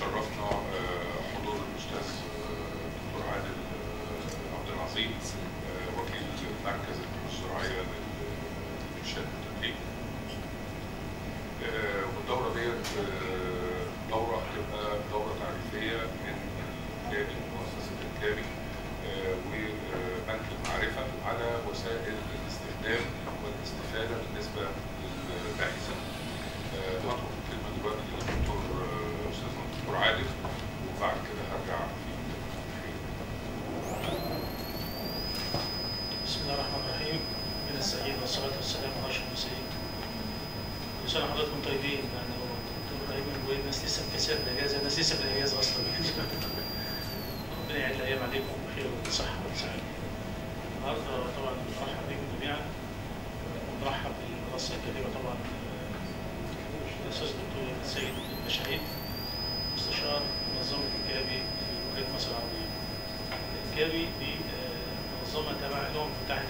شرفنا آه، حضور الاستاذ آه، دكتور عادل آه، عبد العظيم آه، وكيل مركز البحوث الزراعيه للارشاد والتدريب. آه، والدوره ديت آه، دوره هتبقى دوره تعريفيه من الكابي مؤسسه الكابي آه، وبنك المعرفه على وسائل الاستخدام والاستفاده بالنسبه للباحثين. آه، هطلب الكلمه دلوقتي للدكتور آه، استاذنا الدكتور عادل وبعد كده هرجع في بسم الله الرحمن الرحيم من السعيد والصلاة والسلام على أشرف المرسلين كل سنة وحضراتكم طيبين يعني هو الدكتور إبراهيم بيقول الناس لسه في كساد الإجازة الناس لسه في الإجازة أصلا ربنا يعيد الأيام عليكم بخير وبصحة وسعادة النهاردة طبعا نرحب بكم جميعا ونرحب بالمنصة الكريمة طبعا آه، الأستاذ الدكتور السيد المشاهيد مستشار منظمة الكابي في ولاية مصر العربية الكابي دي آه، منظمة تبع الأمم المتحدة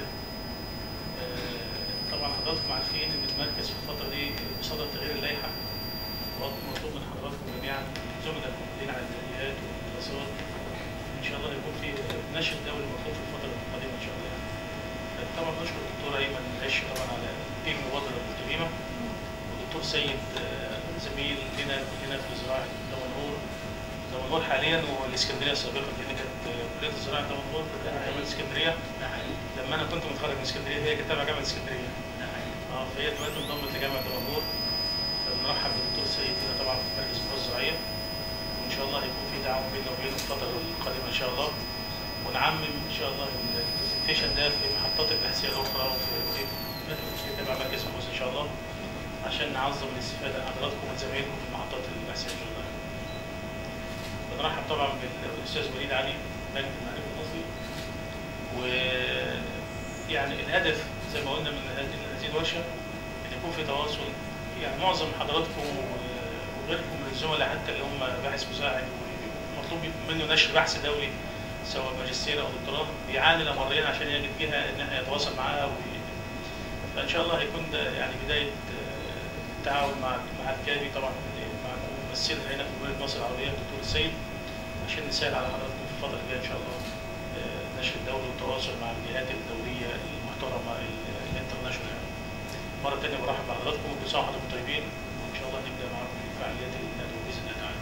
آه، طبعا حضراتكم عارفين ان المركز في الفتره دي بصدد تغيير اللائحه ومطلوب من حضراتكم جميعا زملاء الموجودين على الجاليات والدراسات ان شاء الله يكون في نشر دولي مطلوب في الفتره القادمه ان شاء الله يعني. طبعا نشكر الدكتور ايمن العش طبعا على تيم مبادره الكريمه والدكتور سيد آه، زميل لنا هنا في زراعه دمنهور دمنهور حاليا والاسكندريه سابقا لان كانت آه، كليه الزراعه دمنهور كانت جامعه اسكندريه لما انا كنت متخرج من اسكندريه هي كانت تابعه جامعه اسكندريه اه فهي دلوقتي انضمت لجامعه دمنهور فبنرحب بالدكتور سيد هنا طبعا في مركز البحوث الزراعيه وان شاء الله هيكون في تعاون بيننا وبين الفتره القادمه ان شاء الله ونعمم ان شاء الله البرزنتيشن ده في محطات البحثيه الاخرى وفي في في تبع مركز البحوث ان شاء الله عشان نعظم الاستفاده عن حضراتكم وزمايلكم في المحطات البحثيه ان شاء الله. بنرحب طبعا بالاستاذ وليد علي بنك المعرفه المصري و يعني الهدف زي ما قلنا من هذه هذه الورشه ان يكون في تواصل يعني معظم حضراتكم و- وغيركم من الزملاء حتى اللي هم باحث مساعد ومطلوب منه نشر بحث دولي سواء ماجستير او دكتوراه بيعاني الامرين عشان يجد جهه ان احنا يتواصل معاها وي- فان شاء الله هيكون ده يعني بدايه آه، التعاون مع مع الكابي طبعا مع ممثلنا هنا في ولايه مصر العربيه الدكتور السيد عشان نسهل على حضراتكم في الفتره الجايه ان شاء الله آه، نشر الدولي والتواصل مع الجهات الدوليه المحترمه ال- الانترناشونال يعني. مره ثانيه برحب بحضراتكم وكل سنه وحضراتكم طيبين وان شاء الله نبدا معاكم في فعاليات الندوه باذن الله تعالى.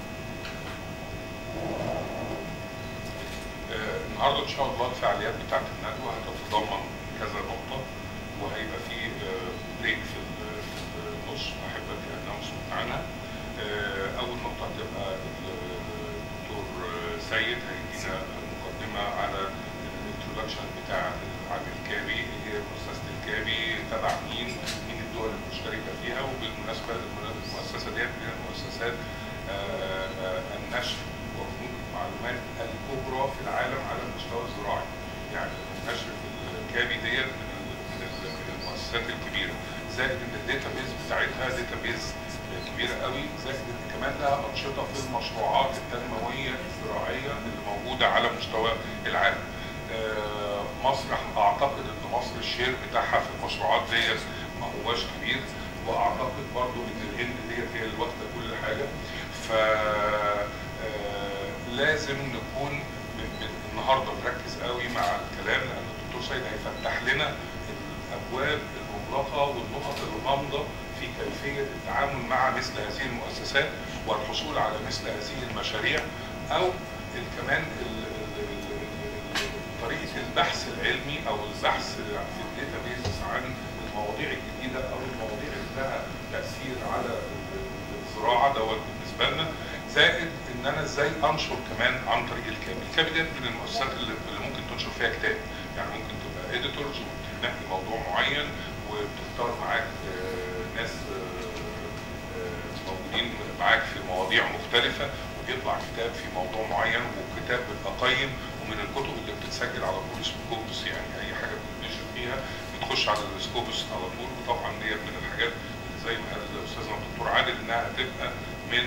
آه، النهارده ان شاء الله الفعاليات بتاعت الندوه هتتضمن كذا نقطه وهيبقى في آه، بريك في ال- في النص احب ادي اناونسمنت عنها آه، اول نقطه هتبقى الدكتور سيد هيدينا مقدمه على الانترودكشن بتاع عن الكابي اللي هي مؤسسه الكابي تبع مين مين الدول المشتركه فيها وبالمناسبه المؤسسه ديت من المؤسسات آه، آه، النشر وبنوك المعلومات الكبرى في العالم على المستوى الزراعي يعني النشر في الكابي ديت من ال- من ال- من المؤسسات الكبيره زائد ان الداتا بيز بتاعتها داتا بيز كبيره قوي زائد ان كمان لها انشطه في المشروعات التنمويه الزراعيه اللي موجوده على مستوى العالم. آه، مصر اعتقد ان مصر الشير بتاعها في المشروعات ديت ما هواش كبير واعتقد برضو ان الهند ديت هي اللي واخده كل حاجه ف آه، لازم نكون من- من النهارده نركز قوي مع الكلام لان الدكتور سيد هيفتح لنا الابواب المغلقه والنقط الغامضه في كيفيه التعامل مع مثل هذه المؤسسات والحصول على مثل هذه المشاريع او ال- كمان ال- ال- ال- ال- طريقه البحث العلمي او البحث في الداتا بيز عن المواضيع الجديده او المواضيع اللي لها تاثير على الزراعه دوت بالنسبه لنا زائد ان انا ازاي انشر كمان عن طريق الكابي، الكابي ديت من المؤسسات اللي, اللي ممكن تنشر فيها كتاب، يعني ممكن تبقى اديتورز وبتنقي موضوع معين وبتختار معاك آه، ناس آه، آه، موجودين معاك في مواضيع مختلفه وبيطلع كتاب في موضوع معين وكتاب بيبقى قيم ومن الكتب اللي بتتسجل على طول سكوبس يعني اي حاجه بتنشر فيها بتخش على السكوبس على طول وطبعا ديت من الحاجات اللي زي ما قال استاذنا الدكتور عادل انها هتبقى من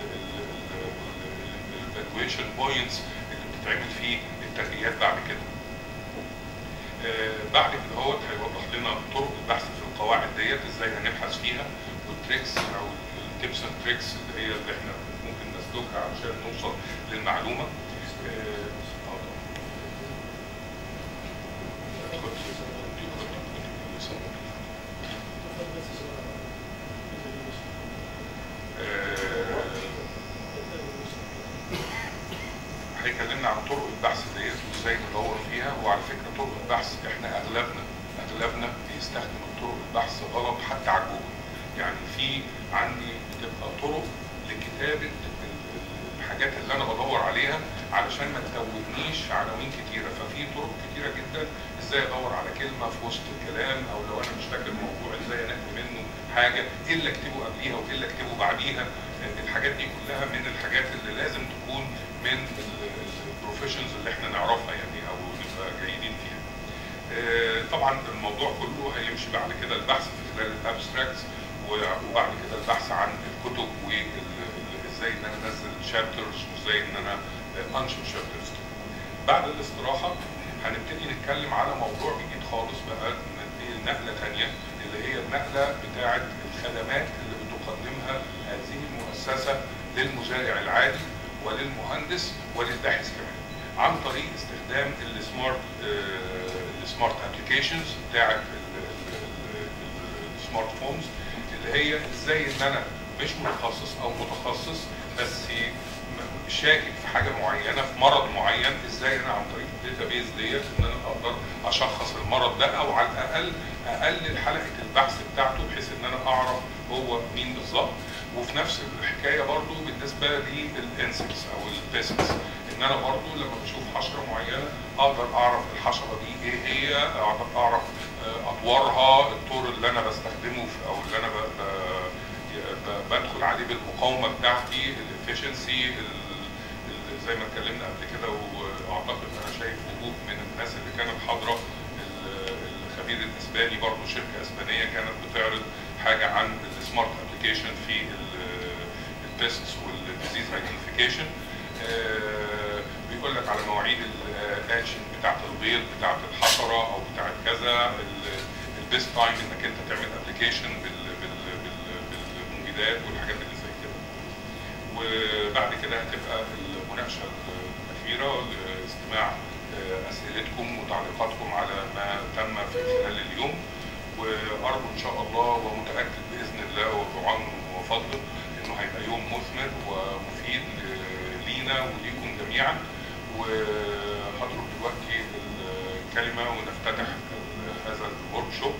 الايفالويشن بوينتس اللي بتتعمل فيه الترقيات بعد كده. آه، بعد كده هو هيوضح لنا طرق البحث في القواعد ديت ازاي هنبحث فيها والتريكس او التيبس اند تريكس اللي هي اللي احنا ممكن نسلكها عشان نوصل للمعلومه آه، آه، طبعاً. خد- خد- خد- خد- آه، هيكلمنا عن طرق البحث ديت وازاي ندور فيها وعلى فكره طرق البحث احنا اغلبنا اغلبنا بيستخدم طرق البحث غلط حتى على جوجل يعني في عندي بتبقى طرق لكتابه ال- ال- الحاجات اللي انا بدور عليها علشان ما تتوهنيش عناوين كتيره ففي طرق كتيره جدا ازاي ادور على كلمه في وسط الكلام او لو انا مش فاكر الموضوع ازاي انقي منه حاجه ايه اللي اكتبه قبليها وايه اللي اكتبه بعديها الحاجات دي كلها من الحاجات اللي لازم تكون من البروفيشنز اللي احنا نعرفها يعني او نبقى جيدين فيها. آه، طبعا الموضوع كله هيمشي بعد كده البحث في خلال الابستراكتس وبعد كده البحث عن الكتب وازاي ان انا انزل شابترز وازاي ان انا آه، انشر شابترز. بعد الاستراحه هنبتدي نتكلم على موضوع جديد خالص بقى ندي نقله ثانيه اللي هي النقله بتاعه الخدمات اللي بتقدمها هذه المؤسسه للمزارع العادي وللمهندس وللباحث كمان عن طريق استخدام السمارت السمارت ابلكيشنز بتاعه السمارت فونز اللي هي ازاي ان انا مش متخصص او متخصص بس شاكك في حاجه معينه في مرض معين ازاي انا عن طريق الداتابيز ديت ان انا اقدر اشخص المرض ده او على الاقل اقلل حلقه البحث بتاعته بحيث ان انا اعرف هو مين بالظبط وفي نفس الحكايه برضو بالنسبه للانسكس او البيسكس ان انا برضو لما بشوف حشره معينه اقدر اعرف الحشره دي ايه هي اقدر اعرف آه، اطوارها الطور اللي انا بستخدمه في او اللي انا ب- ب- ب- بدخل عليه بالمقاومه بتاعتي الافشنسي زي ما اتكلمنا قبل كده واعتقد انا شايف وجود من الناس اللي كانت حاضره ال- الخبير الاسباني برضه شركه اسبانيه كانت بتعرض حاجه عن السمارت ابلكيشن في البيستس والديزيز ايدنتيفيكيشن بيقول لك على مواعيد الاكشن بتاعت البيض بتاعت الحشره او بتاعت كذا البيست تايم انك انت تعمل ابلكيشن بالمبيدات والحاجات اللي زي كده وبعد كده هتبقى المناقشه الاخيره لاستماع اسئلتكم وتعليقاتكم على ما تم في خلال اليوم وارجو ان شاء الله ومتاكد باذن الله وبعون وفضله انه هيبقى يوم مثمر ومفيد لينا وليكم جميعا وهترك دلوقتي الكلمه ونفتتح هذا الورك شوب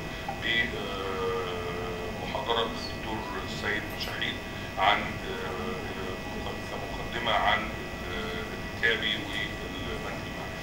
بمحاضره الدكتور السيد شحيد عن مقدمه عن الكابي والبنك المعرفي.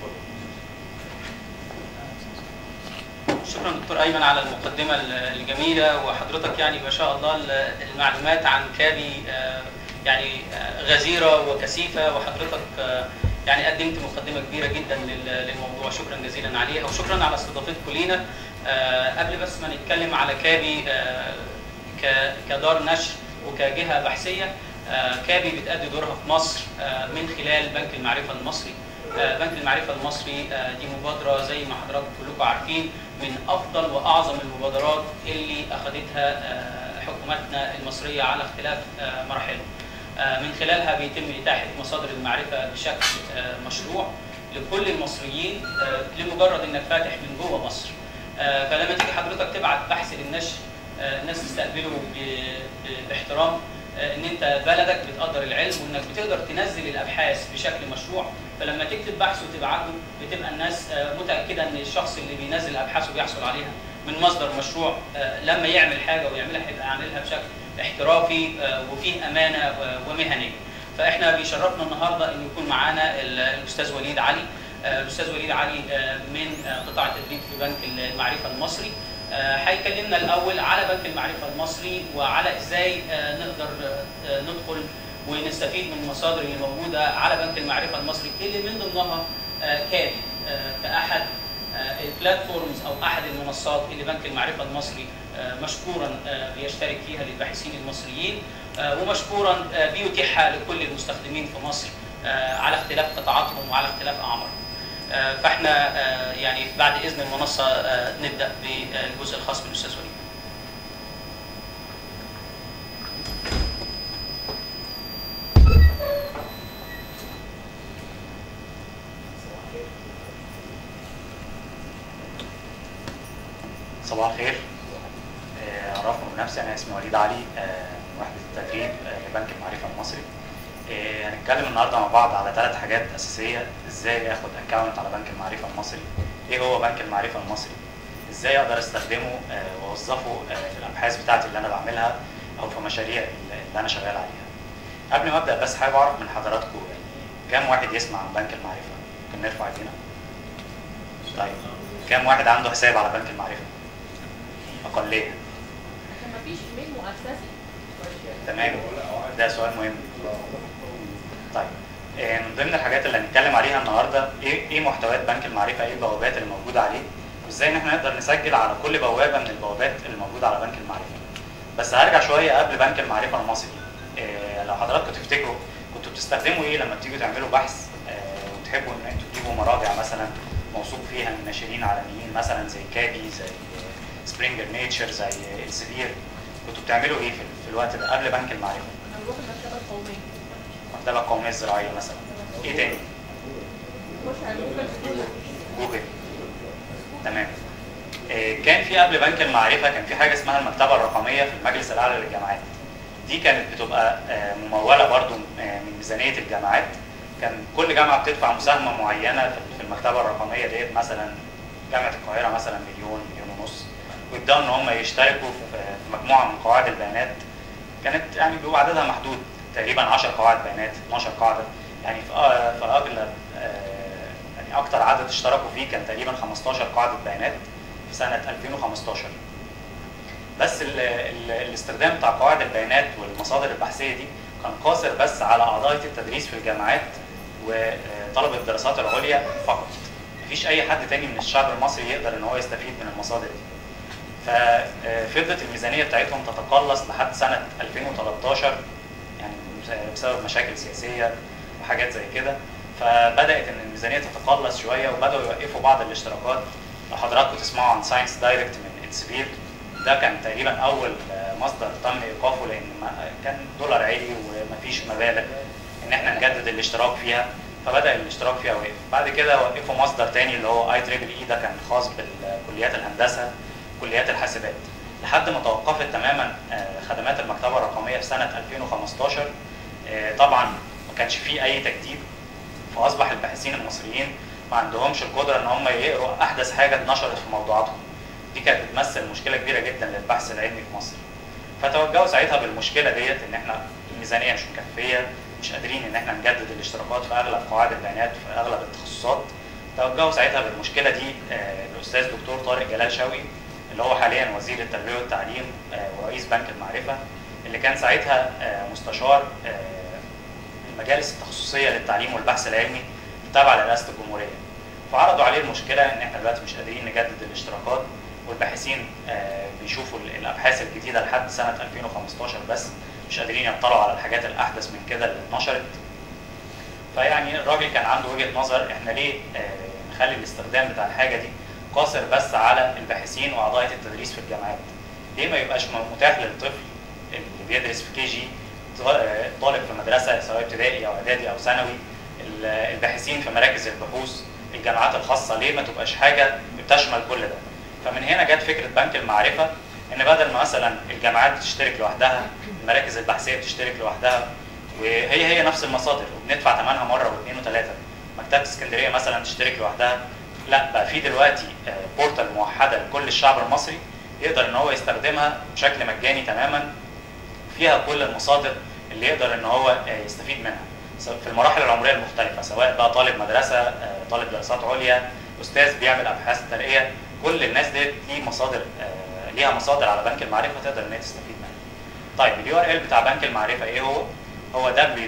اتفضل. شكرا دكتور ايمن على المقدمه الجميله وحضرتك يعني ما شاء الله المعلومات عن كابي آه، يعني آه، غزيره وكثيفه وحضرتك آه، يعني قدمت مقدمه كبيره جدا لل- للموضوع شكرا جزيلا عليها وشكرا على استضافتكم لينا آه، قبل بس ما نتكلم على كابي آه، ك- كدار نشر وكجهه بحثيه آه، كابي بتأدي دورها في مصر آه، من خلال بنك المعرفه المصري آه، بنك المعرفه المصري آه، دي مبادره زي ما حضراتكم كلكم عارفين من افضل واعظم المبادرات اللي اخذتها آه، حكوماتنا المصريه على اختلاف آه، مراحلها. آه، من خلالها بيتم اتاحه مصادر المعرفه بشكل آه، مشروع لكل المصريين آه، لمجرد انك فاتح من جوه مصر. آه، فلما تيجي حضرتك تبعت بحث للنشر آه، الناس تستقبله ب- ب- باحترام آه، ان انت بلدك بتقدر العلم وانك بتقدر تنزل الابحاث بشكل مشروع فلما تكتب بحث وتبعته بتبقى الناس آه، متاكده ان الشخص اللي بينزل ابحاثه بيحصل عليها من مصدر مشروع آه، لما يعمل حاجه ويعملها هيبقى يعملها بشكل احترافي آه، وفيه امانه آه، ومهنيه. فاحنا بيشرفنا النهارده ان يكون معانا ال- الاستاذ وليد علي آه، الاستاذ وليد علي آه، من آه، قطاع التدريب في بنك المعرفه المصري آه، هيكلمنا الاول على بنك المعرفه المصري وعلى ازاي آه، نقدر آه، ندخل ونستفيد من المصادر اللي موجوده على بنك المعرفه المصري اللي من ضمنها آه، كابي آه، كاحد آه، البلاتفورمز او احد المنصات اللي بنك المعرفه المصري آه، مشكورا آه، بيشترك فيها للباحثين المصريين آه، ومشكورا آه، بيتيحها لكل المستخدمين في مصر آه، على اختلاف قطاعاتهم وعلى اختلاف اعمارهم. آه، فاحنا آه، يعني بعد اذن المنصه آه، نبدا بالجزء الخاص بالاستاذ وليد. صباح الخير آه، اعرفكم بنفسي انا اسمي وليد علي آه، من وحده التدريب آه، لبنك المعرفه المصري آه، هنتكلم النهارده مع بعض على ثلاث حاجات اساسيه ازاي اخد اكونت على بنك المعرفه المصري ايه هو بنك المعرفه المصري ازاي اقدر استخدمه آه، واوظفه آه، في الابحاث بتاعتي اللي انا بعملها او في مشاريع اللي انا شغال عليها قبل ما ابدا بس حابب اعرف من حضراتكم يعني كام واحد يسمع عن بنك المعرفه ممكن نرفع ايدينا طيب كام واحد عنده حساب على بنك المعرفه اقليه عشان مفيش ايميل مؤسسي تمام ده سؤال مهم طيب آه، من ضمن الحاجات اللي هنتكلم عليها النهارده ايه ايه محتويات بنك المعرفه ايه البوابات اللي موجوده عليه وازاي ان احنا نقدر نسجل على كل بوابه من البوابات اللي موجوده على بنك المعرفه بس هرجع شويه قبل بنك المعرفه المصري آه، لو حضراتكم تفتكروا كنتوا بتستخدموا ايه لما بتيجوا تعملوا بحث آه، وتحبوا ان انتوا تجيبوا مراجع مثلا موثوق فيها من ناشرين عالميين مثلا زي كابي زي سبرينجر نيتشر زي السبير كنتوا بتعملوا ايه في, في الوقت ده قبل بنك المعرفه هنروح المكتبه القوميه المكتبه القوميه الزراعيه مثلا ايه تاني نخش على جوجل سكولر جوجل تمام آه، كان في قبل بنك المعرفه كان في حاجه اسمها المكتبه الرقميه في المجلس الاعلى للجامعات دي كانت بتبقى آه، مموله برضو آه، من ميزانيه الجامعات كان كل جامعه بتدفع مساهمه معينه في- في المكتبه الرقميه ديت مثلا جامعه القاهره مثلا مليون مليون ونص ويبداوا ان هم يشتركوا في في مجموعه من قواعد البيانات كانت يعني بيبقى عددها محدود تقريبا 10 قواعد بيانات 12 قاعده يعني في آه، في اغلب آه، يعني اكتر عدد اشتركوا فيه كان تقريبا 15 قاعده بيانات في سنه 2015 بس ال ال الاستخدام بتاع قواعد البيانات والمصادر البحثيه دي كان قاصر بس على اعضاء التدريس في الجامعات وطلبه الدراسات العليا فقط مفيش اي حد تاني من الشعب المصري يقدر ان هو يستفيد من المصادر دي ففضلت الميزانيه بتاعتهم تتقلص لحد سنه 2013 يعني بسبب مشاكل سياسيه وحاجات زي كده فبدات ان الميزانيه تتقلص شويه وبداوا يوقفوا بعض الاشتراكات لو حضراتكم تسمعوا عن ساينس دايركت من اتسبير ده كان تقريبا اول آه، مصدر تم ايقافه لان ما- كان دولار عالي ومفيش مبالغ ان احنا نجدد الاشتراك فيها فبدا الاشتراك فيها وقف بعد كده وقفوا مصدر تاني اللي هو اي تريبل اي ده كان خاص بالكليات الهندسه كليات الحاسبات لحد ما توقفت تماما آه، خدمات المكتبه الرقميه في سنه 2015 آه، طبعا ما كانش فيه اي تجديد فاصبح الباحثين المصريين ما عندهمش القدره ان هم يقروا احدث حاجه اتنشرت في موضوعاتهم دي كانت بتمثل مشكله كبيره جدا للبحث العلمي في مصر فتوجهوا ساعتها بالمشكله ديت ان احنا الميزانيه مش مكفيه مش قادرين ان احنا نجدد الاشتراكات في اغلب قواعد البيانات في اغلب التخصصات توجهوا ساعتها بالمشكله دي آه، الاستاذ دكتور طارق جلال شوقي اللي هو حاليا وزير التربيه والتعليم آه، ورئيس بنك المعرفه اللي كان ساعتها آه، مستشار آه، المجالس التخصصيه للتعليم والبحث العلمي تابعه لرئاسه الجمهوريه فعرضوا عليه المشكله ان احنا دلوقتي مش قادرين نجدد الاشتراكات والباحثين آه، بيشوفوا ال- الابحاث الجديده لحد سنه 2015 بس مش قادرين يطلعوا على الحاجات الاحدث من كده اللي اتنشرت فيعني الراجل كان عنده وجهه نظر احنا ليه آه، نخلي الاستخدام بتاع الحاجه دي قاصر بس على الباحثين واعضاء التدريس في الجامعات ليه ما يبقاش م- متاح للطفل اللي بيدرس في كي جي طالب في مدرسه سواء ابتدائي او اعدادي او ثانوي ال- الباحثين في مراكز البحوث الجامعات الخاصه ليه ما تبقاش حاجه بتشمل كل ده فمن هنا جت فكره بنك المعرفه ان بدل ما مثلا الجامعات بتشترك لوحدها المراكز البحثيه بتشترك لوحدها وهي هي نفس المصادر وبندفع ثمنها مره واثنين وثلاثه مكتبه اسكندريه مثلا تشترك لوحدها لا بقى في دلوقتي آه، بورتال موحده لكل الشعب المصري يقدر ان هو يستخدمها بشكل مجاني تماما فيها كل المصادر اللي يقدر ان هو آه، يستفيد منها سواء في المراحل العمريه المختلفه سواء بقى طالب مدرسه آه، طالب دراسات عليا استاذ بيعمل ابحاث ترقيه كل الناس ديت ليه مصادر آه، ليها مصادر على بنك المعرفه تقدر ان هي تستفيد منها طيب اليو ار ال بتاع بنك المعرفه ايه هو هو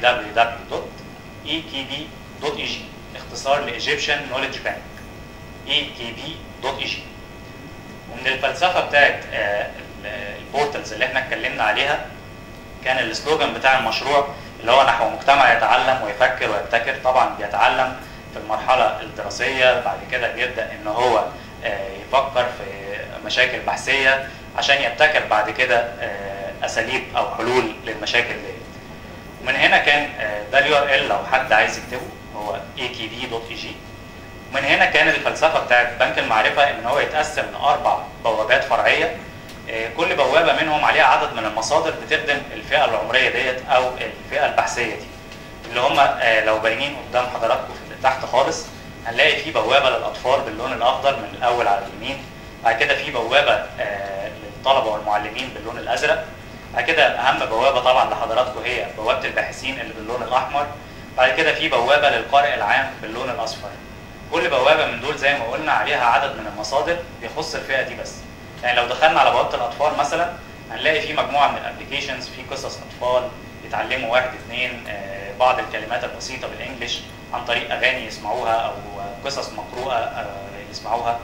www.ekb.eg اختصار لايجيبشن نوليدج بانك ekb.eg ومن الفلسفه بتاعت آه، ال- البورتالز اللي احنا اتكلمنا عليها كان السلوجان بتاع المشروع اللي هو نحو مجتمع يتعلم ويفكر ويبتكر طبعا بيتعلم في المرحله الدراسيه بعد كده بيبدا ان هو آه، يفكر في مشاكل بحثيه عشان يبتكر بعد كده آه، اساليب او حلول للمشاكل دي ومن هنا كان آه، ده اليو ار ال لو حد عايز يكتبه هو akb.eg ومن هنا كان الفلسفه بتاعت بنك المعرفه ان هو يتقسم لاربع بوابات فرعيه آه، كل بوابه منهم عليها عدد من المصادر بتخدم الفئه العمريه ديت او الفئه البحثيه دي اللي هم آه، لو باينين قدام حضراتكم في تحت خالص هنلاقي في بوابه للاطفال باللون الاخضر من الاول على اليمين بعد كده في بوابه آه، للطلبه والمعلمين باللون الازرق بعد كده اهم بوابه طبعا لحضراتكم هي بوابه الباحثين اللي باللون الاحمر بعد كده في بوابه للقارئ العام باللون الاصفر كل بوابه من دول زي ما قلنا عليها عدد من المصادر بيخص الفئه دي بس يعني لو دخلنا على بوابه الاطفال مثلا هنلاقي في مجموعه من الابلكيشنز في قصص اطفال يتعلموا واحد اثنين آه، بعض الكلمات البسيطه بالانجلش عن طريق اغاني يسمعوها او آه، قصص مقروءه آه، يسمعوها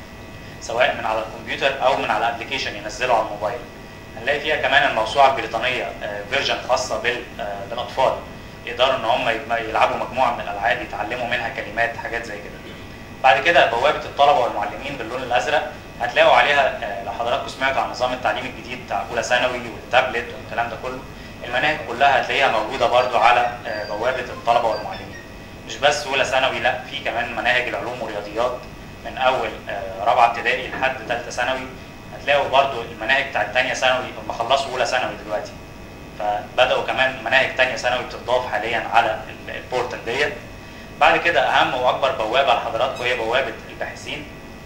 سواء من على الكمبيوتر او من على ابلكيشن ينزله على الموبايل هنلاقي فيها كمان الموسوعه البريطانيه فيرجن خاصه بال- آه، بالاطفال يقدروا ان هم يجم- يلعبوا مجموعه من الالعاب يتعلموا منها كلمات حاجات زي كده بعد كده بوابه الطلبه والمعلمين باللون الازرق هتلاقوا عليها آه، لو حضراتكم سمعتوا عن نظام التعليم الجديد بتاع اولى ثانوي والتابلت والكلام ده كله المناهج كلها هتلاقيها موجوده برضو على آه، بوابه الطلبه والمعلمين مش بس اولى ثانوي لا في كمان مناهج العلوم والرياضيات من اول آه، رابعه ابتدائي لحد ثالثه ثانوي هتلاقوا برضو المناهج بتاعت ثانيه ثانوي هم خلصوا اولى ثانوي دلوقتي فبداوا كمان مناهج ثانيه ثانوي بتضاف حاليا على ال- البورتال ديت بعد كده اهم واكبر بوابه لحضراتكم هي بوابه الباحثين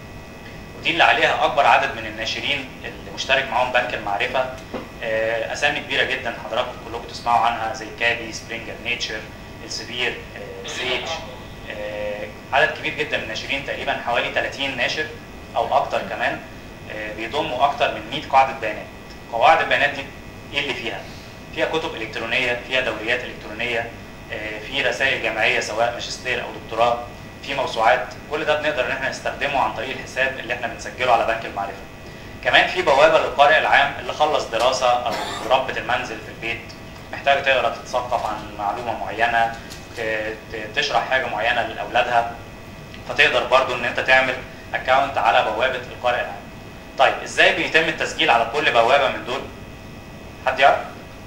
ودي اللي عليها اكبر عدد من الناشرين اللي مشترك معاهم بنك المعرفه آه، اسامي كبيره جدا حضراتكم كلكم تسمعوا عنها زي كابي سبرينجر نيتشر السبير آه، سيج آه، عدد كبير جدا من الناشرين تقريبا حوالي 30 ناشر او اكتر كمان آه، بيضموا اكتر من 100 قاعده بيانات قواعد البيانات دي ايه اللي فيها فيها كتب الكترونيه فيها دوريات الكترونيه آه، في رسائل جامعيه سواء ماجستير او دكتوراه في موسوعات كل ده بنقدر ان احنا نستخدمه عن طريق الحساب اللي احنا بنسجله على بنك المعرفه كمان في بوابه للقارئ العام اللي خلص دراسه او ربة المنزل في البيت محتاجه تقرا تتثقف عن معلومه معينه ت- ت- تشرح حاجه معينه لاولادها فتقدر برضو ان انت تعمل اكونت على بوابه القارئ العام طيب ازاي بيتم التسجيل على كل بوابه من دول حد يعرف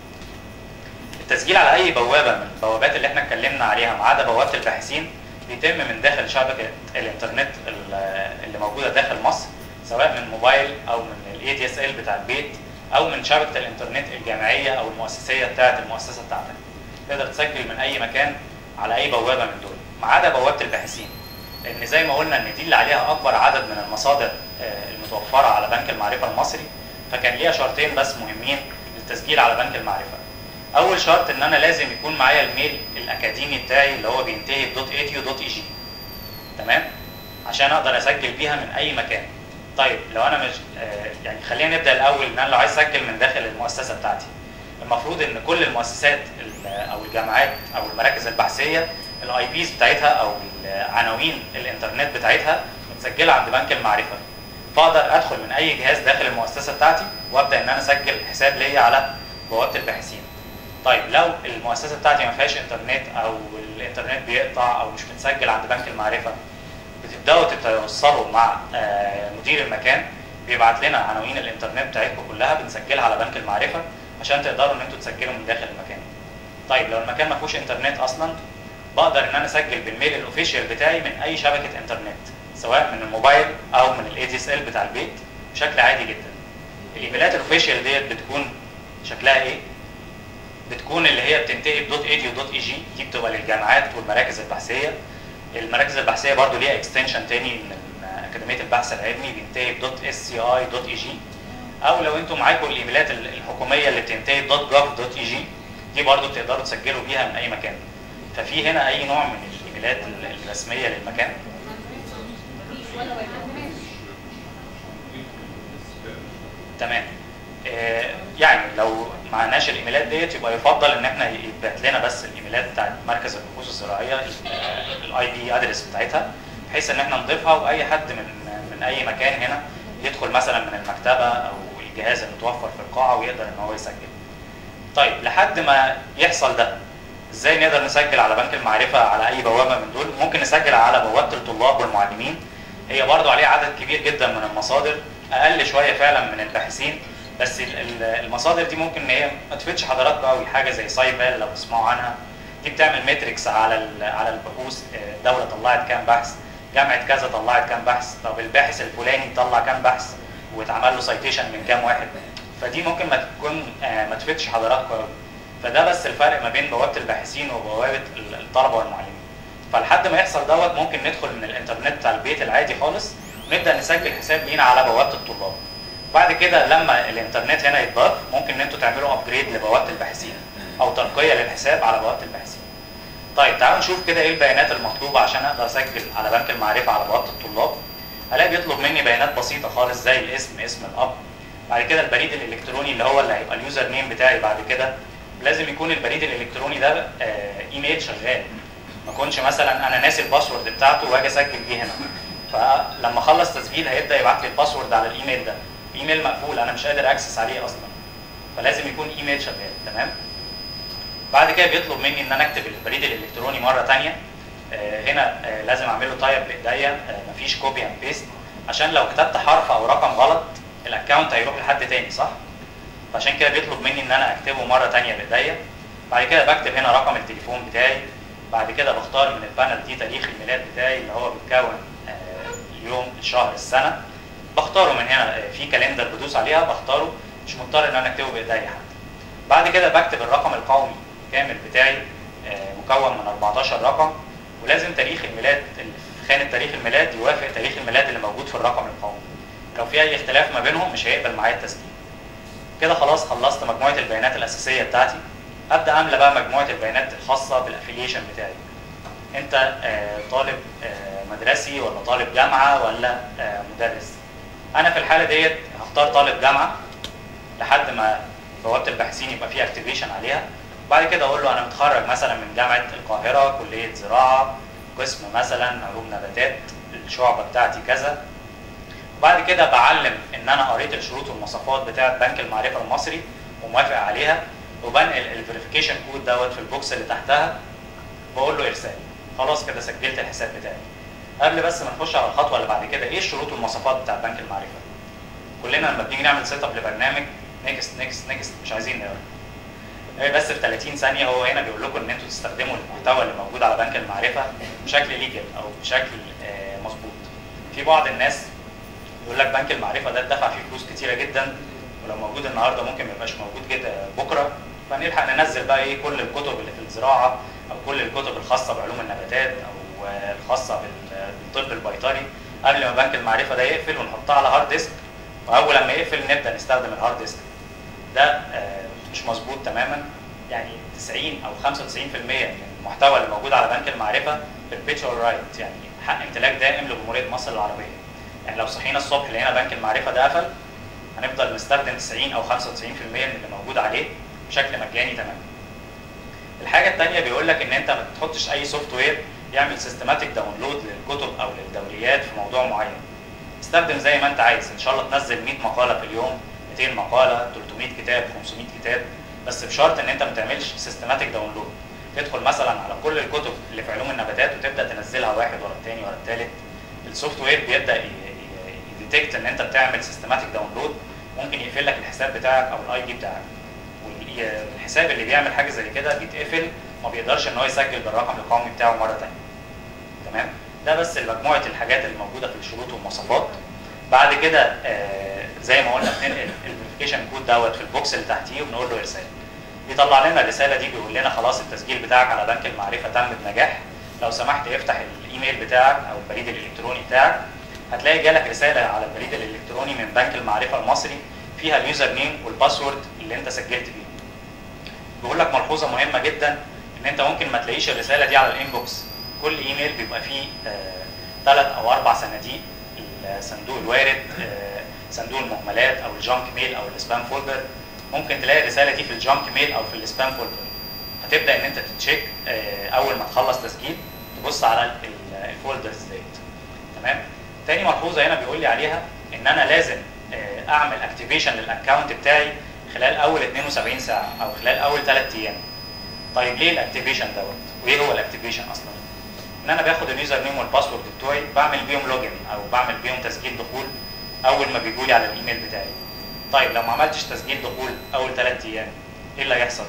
التسجيل على اي بوابه من البوابات اللي احنا اتكلمنا عليها ما عدا بوابه الباحثين بيتم من داخل شبكه الانترنت ال- اللي موجوده داخل مصر سواء من موبايل او من الاي دي اس ال بتاع البيت او من شبكه الانترنت الجامعيه او المؤسسيه بتاعه المؤسسه بتاعتك تقدر تسجل من اي مكان على اي بوابه من دول ما عدا بوابه الباحثين لان زي ما قلنا ان دي اللي عليها اكبر عدد من المصادر آه، المتوفره على بنك المعرفه المصري فكان ليها شرطين بس مهمين للتسجيل على بنك المعرفه اول شرط ان انا لازم يكون معايا الميل الاكاديمي بتاعي اللي هو بينتهي ب .edu.eg تمام عشان اقدر اسجل بيها من اي مكان طيب لو انا مش آه، يعني خلينا نبدا الاول ان انا لو عايز اسجل من داخل المؤسسه بتاعتي المفروض ان كل المؤسسات ال- او الجامعات او المراكز البحثيه الاي بيز بتاعتها او عناوين الانترنت بتاعتها متسجله عند بنك المعرفه فاقدر ادخل من اي جهاز داخل المؤسسه بتاعتي وابدا ان انا اسجل حساب ليا على بوابه الباحثين طيب لو المؤسسه بتاعتي ما فيهاش انترنت او الانترنت بيقطع او مش متسجل عند بنك المعرفه بتبداوا تتوصلوا مع آه، مدير المكان بيبعت لنا عناوين الانترنت بتاعتكم كلها بنسجلها على بنك المعرفه عشان تقدروا ان انتوا تسجلوا من داخل المكان. طيب لو المكان ما فيهوش انترنت اصلا بقدر ان انا اسجل بالميل الاوفيشال بتاعي من اي شبكه انترنت سواء من الموبايل او من الاي دي اس ال بتاع البيت بشكل عادي جدا. الايميلات الاوفيشال ديت بتكون شكلها ايه؟ بتكون اللي هي بتنتهي ب .edu.eg دي بتبقى للجامعات والمراكز البحثيه المراكز البحثيه برضو ليها اكستنشن تاني من اكاديميه البحث العلمي بينتهي ب .sci.eg او لو انتم معاكم الايميلات الحكوميه اللي بتنتهي ب .gov.eg دي برضو بتقدروا تسجلوا بيها من اي مكان ففي هنا اي نوع من الايميلات الرسميه للمكان ولا واحد تمام آه، يعني لو معناش الايميلات ديت يبقى يفضل ان احنا يتبعت لنا بس الايميلات بتاعت مركز البحوث الزراعيه الاي بي ادرس بتاعتها بحيث ان احنا نضيفها واي حد من من اي مكان هنا يدخل مثلا من المكتبه او الجهاز المتوفر في القاعه ويقدر ان هو يسجل. طيب لحد ما يحصل ده ازاي نقدر نسجل على بنك المعرفه على اي بوابه من دول؟ ممكن نسجل على بوابه الطلاب والمعلمين هي برضو عليها عدد كبير جدا من المصادر اقل شويه فعلا من الباحثين بس ال- ال- المصادر دي ممكن ان هي ما تفيدش حضراتكم قوي حاجه زي سايفال لو تسمعوا عنها دي بتعمل ماتريكس على ال- على البحوث آه، دوله طلعت كام بحث جامعه كذا طلعت كام بحث طب الباحث الفلاني طلع كام بحث واتعمل له سايتيشن من كام واحد فدي ممكن ما تكون آه، ما تفيدش حضراتكم قوي فده بس الفرق ما بين بوابه الباحثين وبوابه ال- الطلبه والمعلمين فلحد ما يحصل دوت ممكن ندخل من الانترنت بتاع البيت العادي خالص ونبدا نسجل حساب لينا على بوابه الطلاب بعد كده لما الانترنت هنا يتضاف ممكن ان انتوا تعملوا ابجريد لبوابه الباحثين او ترقيه للحساب على بوابه الباحثين طيب تعالوا نشوف كده ايه البيانات المطلوبه عشان اقدر اسجل على بنك المعرفه على بوابه الطلاب هلاقي بيطلب مني بيانات بسيطه خالص زي الاسم اسم الاب بعد كده البريد الالكتروني اللي هو اللي هيبقى اليوزر نيم بتاعي بعد كده لازم يكون البريد الالكتروني ده آه، ايميل شغال ما اكونش مثلا انا ناسي الباسورد بتاعته واجي اسجل بيه هنا فلما اخلص تسجيل هيبدا يبعت لي الباسورد على الايميل ده ايميل مقفول انا مش قادر اكسس عليه اصلا فلازم يكون ايميل شغال تمام بعد كده بيطلب مني ان انا اكتب البريد الالكتروني مره ثانيه هنا آه، لازم اعمل له تايب بايديا آه، مفيش كوبي اند بيست عشان لو كتبت حرف او رقم غلط الاكونت هيروح لحد تاني صح فعشان كده بيطلب مني ان انا اكتبه مره ثانيه بايديا بعد كده بكتب هنا رقم التليفون بتاعي بعد كده بختار من البانل دي تاريخ الميلاد بتاعي اللي هو بيتكون آه، اليوم الشهر السنه بختاره من هنا آه، في كالندر بدوس عليها بختاره مش مضطر ان انا اكتبه بايديا حتى بعد كده بكتب الرقم القومي كامل بتاعي آه، مكون من 14 رقم ولازم تاريخ الميلاد اللي في خانه تاريخ الميلاد يوافق تاريخ الميلاد اللي موجود في الرقم القومي لو في اي اختلاف ما بينهم مش هيقبل معايا التسجيل كده خلاص خلصت مجموعه البيانات الاساسيه بتاعتي ابدا املى بقى مجموعه البيانات الخاصه بالافيليشن بتاعي انت آه، طالب آه، مدرسي ولا طالب جامعه ولا آه، مدرس انا في الحاله ديت هختار طالب جامعه لحد ما بوابه الباحثين يبقى فيها اكتيفيشن عليها بعد كده اقول له انا متخرج مثلا من جامعه القاهره كليه زراعه قسم مثلا علوم نباتات الشعبه بتاعتي كذا وبعد كده بعلم ان انا قريت الشروط والمواصفات بتاعه بنك المعرفه المصري وموافق عليها وبنقل الفيريفيكيشن كود دوت في البوكس اللي تحتها بقول له ارسال خلاص كده سجلت الحساب بتاعي قبل بس ما نخش على الخطوه اللي بعد كده ايه الشروط والمواصفات بتاع بنك المعرفه كلنا لما بنيجي نعمل سيت اب لبرنامج نيكست نيكست نيكست مش عايزين نقرا هي بس في 30 ثانيه هو هنا بيقول لكم ان انتوا تستخدموا المحتوى اللي موجود على بنك المعرفه بشكل ليجل او بشكل آه، مظبوط في بعض الناس يقول لك بنك المعرفه ده اتدفع فيه فلوس كتيره جدا ولو موجود النهارده ممكن ما يبقاش موجود جدا بكره فنلحق ننزل بقى ايه كل الكتب اللي في الزراعه او كل الكتب الخاصه بعلوم النباتات او آه، الخاصه بال- بالطب البيطري قبل ما بنك المعرفه ده يقفل ونحطها على هارد ديسك واول لما يقفل نبدا نستخدم الهارد ديسك ده آه، مش مظبوط تماما يعني 90 او 95% من المحتوى اللي موجود على بنك المعرفه بالبيتشوال رايت يعني حق امتلاك دائم لجمهوريه مصر العربيه يعني لو صحينا الصبح لقينا بنك المعرفه ده قفل هنفضل نستخدم 90 او 95% من اللي موجود عليه بشكل مجاني تماما. الحاجه الثانيه بيقول لك ان انت ما تحطش اي سوفت وير يعمل سيستماتيك داونلود للكتب او للدوريات في موضوع معين. استخدم زي ما انت عايز ان شاء الله تنزل 100 مقاله في اليوم 200 مقاله 300 كتاب 500 كتاب بس بشرط ان انت ما تعملش سيستماتيك داونلود تدخل مثلا على كل الكتب اللي في علوم النباتات وتبدا تنزلها واحد ورا الثاني ورا الثالث السوفت وير بيبدا يديتكت ان انت بتعمل سيستماتيك داونلود ممكن يقفل لك الحساب بتاعك او الاي دي بتاعك والحساب اللي بيعمل حاجه زي كده بيتقفل ما بيقدرش ان هو يسجل بالرقم القومي بتاعه مره ثانيه تمام ده بس مجموعه الحاجات اللي موجوده في الشروط والمواصفات بعد كده آه، زي ما قلنا بننقل الفيريفيكيشن كود دوت في البوكس اللي تحتيه وبنقول له ارسال بيطلع لنا الرساله دي بيقول لنا خلاص التسجيل بتاعك على بنك المعرفه تم بنجاح لو سمحت افتح الايميل بتاعك او البريد الالكتروني بتاعك هتلاقي جالك رساله على البريد الالكتروني من بنك المعرفه المصري فيها اليوزر نيم والباسورد اللي انت سجلت بيه بيقول لك ملحوظه مهمه جدا ان انت ممكن ما تلاقيش الرساله دي على الانبوكس كل ايميل بيبقى فيه ثلاث او اربع صناديق الصندوق الوارد آه، صندوق المهملات او الجانك ميل او السبام فولدر ممكن تلاقي الرساله دي في الجانك ميل او في السبام فولدر هتبدا ان انت تتشيك آه، اول ما تخلص تسجيل تبص على ال- الفولدرز ديت تمام تاني ملحوظه هنا بيقول لي عليها ان انا لازم آه، اعمل اكتيفيشن للاكونت بتاعي خلال اول 72 ساعه او خلال اول 3 ايام طيب ليه الاكتيفيشن دوت وايه هو الاكتيفيشن اصلا ان انا باخد اليوزر نيم والباسورد بتوعي بعمل بيهم لوجن او بعمل بيهم تسجيل دخول اول ما بيجوا لي على الايميل بتاعي طيب لو ما عملتش تسجيل دخول اول 3 ايام ايه اللي هيحصل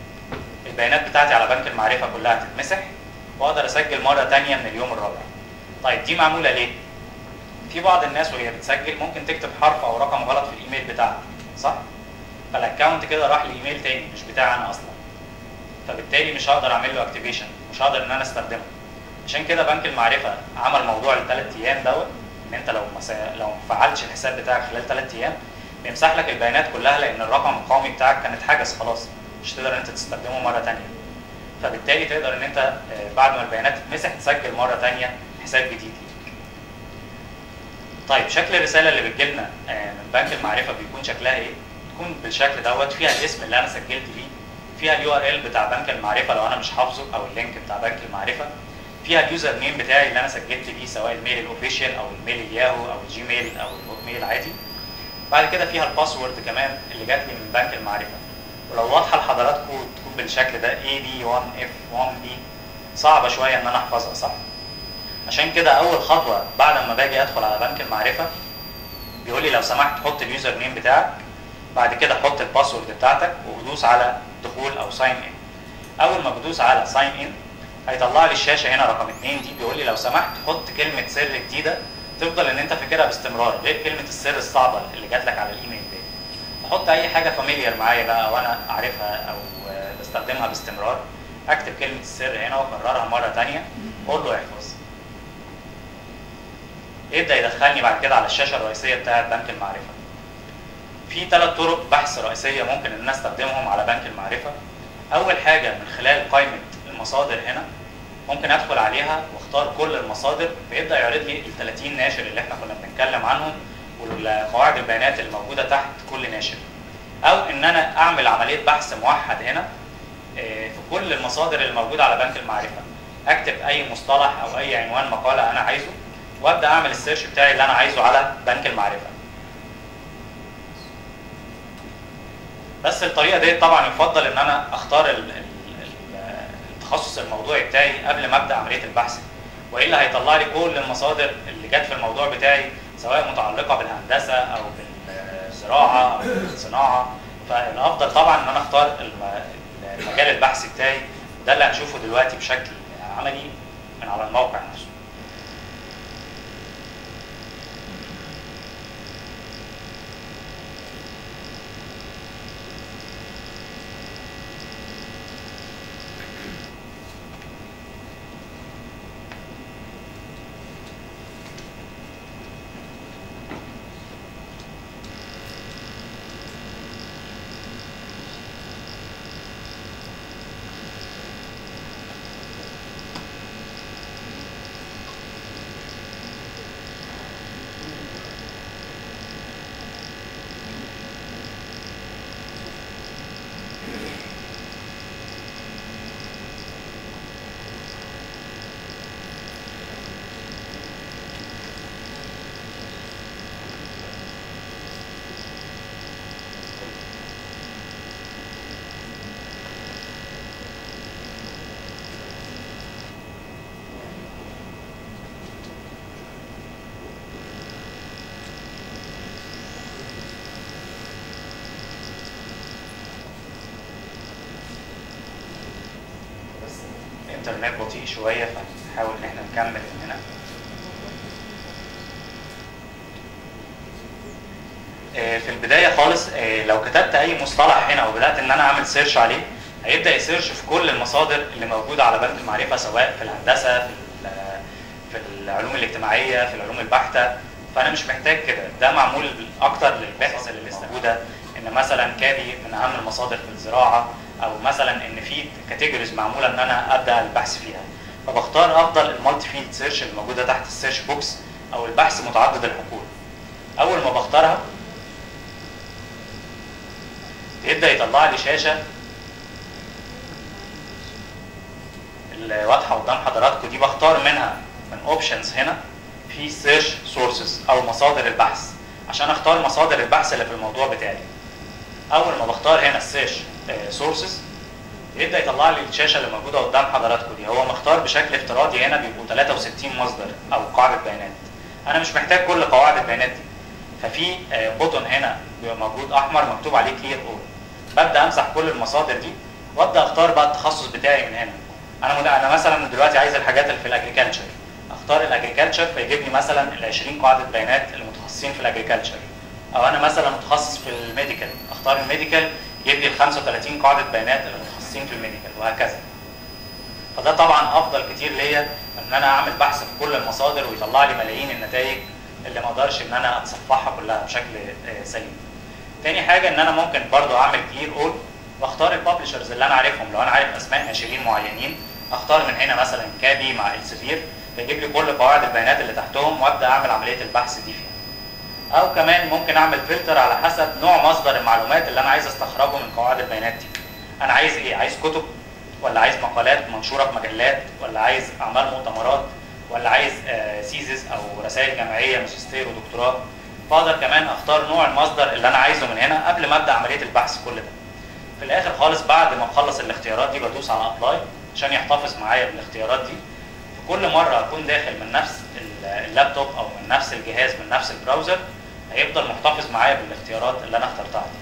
البيانات بتاعتي على بنك المعرفه كلها هتتمسح واقدر اسجل مره تانية من اليوم الرابع طيب دي معموله ليه؟ في بعض الناس وهي بتسجل ممكن تكتب حرف او رقم غلط في الايميل بتاعها صح؟ فالاكونت كده راح لايميل تاني مش بتاعي انا اصلا فبالتالي مش هقدر اعمل له اكتيفيشن مش هقدر ان انا استخدمه عشان كده بنك المعرفه عمل موضوع الثلاث ايام دوت ان انت لو ما سا- لو ما فعلتش الحساب بتاعك خلال ثلاث ايام بيمسح لك البيانات كلها لان الرقم القومي بتاعك كان اتحجز خلاص مش تقدر انت تستخدمه مره ثانيه فبالتالي تقدر ان انت آه، بعد ما البيانات تتمسح تسجل مره ثانيه حساب جديد ليك. طيب شكل الرساله اللي بتجيلنا آه، من بنك المعرفه بيكون شكلها ايه؟ تكون بالشكل دوت فيها الاسم اللي انا سجلت بيه فيها اليو ار ال بتاع بنك المعرفه لو انا مش حافظه او اللينك بتاع بنك المعرفه فيها اليوزر نيم بتاعي اللي انا سجلت بيه سواء الميل الاوفيشال او الميل الياهو او الجيميل او الهوت ميل عادي بعد كده فيها الباسورد كمان اللي جات لي من بنك المعرفه ولو واضحه لحضراتكم تكون بالشكل ده اي بي 1 اف 1 بي صعبه شويه ان انا احفظها صح عشان كده اول خطوه بعد ما باجي ادخل على بنك المعرفه بيقول لي لو سمحت حط اليوزر نيم بتاعك بعد كده حط الباسورد بتاعتك ودوس على دخول او ساين ان اول ما بدوس على ساين ان هيطلع لي الشاشه هنا رقم 2 دي بيقول لي لو سمحت حط كلمه سر جديده تفضل ان انت فاكرها باستمرار غير كلمه السر الصعبه اللي جات لك على الايميل دي احط اي حاجه فاميليار معايا بقى وانا عارفها او آه، بستخدمها باستمرار اكتب كلمه السر هنا واكررها مره ثانيه واقول له احفظ يبدا يدخلني بعد كده على الشاشه الرئيسيه بتاعه بنك المعرفه في ثلاث طرق بحث رئيسيه ممكن ان انا استخدمهم على بنك المعرفه اول حاجه من خلال قائمه المصادر هنا ممكن ادخل عليها واختار كل المصادر فيبدا يعرض لي ال 30 ناشر اللي احنا كنا بنتكلم عنهم والقواعد البيانات اللي موجوده تحت كل ناشر او ان انا اعمل عمليه بحث موحد هنا آه، في كل المصادر اللي موجوده على بنك المعرفه اكتب اي مصطلح او اي عنوان مقاله انا عايزه وابدا اعمل السيرش بتاعي اللي انا عايزه على بنك المعرفه بس الطريقه دي طبعا يفضل ان انا اختار ال- ال- ال- التخصص الموضوعي بتاعي قبل ما ابدا عمليه البحث والا هيطلع لي كل المصادر اللي جت في الموضوع بتاعي سواء متعلقه بالهندسه او بالزراعه او بالصناعه فالافضل طبعا ان انا اختار الم- المجال البحثي بتاعي ده اللي هنشوفه دلوقتي بشكل عملي من على الموقع نفسه بس الانترنت بطيء شويه فنحاول ان احنا نكمل من هنا آه، في البدايه خالص آه، لو كتبت اي مصطلح هنا وبدات ان انا اعمل سيرش عليه هيبدا يسيرش في كل المصادر اللي موجوده على بنك المعرفه سواء في الهندسه في ال- في العلوم الاجتماعيه في العلوم البحته فانا مش محتاج كده ده معمول اكتر للباحث اللي لسه موجوده ان مثلا كابي من اهم المصادر في الزراعه او مثلا ان في كاتيجوريز معموله ان انا ابدا البحث فيها فبختار افضل المالتي فيلد سيرش اللي موجوده تحت السيرش بوكس او البحث متعدد الحقول اول ما بختارها يبدا يطلع لي شاشه اللي واضحه قدام حضراتكم دي بختار منها من اوبشنز هنا في سيرش سورسز او مصادر البحث عشان اختار مصادر البحث اللي في الموضوع بتاعي اول ما بختار هنا السيرش سورسز يبدا يطلع لي الشاشه اللي موجوده قدام حضراتكم دي هو مختار بشكل افتراضي هنا بيبقوا 63 مصدر او قاعده بيانات انا مش محتاج كل قواعد البيانات دي ففي بوتون هنا بيبقى موجود احمر مكتوب عليه كلير اول ببدا امسح كل المصادر دي وابدا اختار بقى التخصص بتاعي من هنا انا مد... انا مثلا دلوقتي عايز الحاجات اللي في الاجريكلتشر اختار الاجريكلتشر فيجيب لي مثلا ال 20 قاعده بيانات المتخصصين في الاجريكلتشر او انا مثلا متخصص في الميديكال اختار الميديكال يجيب لي ال 35 قاعده بيانات المتخصصين في الميديكال وهكذا فده طبعا افضل كتير ليا ان انا اعمل بحث في كل المصادر ويطلع لي ملايين النتائج اللي ما اقدرش ان انا اتصفحها كلها بشكل آه، سليم. تاني حاجه ان انا ممكن برضو اعمل كلير اول واختار الببلشرز اللي انا عارفهم لو انا عارف اسماء ناشرين معينين اختار من هنا مثلا كابي مع السفير فيجيب لي كل قواعد البيانات اللي تحتهم وابدا اعمل عمليه البحث دي فيها. او كمان ممكن اعمل فلتر على حسب نوع مصدر المعلومات اللي انا عايز استخرجه من قواعد البيانات دي. انا عايز ايه؟ عايز كتب ولا عايز مقالات منشوره في مجلات ولا عايز اعمال مؤتمرات ولا عايز آه، سيزز او رسائل جامعيه ماجستير ودكتوراه فاقدر كمان اختار نوع المصدر اللي انا عايزه من هنا قبل ما ابدا عمليه البحث كل ده في الاخر خالص بعد ما اخلص الاختيارات دي بدوس على ابلاي عشان يحتفظ معايا بالاختيارات دي في كل مره اكون داخل من نفس ال- اللابتوب او من نفس الجهاز من نفس البراوزر هيفضل محتفظ معايا بالاختيارات اللي انا اخترتها دي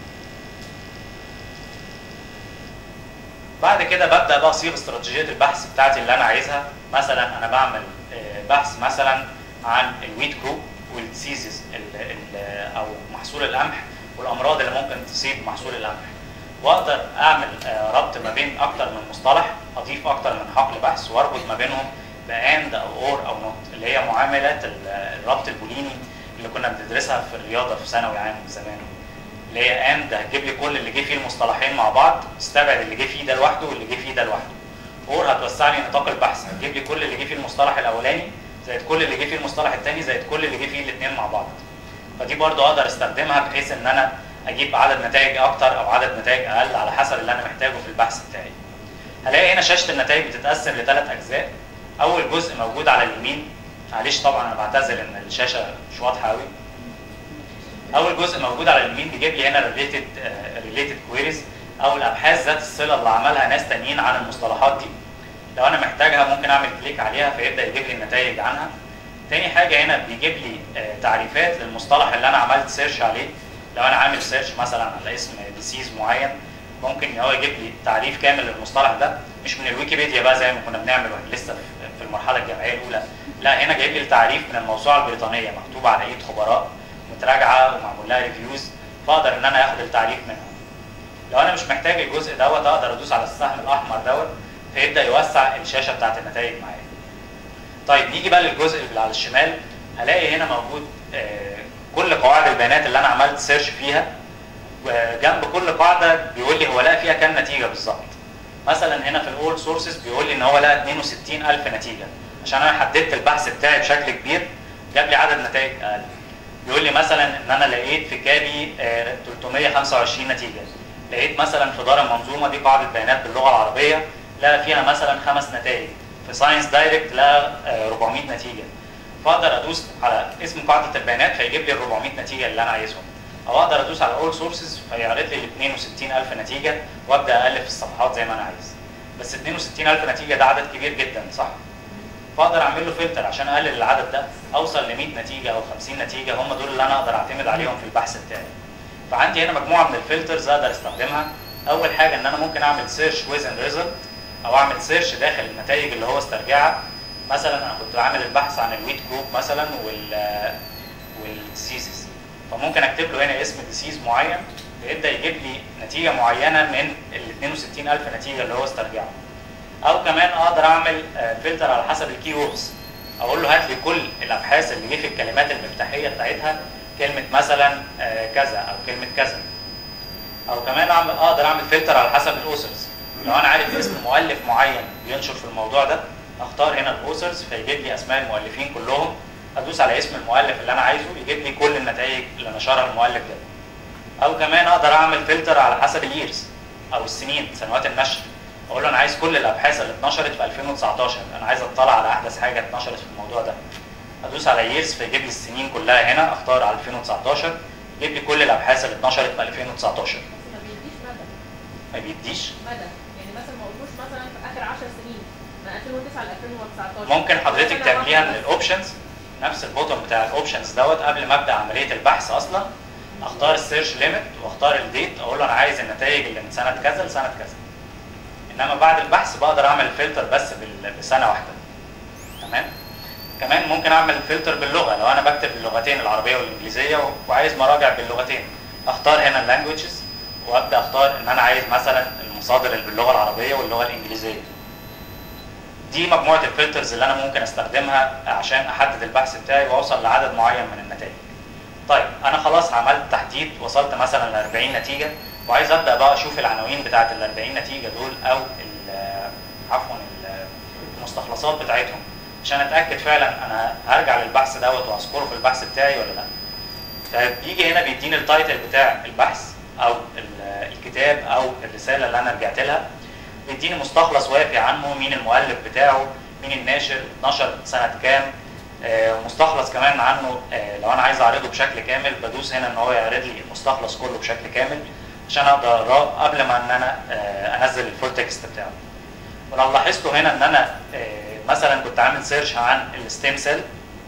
بعد كده ببدا بقى اصيغ استراتيجيه البحث بتاعتي اللي انا عايزها مثلا انا بعمل آه، بحث مثلا عن الويت كروب والديسيزز او محصول القمح والامراض اللي ممكن تصيب محصول القمح واقدر اعمل آه، ربط ما بين اكتر من مصطلح اضيف اكتر من حقل بحث واربط ما بينهم باند او اور او نوت اللي هي معاملات ال- الربط البوليني اللي كنا بندرسها في الرياضه في ثانوي عام زمان اللي هي اند هتجيب لي كل اللي جه فيه المصطلحين مع بعض استبعد اللي جه فيه ده لوحده واللي جه فيه ده لوحده اور هتوسع لي نطاق البحث هتجيب لي كل اللي جه فيه المصطلح الاولاني زائد كل اللي جه فيه المصطلح الثاني زائد كل اللي جه فيه الاثنين مع بعض فدي برضو اقدر استخدمها بحيث ان انا اجيب عدد نتائج اكتر او عدد نتائج اقل على حسب اللي انا محتاجه في البحث بتاعي هلاقي هنا شاشه النتائج بتتقسم لثلاث اجزاء اول جزء موجود على اليمين معلش طبعا انا بعتذر ان الشاشه مش واضحه قوي اول جزء موجود على اليمين بيجيب لي هنا ريليتد ريليتد كويريز او الابحاث ذات الصله اللي عملها ناس تانيين عن المصطلحات دي لو انا محتاجها ممكن اعمل كليك عليها فيبدا يجيب لي النتائج عنها تاني حاجه هنا بيجيب لي آه، تعريفات للمصطلح اللي انا عملت سيرش عليه لو انا عامل سيرش مثلا على اسم ديسيز معين ممكن ان هو يجيب لي تعريف كامل للمصطلح ده مش من الويكيبيديا بقى زي ما كنا بنعمل واحنا لسه في- في المرحله الجامعيه الاولى لا هنا جايب لي التعريف من الموسوعه البريطانيه مكتوب على ايد خبراء متراجعه ومعمول لها ريفيوز فاقدر ان انا اخد التعريف منها لو انا مش محتاج الجزء دوت اقدر ادوس على السهم الاحمر دوت فيبدا يوسع الشاشه بتاعت النتائج معايا طيب نيجي بقى للجزء اللي على الشمال هلاقي هنا موجود آه، كل قواعد البيانات اللي انا عملت سيرش فيها وجنب كل قاعده بيقول لي هو لقى فيها كام نتيجه بالظبط مثلا هنا في الاول سورسز بيقول لي ان هو لقى 62000 نتيجه عشان انا حددت البحث بتاعي بشكل كبير جاب لي عدد نتائج اقل بيقول لي مثلا ان انا لقيت في كابي آه، 325 نتيجه لقيت مثلا في دار المنظومه دي قاعده بيانات باللغه العربيه لقى فيها مثلا خمس نتائج في ساينس دايركت لقى آه، 400 نتيجه فاقدر ادوس على اسم قاعده البيانات فيجيب لي ال 400 نتيجه اللي انا عايزهم او اقدر ادوس على اول سورسز فيعرض لي ال 62000 نتيجه وابدا الف الصفحات زي ما انا عايز بس 62000 نتيجه ده عدد كبير جدا صح فاقدر اعمل له فلتر عشان اقلل العدد ده اوصل ل 100 نتيجه او 50 نتيجه هم دول اللي انا اقدر اعتمد عليهم في البحث بتاعي فعندي هنا مجموعه من الفلترز اقدر استخدمها اول حاجه ان انا ممكن اعمل سيرش ويزن ريزلت او اعمل سيرش داخل النتائج اللي هو استرجعها مثلا انا كنت عامل البحث عن الويت جروب مثلا وال والديسيزز فممكن اكتب له هنا اسم ديسيز معين فيبدا يجيب لي نتيجه معينه من ال 62000 نتيجه اللي هو استرجعها او كمان اقدر اعمل فلتر على حسب الكي ووردز اقول له هات لي كل الابحاث اللي جه في الكلمات المفتاحيه بتاعتها كلمه مثلا آه، كذا او كلمه كذا او كمان اعمل اقدر اعمل فلتر على حسب الاوثرز لو انا عارف اسم مؤلف معين بينشر في الموضوع ده اختار هنا الاوثرز فيجيب لي اسماء المؤلفين كلهم ادوس على اسم المؤلف اللي انا عايزه يجيب لي كل النتائج اللي نشرها المؤلف ده او كمان اقدر اعمل فلتر على حسب اليرز او السنين سنوات النشر اقول له انا عايز كل الابحاث اللي اتنشرت في 2019 انا عايز اطلع على احدث حاجه اتنشرت في الموضوع ده ادوس على ييرز فيجيب لي السنين كلها هنا اختار على 2019 يجيب لي كل الابحاث اللي اتنشرت في 2019 بس ما بيديش مدى ما بيديش مدى يعني مثلا ما قلتوش مثلا في اخر 10 سنين من 2009 ل 2019 ممكن حضرتك سنة تعمليها واحدة من بس. الاوبشنز نفس البوتون بتاع الاوبشنز دوت قبل ما ابدا عمليه البحث اصلا اختار السيرش ليميت واختار الديت اقول له انا عايز النتائج اللي من سنه كذا لسنه كذا انما بعد البحث بقدر اعمل فلتر بس بال- بسنه واحده تمام كمان ممكن اعمل فلتر باللغه لو انا بكتب باللغتين العربيه والانجليزيه وعايز مراجع باللغتين اختار هنا اللانجوجز وابدا اختار ان انا عايز مثلا المصادر اللي باللغه العربيه واللغه الانجليزيه دي مجموعه الفلترز اللي انا ممكن استخدمها عشان احدد البحث بتاعي واوصل لعدد معين من النتائج طيب انا خلاص عملت تحديد وصلت مثلا ل 40 نتيجه وعايز ابدا بقى اشوف العناوين بتاعه ال 40 نتيجه دول او ال- عفوا ال- المستخلصات بتاعتهم عشان اتاكد فعلا انا هرجع للبحث دوت واذكره في البحث بتاعي ولا لا فبيجي هنا بيديني التايتل بتاع البحث او ال- الكتاب او الرساله اللي انا رجعت لها بيديني مستخلص وافي عنه مين المؤلف بتاعه مين الناشر نشر سنه كام آه، مستخلص كمان عنه آه، لو انا عايز اعرضه بشكل كامل بدوس هنا ان هو يعرض لي المستخلص كله بشكل كامل عشان اقدر اقراه قبل ما ان انا آه، انزل الفول تكست بتاعه ولو لاحظتوا هنا ان انا آه، مثلا كنت عامل سيرش عن الستيم سيل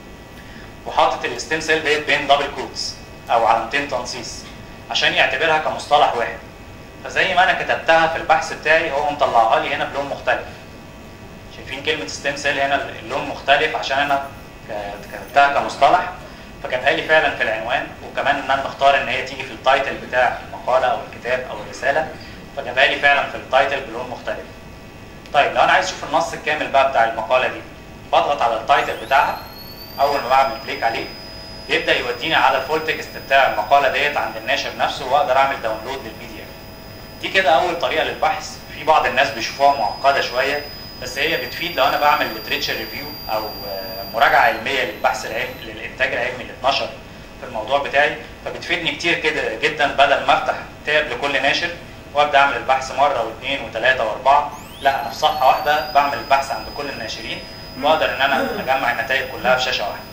وحاطط الستيم سيل ديت بين دبل كوتس او علامتين تنصيص عشان يعتبرها كمصطلح واحد فزي ما انا كتبتها في البحث بتاعي هو مطلعها لي هنا بلون مختلف شايفين كلمه ستيم سيل هنا اللون مختلف عشان انا ك- كتبتها كمصطلح فجابها لي فعلا في العنوان وكمان ان انا مختار ان هي تيجي في التايتل بتاع المقاله او الكتاب او الرساله فجابها لي فعلا في التايتل بلون مختلف طيب لو انا عايز اشوف النص الكامل بقى بتاع المقاله دي بضغط على التايتل بتاعها اول ما بعمل كليك عليه يبدا يوديني على الفول تكست بتاع المقاله ديت عند الناشر نفسه واقدر اعمل داونلود للبي دي اف دي كده اول طريقه للبحث في بعض الناس بيشوفوها معقده شويه بس هي بتفيد لو انا بعمل ليتريتشر ريفيو او آه، مراجعه علميه للبحث العلمي للانتاج العلمي اللي اتنشر في الموضوع بتاعي فبتفيدني كتير كده جدا بدل ما افتح تاب لكل ناشر وابدا اعمل البحث مره واثنين وثلاثه واربعه لا انا في صفحه واحده بعمل البحث عند كل الناشرين واقدر ان انا اجمع النتائج كلها في شاشه واحده.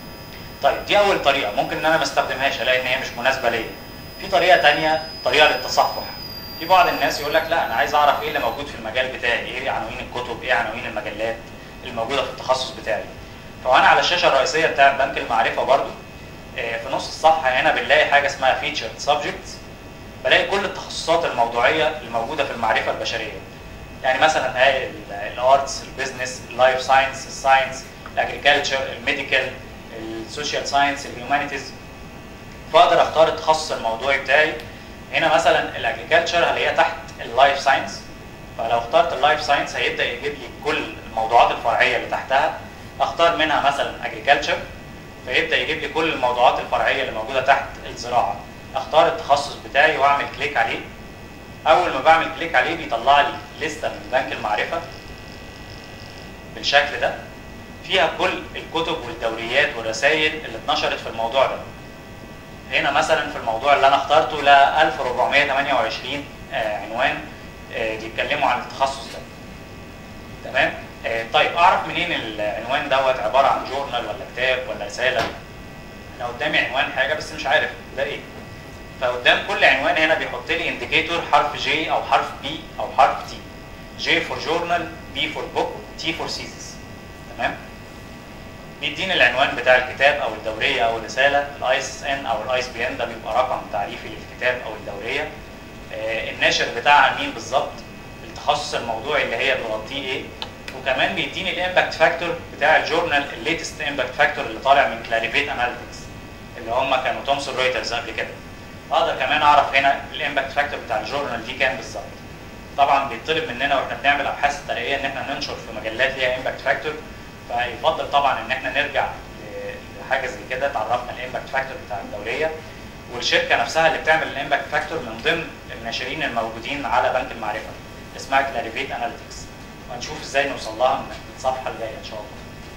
طيب دي اول طريقه ممكن ان انا ما استخدمهاش الاقي ان هي مش مناسبه ليا. في طريقه تانية طريقه للتصفح. في بعض الناس يقول لك لا انا عايز اعرف ايه اللي موجود في المجال بتاعي، ايه عناوين الكتب، ايه عناوين المجلات الموجوده في التخصص بتاعي. فانا على الشاشه الرئيسيه بتاعت بنك المعرفه برضو آه، في نص الصفحه هنا بنلاقي حاجه اسمها فيتشر سبجكتس بلاقي كل التخصصات الموضوعيه اللي موجوده في المعرفه البشريه. يعني مثلا الارتس البيزنس اللايف ساينس الساينس الاجريكلتشر الميديكال السوشيال ساينس الهيومانيتيز فاقدر اختار التخصص الموضوعي بتاعي هنا مثلا الاجريكلتشر هلاقيها تحت اللايف ساينس فلو اخترت اللايف ساينس هيبدا يجيب لي كل الموضوعات الفرعيه اللي تحتها اختار منها مثلا اجريكلتشر فيبدا يجيب لي كل الموضوعات الفرعيه اللي موجوده تحت الزراعه اختار التخصص بتاعي واعمل كليك عليه اول ما بعمل كليك عليه بيطلع لي لسته من بنك المعرفه بالشكل ده فيها كل الكتب والدوريات والرسائل اللي اتنشرت في الموضوع ده هنا مثلا في الموضوع اللي انا اخترته ل 1428 آه، عنوان آه، بيتكلموا عن التخصص ده تمام آه، طيب اعرف منين العنوان دوت عباره عن جورنال ولا كتاب ولا رساله انا قدامي عنوان حاجه بس مش عارف ده ايه فقدام كل عنوان هنا بيحط لي انديكيتور حرف جي او حرف بي او حرف تي جي فور جورنال بي فور بوك تي فور سيزز تمام بيديني العنوان بتاع الكتاب او الدوريه او الرساله الاي اس ان او الاي اس بي ان ده بيبقى رقم تعريفي للكتاب او الدوريه آه، الناشر بتاعها مين بالظبط التخصص الموضوعي اللي هي بتغطيه ايه وكمان بيديني الامباكت فاكتور بتاع الجورنال الليتست امباكت فاكتور اللي طالع من كلاريفيت اناليتكس اللي هم كانوا تومسون رويترز قبل كده اقدر كمان اعرف هنا الامباكت فاكتور بتاع الجورنال دي كام بالظبط طبعا بيطلب مننا واحنا بنعمل ابحاث ترقيه ان احنا ننشر في مجلات ليها امباكت فاكتور فيفضل طبعا ان احنا نرجع ل- لحاجه زي كده تعرفنا الامباكت فاكتور بتاع الدوريه والشركه نفسها اللي بتعمل الامباكت فاكتور من ضمن الناشرين الموجودين على بنك المعرفه اسمها كلاريفيت اناليتكس وهنشوف ازاي نوصل لها من الصفحه الجايه ان شاء الله.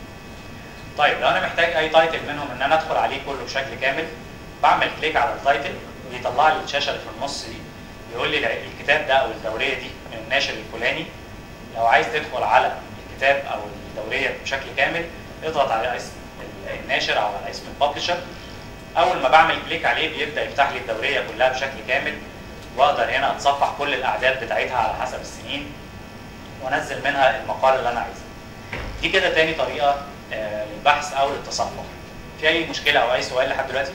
طيب لو انا محتاج اي تايتل منهم ان انا ادخل عليه كله بشكل كامل بعمل كليك على التايتل ويطلع لي الشاشه اللي في النص دي يقول لي الع- الكتاب ده او الدوريه دي من الناشر الفلاني لو عايز تدخل على الكتاب او الدوريه بشكل كامل اضغط على اسم ال- الناشر او على اسم الببلشر اول ما بعمل كليك عليه بيبدا يفتح لي الدوريه كلها بشكل كامل واقدر هنا اتصفح كل الاعداد بتاعتها على حسب السنين وانزل منها المقال اللي انا عايزه دي كده تاني طريقه آه، للبحث او للتصفح في اي مشكله او اي سؤال لحد دلوقتي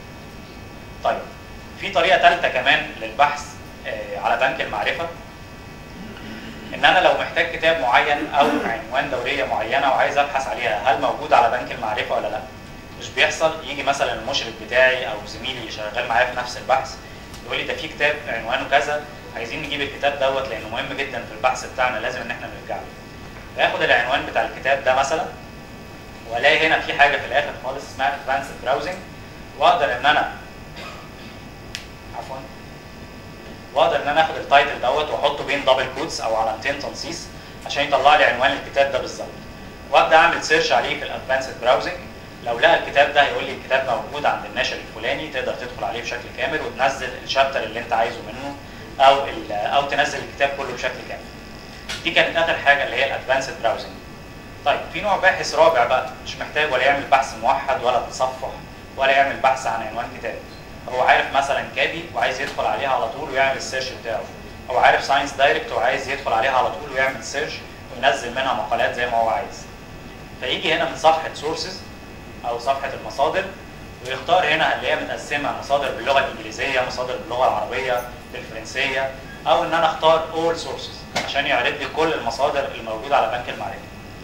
طيب في طريقه ثالثه كمان للبحث آه، على بنك المعرفه ان انا لو محتاج كتاب معين او عنوان دوريه معينه وعايز ابحث عليها هل موجود على بنك المعرفه ولا لا مش بيحصل يجي مثلا المشرف بتاعي او زميلي اللي شغال معايا في نفس البحث يقول لي ده في كتاب عنوانه كذا عايزين نجيب الكتاب دوت لانه مهم جدا في البحث بتاعنا لازم ان احنا نرجع له باخد العنوان بتاع الكتاب ده مثلا والاقي هنا في حاجه في الاخر خالص اسمها ادفانسد براوزنج واقدر ان انا عفوا واقدر ان انا اخد التايتل دوت واحطه بين دبل كوتس او علامتين تنصيص عشان يطلع لي عنوان الكتاب ده بالظبط وابدا اعمل سيرش عليه في الادفانسد براوزنج لو لقى الكتاب ده هيقول لي الكتاب موجود عند الناشر الفلاني تقدر تدخل عليه بشكل كامل وتنزل الشابتر اللي انت عايزه منه او ال- او تنزل الكتاب كله بشكل كامل دي كانت اخر حاجه اللي هي الادفانسد براوزنج طيب في نوع باحث رابع بقى مش محتاج ولا يعمل بحث موحد ولا تصفح ولا يعمل بحث عن عنوان كتاب هو عارف مثلا كابي وعايز يدخل عليها على طول ويعمل السيرش بتاعه هو عارف ساينس دايركت وعايز يدخل عليها على طول ويعمل سيرش وينزل منها مقالات زي ما هو عايز فيجي هنا من صفحه سورسز او صفحه المصادر ويختار هنا اللي هي متقسمه مصادر باللغه الانجليزيه مصادر باللغه العربيه بالفرنسيه او ان انا اختار all sources عشان يعرض لي كل المصادر اللي موجوده على بنك المعرفه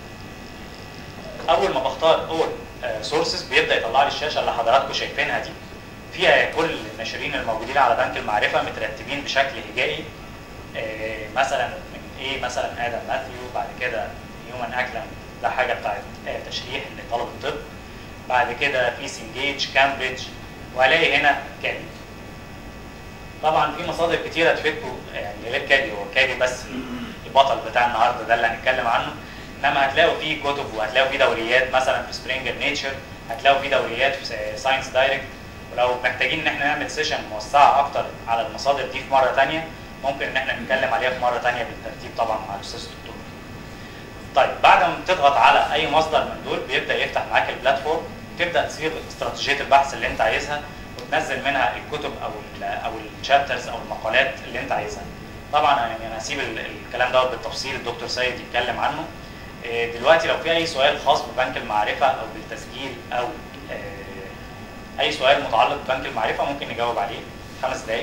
اول ما بختار all آه، sources بيبدا يطلع لي الشاشه اللي حضراتكم شايفينها دي فيها كل الناشرين الموجودين على بنك المعرفه مترتبين بشكل هجائي آه، مثلا من ايه مثلا ادم ماثيو بعد كده هيومن اكلم ده حاجه بتاعت آه، تشريح لطلب الطب بعد كده في سنجيج كامبريدج وهلاقي هنا كابي طبعا في مصادر كتيره تفيدكم يعني غير كابي هو كابي بس البطل بتاع النهارده ده اللي هنتكلم عنه انما هتلاقوا فيه كتب وهتلاقوا فيه دوريات مثلا في سبرينجر نيتشر هتلاقوا فيه دوريات في ساينس دايركت ولو محتاجين ان احنا نعمل سيشن موسعه اكتر على المصادر دي في مره ثانيه ممكن ان احنا نتكلم عليها في مره ثانيه بالترتيب طبعا مع الاستاذ الدكتور طيب بعد ما بتضغط على اي مصدر من دول بيبدا يفتح معاك البلاتفورم تبدا تصيغ استراتيجيه البحث اللي انت عايزها وتنزل منها الكتب او ال او الشابترز او المقالات اللي انت عايزها طبعا يعني انا هسيب ال- الكلام دوت بالتفصيل الدكتور سيد يتكلم عنه إيه، دلوقتي لو في اي سؤال خاص ببنك المعرفه او بالتسجيل او آه، اي سؤال متعلق ببنك المعرفه ممكن نجاوب عليه خمس دقائق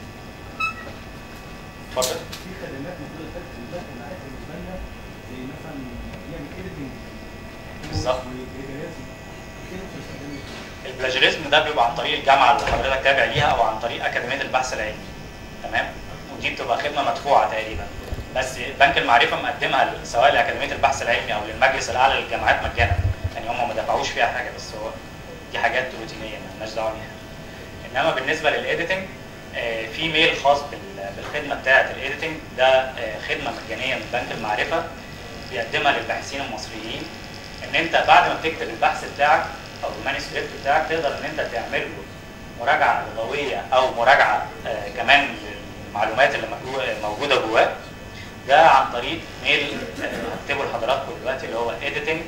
اتفضل في خدمات موجوده في البنك المعرفه بالنسبه لنا زي مثلا يعمل ايديتنج بالظبط. والبلاجيريزم كده مش هيستخدمه البلاجيريزم ده بيبقى عن طريق الجامعه اللي حضرتك تابع ليها او عن طريق اكاديميه البحث العلمي تمام ودي بتبقى خدمه مدفوعه تقريبا بس بنك المعرفه مقدمها سواء لاكاديميه البحث العلمي او للمجلس الاعلى للجامعات مجانا يعني هم ما دفعوش فيها حاجه بس هو دي حاجات روتينيه مالناش دعوه بيها انما بالنسبه للايديتنج آه، في ميل خاص بال- بالخدمه بتاعه الايديتنج ده آه، خدمه مجانيه من بنك المعرفه بيقدمها للباحثين المصريين ان انت بعد ما بتكتب البحث بتاعك او المانuscript بتاعك تقدر ان انت تعمل له مراجعه لغويه او مراجعه آه، كمان للمعلومات اللي مجو- موجوده جواه ده عن طريق ميل آه، هكتبه لحضراتكم دلوقتي اللي هو editing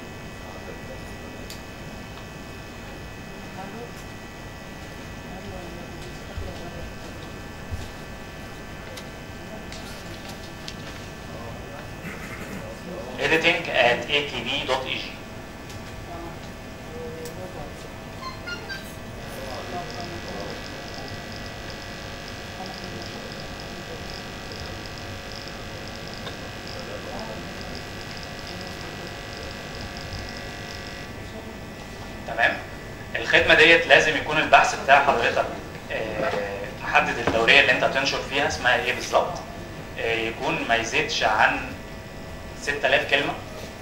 editing at akb.eg تمام الخدمه ديت لازم يكون البحث بتاع حضرتك آه، محدد الدوريه اللي انت هتنشر فيها اسمها ايه بالظبط آه، يكون ما يزيدش عن 6000 كلمه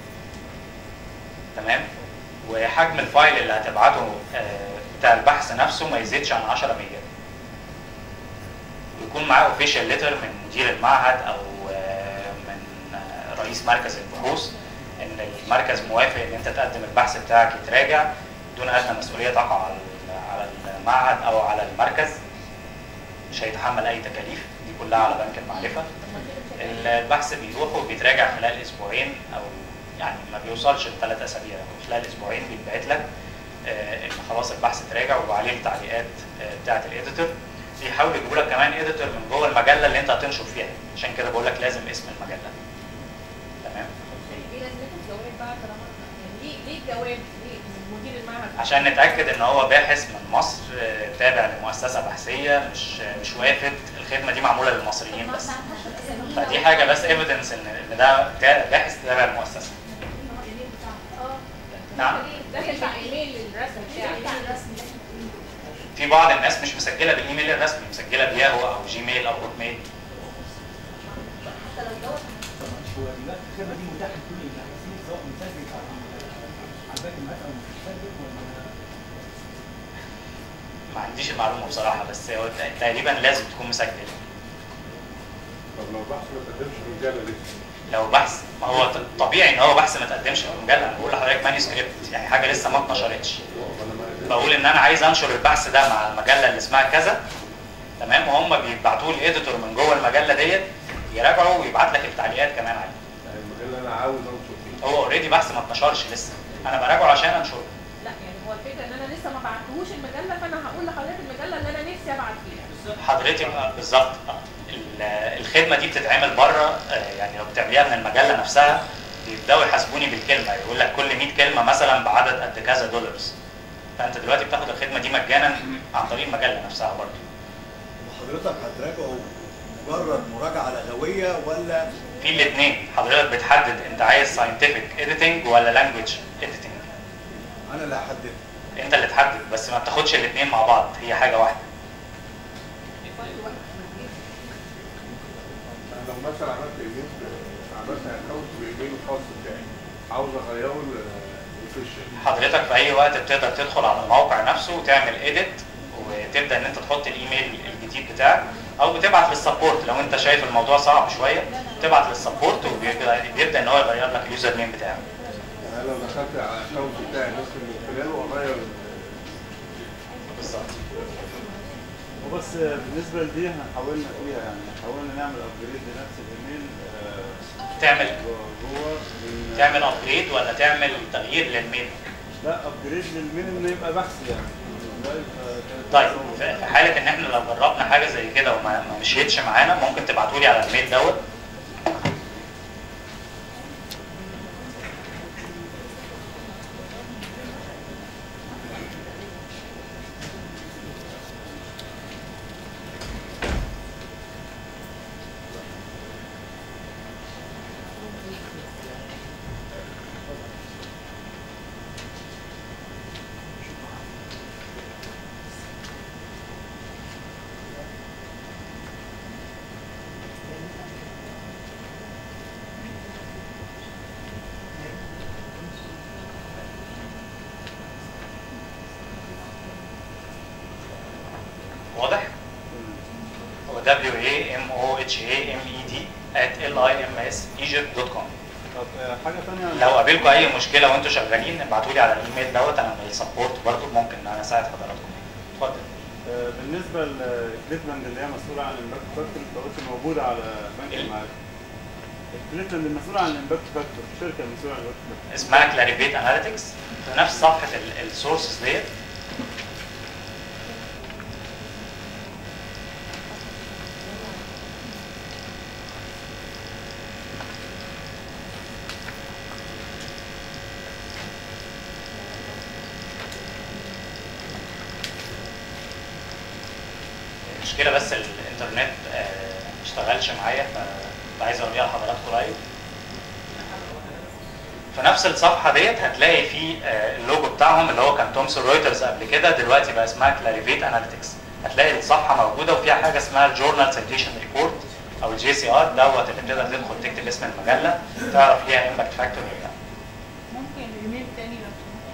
تمام وحجم الفايل اللي هتبعته آه، بتاع البحث نفسه ما يزيدش عن 10 ميجا ويكون معاه اوفيشال ليتر من مدير المعهد او آه، من آه، رئيس مركز البحوث ان المركز موافق ان انت تقدم البحث بتاعك يتراجع دون ادنى مسؤوليه تقع على على المعهد او على المركز مش هيتحمل اي تكاليف دي كلها على بنك المعرفه البحث بيروح وبيتراجع خلال اسبوعين او يعني ما بيوصلش لثلاث اسابيع هو خلال اسبوعين بيتبعت لك آه، ان خلاص البحث اتراجع وعليه التعليقات آه، بتاعه الايديتور بيحاول يجيبوا لك كمان ايديتور من جوه المجله اللي انت هتنشر فيها عشان كده بقول لك لازم اسم المجله تمام ايه لازمته الدوري بقى طالما يعني ليه ليه الجواب ليه من مدير المعهد عشان نتاكد ان هو باحث من مصر آه، تابع لمؤسسه بحثيه مش آه، مش وافد الخدمه دي معموله للمصريين بس فدي حاجه بس ايفيدنس ان ان ده تا- باحث تابع للمؤسسه اه نعم داخل مع ايميل الرسم بتاعك في بعض الناس مش مسجله بالايميل الرسمي مسجله بياهو او جيميل او هوت ميل طب هو دلوقتي الخدمه دي متاحه لكل الباحثين سواء مسجل على على باقي المعهد او مش مسجل ولا ما عنديش المعلومه بصراحه بس هو تقريبا لازم تكون مسجل طب لو بحث ما تقدمش رجاله لسه لو بحث ما هو ط- طبيعي ان هو بحث ما تقدمش في المجله انا بقول لحضرتك مانيسكريبت يعني حاجه لسه ما اتنشرتش وانا ما بقول ان انا عايز انشر البحث ده مع المجله اللي اسمها كذا تمام وهم بيبعتوا لي اديتور من جوه المجله ديت يراجعوا ويبعت لك التعليقات كمان عليه يعني المجال اللي انا عاوز انشر فيه هو اوريدي بحث ما اتنشرش لسه انا براجعه عشان انشره لا يعني هو الفكره ان انا لسه ما بعتهوش المجله فانا هقول لحضرتك المجله اللي انا نفسي ابعت فيها حضرتك آه، بالظبط آه. ال- الخدمه دي بتتعمل بره آه، يعني لو بتعمليها من المجله نفسها بيبداوا يحاسبوني بالكلمه يقول لك كل 100 كلمه مثلا بعدد قد كذا دولارز فانت دلوقتي بتاخد الخدمه دي مجانا عن طريق المجله نفسها برضه وحضرتك هتراجعه مجرد مراجعه لغويه ولا في الاثنين حضرتك بتحدد انت عايز ساينتفك اديتنج ولا لانجويج اديتنج انا اللي هحدد انت اللي تحدد بس ما بتاخدش الاثنين مع بعض هي حاجه واحده انا لو مثلا عملت ايميل عملت اكونت بايميل الخاص بتاعي عاوز اغيره لاوفيشال حضرتك في اي وقت بتقدر تدخل على الموقع نفسه وتعمل اديت وتبدا ان انت تحط الايميل الجديد بتاعك او بتبعت للسبورت لو انت شايف الموضوع صعب شويه تبعت للسبورت وبيبدا بيبدأ ان هو يغير لك اليوزر نيم بتاعك يعني انا لو دخلت على الاكونت بتاعي ممكن من خلاله اغير بالظبط وبس بالنسبه لدي احنا حاولنا فيها يعني حاولنا نعمل ابجريد لنفس الايميل آه، تعمل جوه من- تعمل ابجريد ولا تعمل تغيير للميل لا ابجريد للميل انه يبقى بحث يعني لا يبقى كانت طيب في في حاله ان احنا لو جربنا حاجه زي كده وما ما مشيتش معانا ممكن تبعتوا لي على الميل دوت واضح؟ هو w a m o h a m e d at l i m s egypt.com طب آه، حاجه ثانيه لو قابلكم اي مشكله وانتوا شغالين ابعتوا لي على الايميل دوت انا من السبورت برضه ممكن ان انا اساعد حضراتكم اتفضل آه، بالنسبه لكليفلاند اللي هي مسؤوله عن الامباكت فاكتور انت قلت موجوده على بنك ال- المعارف كليفلاند المسؤوله عن الامباكت فاكتور الشركه المسؤوله عن الامباكت فاكتور اسمها كلاريفيت اناليتكس في نفس صفحه السورسز ديت المشكله بس الانترنت آه، ما اشتغلش معايا فعايز اوريها لحضراتكم لايف في نفس الصفحه ديت هتلاقي في آه، اللوجو بتاعهم اللي هو كان تومسون رويترز قبل كده دلوقتي بقى اسمها كلاريفيت اناليتكس هتلاقي الصفحه موجوده وفيها حاجه اسمها الجورنال سيتيشن ريبورت او الجي سي ار دوت اللي بتقدر تدخل تكتب اسم المجله تعرف ليها امباكت فاكتور ولا لا ممكن ايميل تاني لو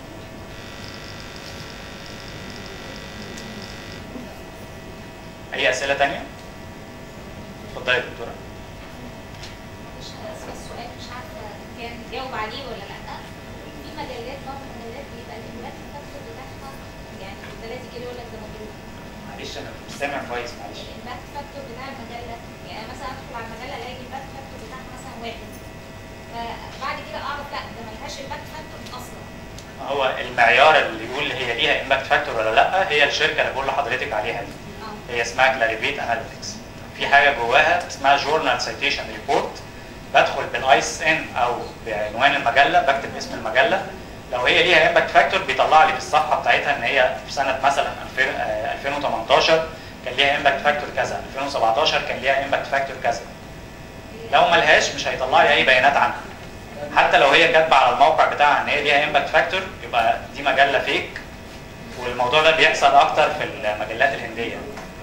اي اسئله تانية؟ اتفضلي يا دكتوره مش اسف السؤال مش عارفه كان جاوب عليه ولا لا في مجلات بعض المجلات بيبقى الامباكت فاكتور بتاعها يعني البلدي كده يقول لك ده مضروب معلش انا مش سامع كويس معلش الامباكت فاكتور بتاع المجله يعني أنا مثلا ادخل على المجله الاقي الامباكت فاكتور بتاعها مثلا واحد فبعد كده اعرف لا ده ملهاش امباكت فاكتور اصلا هو المعيار اللي يقول هي ليها امباكت فاكتور ولا لا هي الشركه اللي بقول لحضرتك عليها دي اه هي اسمها كلاريفيت اناليتكس في حاجه جواها اسمها جورنال سيتيشن ريبورت بدخل بالاي اس ان او بعنوان المجله بكتب اسم المجله لو هي ليها امباكت فاكتور بيطلع لي في الصفحه بتاعتها ان هي في سنه مثلا 2000 آه، 2018 كان ليها امباكت فاكتور كذا 2017 كان ليها امباكت فاكتور كذا لو ملهاش مش هيطلع لي اي بيانات عنها حتى لو هي كاتبه على الموقع بتاعها ان هي ليها امباكت فاكتور يبقى دي مجله فيك والموضوع ده بيحصل اكتر في المجلات الهنديه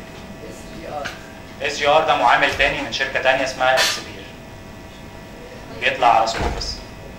اس جي ار ده معامل تاني من شركه تانيه اسمها السبير بيطلع على سكوبس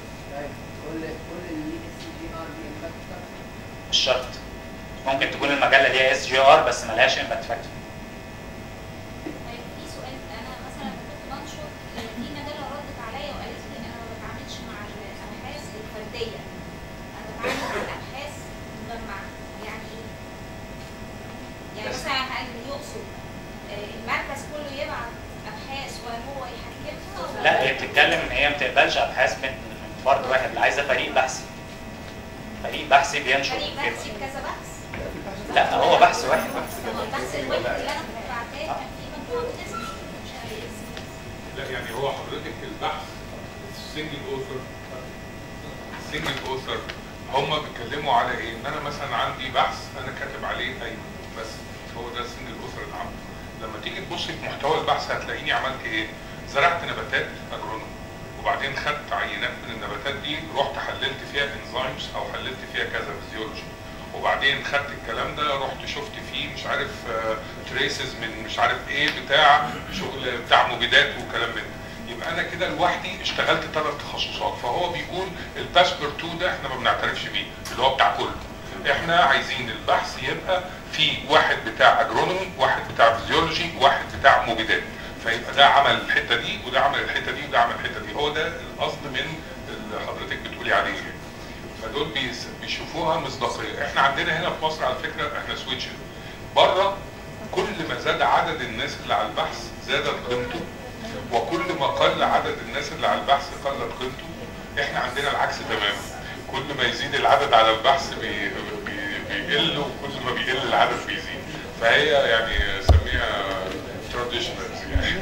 مش شرط ممكن تكون المجله ليها اس جي ار بس ملهاش امباكت فاكتور طيب في سؤال انا مثلا كنت بنشر في مجله ردت عليا وقالت لي ان انا ما بتعاملش مع الابحاث الفرديه انا بتعامل مع الابحاث مجمعه يعني ايه؟ يعني بس- مثلا هل يقصد آه، المركز كله يبعت ابحاث وهو يحكمها ولا لا هي بتتكلم ان هي ما بتقبلش ابحاث من من فرد واحد اللي عايزه فريق بحثي فريق بحثي بينشر فريق كده بحثي بكذا بحث لا هو بحث واحد هو البحث الواحد اللي انا كنت بعتاه كان فيه مجموعه من اسمي مش عارف اسمي لا يعني هو حضرتك البحث السنجل اوثر السنجل اوثر هم بيتكلموا على ايه؟ ان انا مثلا عندي بحث انا كاتب عليه ايوه بس هو ده السنجل اوثر العام لما تيجي تبصي في محتوى البحث هتلاقيني عملت ايه؟ زرعت نباتات اجرونوم وبعدين خدت عينات من النباتات دي رحت حللت فيها انزيمز او حللت فيها كذا فيزيولوجي وبعدين خدت الكلام ده رحت شفت فيه مش عارف تريسز من مش عارف ايه بتاع شغل بتاع مبيدات وكلام من ده يبقى انا كده لوحدي اشتغلت ثلاث تخصصات فهو بيقول الباسبر 2 ده احنا ما بنعترفش بيه اللي هو بتاع كله احنا عايزين البحث يبقى في واحد بتاع اجرونومي واحد بتاع فيزيولوجي واحد بتاع مبيدات فيبقى ده عمل الحته دي وده عمل الحته دي وده عمل الحته دي هو ده القصد من اللي حضرتك بتقولي عليه يعني. فدول بيس- بيشوفوها مصداقيه احنا عندنا هنا في مصر على فكره احنا سويتش بره كل ما زاد عدد الناس اللي على البحث زادت قيمته وكل ما قل عدد الناس اللي على البحث قلت قيمته احنا عندنا العكس تماما كل ما يزيد العدد على البحث بي بي بيقل وكل ما بيقل العدد بيزيد فهي يعني سميها تراديشنالز يعني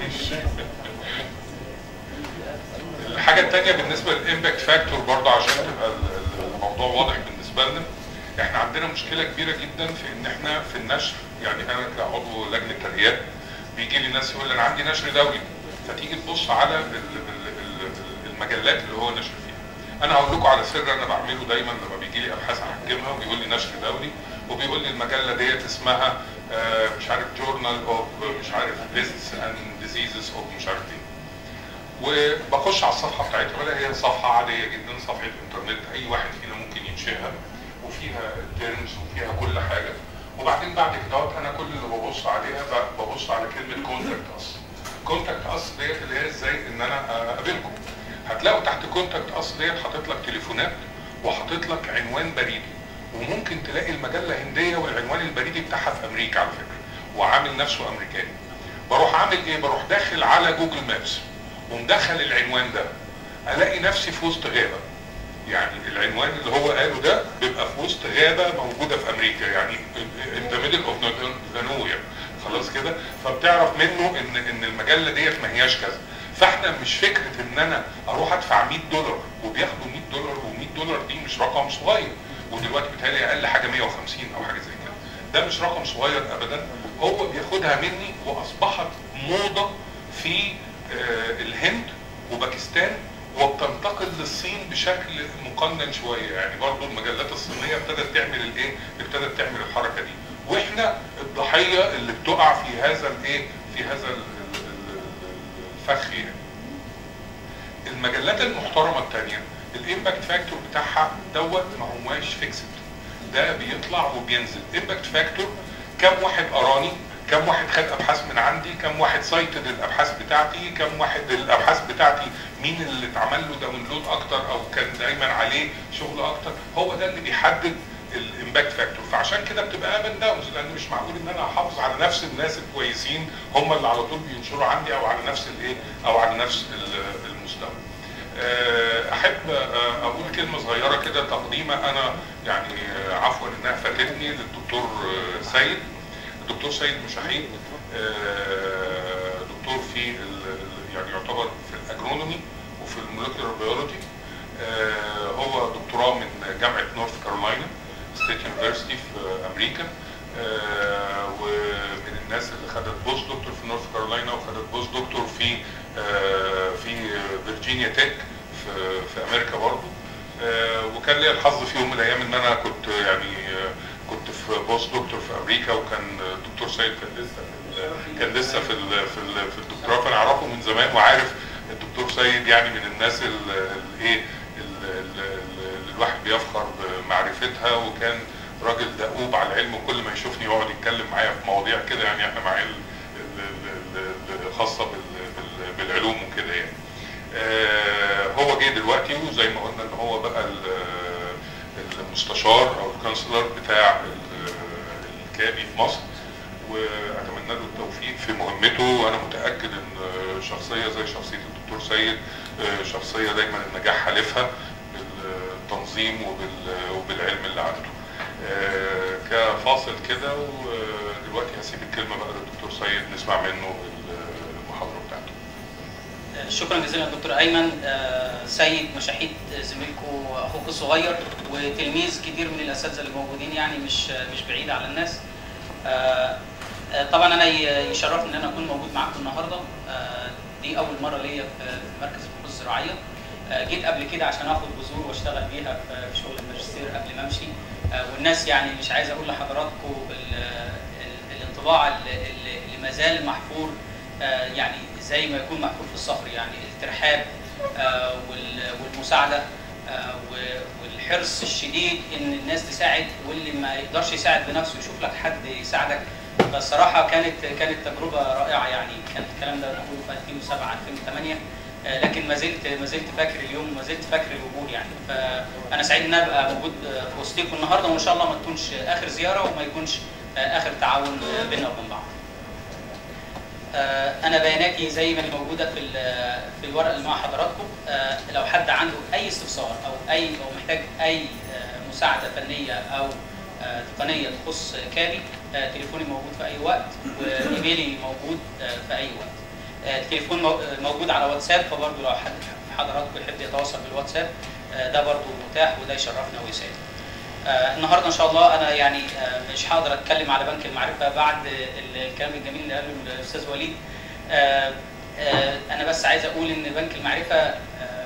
الحاجة التانية بالنسبة للإمباكت فاكتور برضه عشان تبقى ال- ال- الموضوع واضح بالنسبة لنا احنا عندنا مشكلة كبيرة جدا في ان احنا في النشر يعني انا كعضو لجنة ترقيات بيجي لي ناس يقول لي انا عندي نشر دولي فتيجي تبص على ال- ال- ال- المجلات اللي هو نشر فيها انا هقول لكم على سر انا بعمله دايما لما بيجي لي ابحاث احجمها وبيقول لي نشر دولي وبيقول لي المجله ديت اسمها آه، مش عارف جورنال اوف مش عارف ليستس اند ديزيزز اوف مش عارف ايه وبخش على الصفحه بتاعتها بلاقي هي صفحه عاديه جدا صفحه انترنت اي واحد فينا ممكن ينشئها وفيها تيرمز وفيها كل حاجه وبعدين بعد كده انا كل اللي ببص عليها ب- ببص على كلمه كونتاكت اس كونتاكت اس ديت اللي هي ازاي ان انا اقابلكم هتلاقوا تحت كونتاكت اس ديت حاطط لك تليفونات وحاطط لك عنوان بريدي وممكن تلاقي المجله هنديه والعنوان البريدي بتاعها في امريكا على فكره وعامل نفسه امريكاني بروح عامل ايه بروح داخل على جوجل مابس ومدخل العنوان ده الاقي نفسي في وسط غابه يعني العنوان اللي هو قاله ده بيبقى في وسط غابه موجوده في امريكا يعني in the middle of the nowhere خلاص كده فبتعرف منه ان ان المجله ديت ما هياش كذا فاحنا مش فكره ان انا اروح ادفع 100 دولار وبياخدوا 100 دولار و100 دولار دي مش رقم صغير ودلوقتي بيتهيألي اقل حاجه 150 او حاجه زي كده ده مش رقم صغير ابدا هو بياخدها مني واصبحت موضه في آه، الهند وباكستان وبتنتقل للصين بشكل مقنن شويه يعني برضو المجلات الصينيه ابتدت تعمل الايه؟ ابتدت تعمل الحركه دي واحنا الضحيه اللي بتقع في هذا الايه؟ في هذا ال- ال- ال- الفخ يعني. المجلات المحترمه الثانيه الامباكت فاكتور بتاعها دوت ما هواش فيكسد ده بيطلع وبينزل امباكت فاكتور كم واحد قراني كم واحد خد ابحاث من عندي كم واحد سايتد الابحاث بتاعتي كم واحد الابحاث بتاعتي مين اللي اتعمل له داونلود اكتر او كان دايما عليه شغل اكتر هو ده اللي بيحدد الامباكت فاكتور فعشان كده بتبقى ابن داونز لان مش معقول ان انا احافظ على نفس الناس الكويسين هم اللي على طول بينشروا عندي او على نفس الايه او على نفس ال- المستوى آه، احب آه، اقول كلمه صغيره كده تقديمه انا يعني آه، عفوا انها فاتتني للدكتور آه، سيد الدكتور سيد مشاحين آه، دكتور في ال- ال- يعني يعتبر في الاجرونومي وفي المولكيولر بيولوجي هو دكتوراه من جامعه اماكن آه، ومن الناس اللي خدت بوست دكتور في نورث كارولاينا وخدت بوست دكتور في آه، في فيرجينيا تك في في امريكا برضه آه، وكان لي الحظ في يوم من الايام ان انا كنت يعني آه، كنت في بوست دكتور في امريكا وكان الدكتور سيد كان لسه في ال- كان لسه في ال في ال في الدكتوراه فانا اعرفه من زمان وعارف الدكتور سيد يعني من الناس الايه اللي الواحد بيفخر بمعرفتها وكان راجل دؤوب على العلم وكل ما يشوفني يقعد يتكلم معايا في مواضيع كده يعني احنا معاه ال- ال- ال- ال- الخاصه بال- بال- بالعلوم وكده يعني. آه، هو جه دلوقتي وزي ما قلنا ان هو بقى ال- المستشار او الكونسلر بتاع ال- الكابي في مصر واتمنى له التوفيق في مهمته وانا متاكد ان شخصيه زي شخصيه الدكتور سيد آه، شخصيه دايما النجاح حالفها بالتنظيم وبال- وبالعلم اللي عنده. آه، كفاصل كده ودلوقتي هسيب الكلمه بقى للدكتور سيد نسمع منه المحاضره بتاعته. شكرا جزيلا دكتور ايمن آه، سيد مشاهيد زميلكم اخوك الصغير وتلميذ كتير من الاساتذه اللي موجودين يعني مش مش بعيد على الناس آه، آه، طبعا انا ي- يشرفني ان انا اكون موجود معاكم النهارده آه، دي اول مره ليا في في مركز البحوث الزراعيه آه، جيت قبل كده عشان اخد بذور واشتغل بيها في في شغل الماجستير قبل ما امشي آه، والناس يعني مش عايز اقول لحضراتكم ال- ال- الانطباع اللي اللي- اللي ما زال محفور آه، يعني زي ما يكون محفور في الصخر يعني الترحاب آه، وال- والمساعده آه، و- والحرص الشديد ان الناس تساعد واللي ما يقدرش يساعد بنفسه يشوف لك حد يساعدك فالصراحه كانت كانت تجربه رائعه يعني كان الكلام ده بنقوله في 2007 2008 آه، لكن ما زلت ما زلت فاكر اليوم وما زلت فاكر الوجود يعني فانا سعيد ان أنا ابقى موجود آه، في وسطكم النهارده وان شاء الله ما تكونش اخر زياره وما يكونش آه، اخر تعاون آه، بيننا وبين بعض. آه، انا بياناتي زي ما هي موجوده في ال- في الورق اللي مع حضراتكم آه، لو حد عنده اي استفسار او اي او محتاج اي آه، مساعده فنيه او آه، تقنيه تخص كابي آه، تليفوني موجود في اي وقت وايميلي موجود آه، في اي وقت آه، التليفون مو- آه، موجود على واتساب فبرضه لو حد حضراتكم يحب يتواصل بالواتساب آه، ده برضه متاح وده يشرفنا ويسعدنا آه، النهارده ان شاء الله انا يعني آه، مش هقدر اتكلم على بنك المعرفه بعد ال- الكلام الجميل اللي قاله الاستاذ وليد آه، آه، انا بس عايز اقول ان بنك المعرفه آه،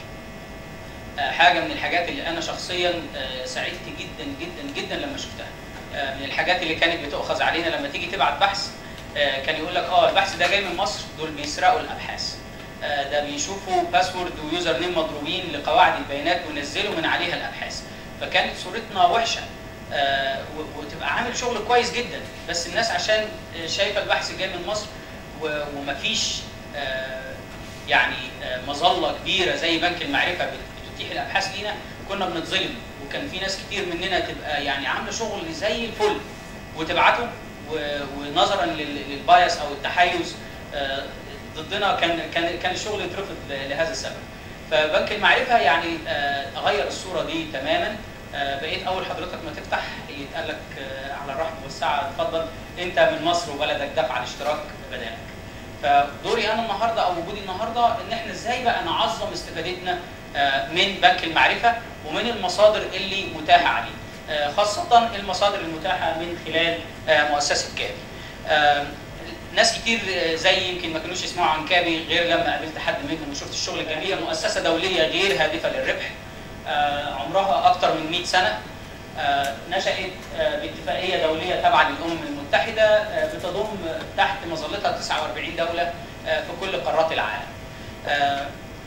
آه، حاجه من الحاجات اللي انا شخصيا آه، سعدت جدا جدا جدا لما شفتها آه، من الحاجات اللي كانت بتؤخذ علينا لما تيجي تبعت بحث آه، كان يقول لك اه البحث ده جاي من مصر دول بيسرقوا الابحاث آه، ده بيشوفوا باسورد ويوزر نيم مضروبين لقواعد البيانات وينزلوا من عليها الابحاث فكانت صورتنا وحشه آه، و- وتبقى عامل شغل كويس جدا بس الناس عشان آه، شايفه البحث جاي من مصر و- ومفيش آه، يعني آه، مظله كبيره زي بنك المعرفه بت- بتتيح الابحاث لينا كنا بنتظلم وكان في ناس كتير مننا تبقى يعني عامله شغل زي الفل وتبعته و- ونظرا لل- للبايس او التحيز آه، ضدنا كان كان كان الشغل يترفض ل- لهذا السبب. فبنك المعرفه يعني آه، غير الصوره دي تماما آه، بقيت اول حضرتك ما تفتح يتقال لك آه، على الرحب والسعه اتفضل انت من مصر وبلدك دفع الاشتراك بدالك. فدوري انا النهارده او وجودي النهارده ان احنا ازاي بقى نعظم استفادتنا آه، من بنك المعرفه ومن المصادر اللي متاحه عليه. آه، خاصه المصادر المتاحه من خلال آه، مؤسسه كابي. آه، ناس كتير آه، زي يمكن ما كانوش يسمعوا عن كابي غير لما قابلت حد منهم وشفت الشغل الجميل مؤسسه دوليه غير هادفه للربح آه، عمرها اكثر من 100 سنه آه، نشأت آه، باتفاقية دولية تابعة للأمم المتحدة آه، بتضم تحت مظلتها 49 دولة آه، في كل قارات العالم. آه،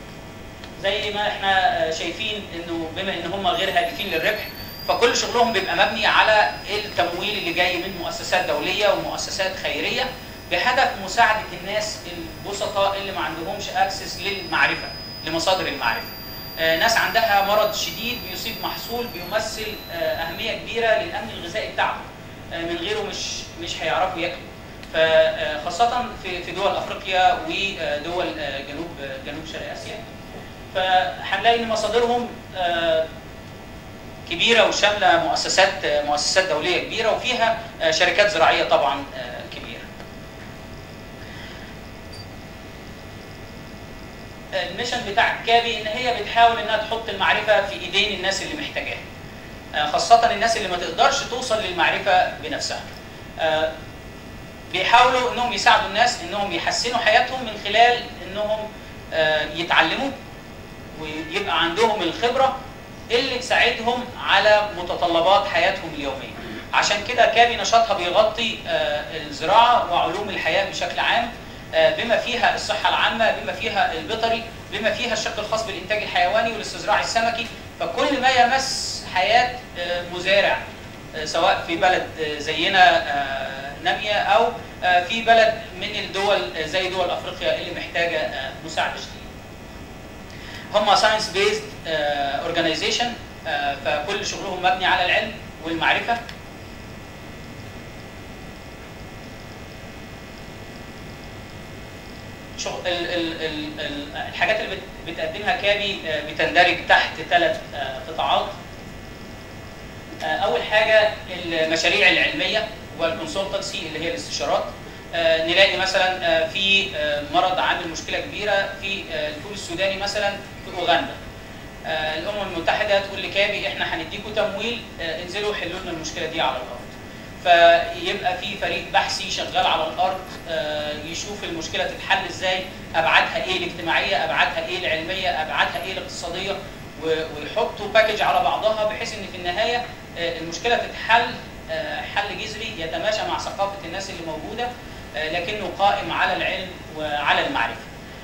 زي ما احنا آه، شايفين انه بما ان هم غير هادفين للربح فكل شغلهم بيبقى مبني على التمويل اللي جاي من مؤسسات دوليه ومؤسسات خيريه بهدف مساعده الناس البسطاء اللي ما عندهمش اكسس للمعرفه لمصادر المعرفه. آه، ناس عندها مرض شديد بيصيب محصول بيمثل آه، اهميه كبيره للامن الغذائي بتاعهم آه، من غيره مش مش هيعرفوا ياكلوا فخاصه في في دول افريقيا ودول آه، جنوب جنوب شرق اسيا فهنلاقي ان مصادرهم آه، كبيره وشامله مؤسسات مؤسسات دوليه كبيره وفيها آه، شركات زراعيه طبعا آه، كبيره. الميشن بتاع كابي ان هي بتحاول انها تحط المعرفه في ايدين الناس اللي محتاجاها. آه، خاصه الناس اللي ما تقدرش توصل للمعرفه بنفسها آه، بيحاولوا انهم يساعدوا الناس انهم يحسنوا حياتهم من خلال انهم آه، يتعلموا ويبقى عندهم الخبره اللي تساعدهم على متطلبات حياتهم اليوميه. عشان كده كابي نشاطها بيغطي آه، الزراعه وعلوم الحياه بشكل عام آه، بما فيها الصحه العامه، بما فيها البيطري، بما فيها الشق الخاص بالانتاج الحيواني والاستزراع السمكي، فكل ما يمس حياه آه، مزارع آه، سواء في بلد آه، زينا آه، ناميه او آه، في بلد من الدول آه، زي دول افريقيا اللي محتاجه آه، مساعده شديده. هم ساينس بيزد اورجانيزيشن فكل شغلهم مبني على العلم والمعرفه شغل ال ال ال ال الحاجات اللي بت- بتقدمها كابي آه، بتندرج تحت ثلاث قطاعات آه، اول حاجه المشاريع العلميه والكونسلتنسي اللي هي الاستشارات آه، نلاقي مثلا آه، في آه، مرض عامل مشكله كبيره في آه، الفول السوداني مثلا في اوغندا آه، الامم المتحده تقول لكابي احنا هنديكم تمويل آه، انزلوا حلوا لنا المشكله دي على الارض فيبقى في فريق بحثي شغال على الارض آه، يشوف المشكله تتحل ازاي ابعادها ايه الاجتماعيه ابعادها ايه العلميه ابعادها ايه الاقتصاديه و- ويحطوا باكج على بعضها بحيث ان في النهايه آه، المشكله تتحل آه، حل جذري يتماشى مع ثقافه الناس اللي موجوده آه، لكنه قائم على العلم وعلى المعرفه.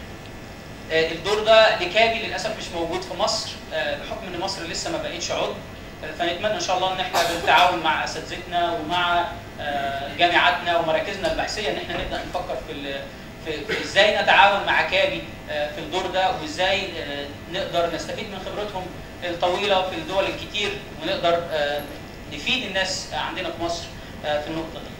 آه، الدور ده لكابي للاسف مش موجود في مصر آه، بحكم ان مصر لسه ما بقتش عضو آه، فنتمنى ان شاء الله ان احنا بالتعاون مع اساتذتنا ومع آه، جامعاتنا ومراكزنا البحثيه ان احنا نبدا نفكر في ال- في في ازاي نتعاون مع كابي آه، في الدور ده وازاي آه، نقدر نستفيد من خبرتهم الطويله في الدول الكتير ونقدر آه، نفيد الناس عندنا في مصر آه، في النقطه دي.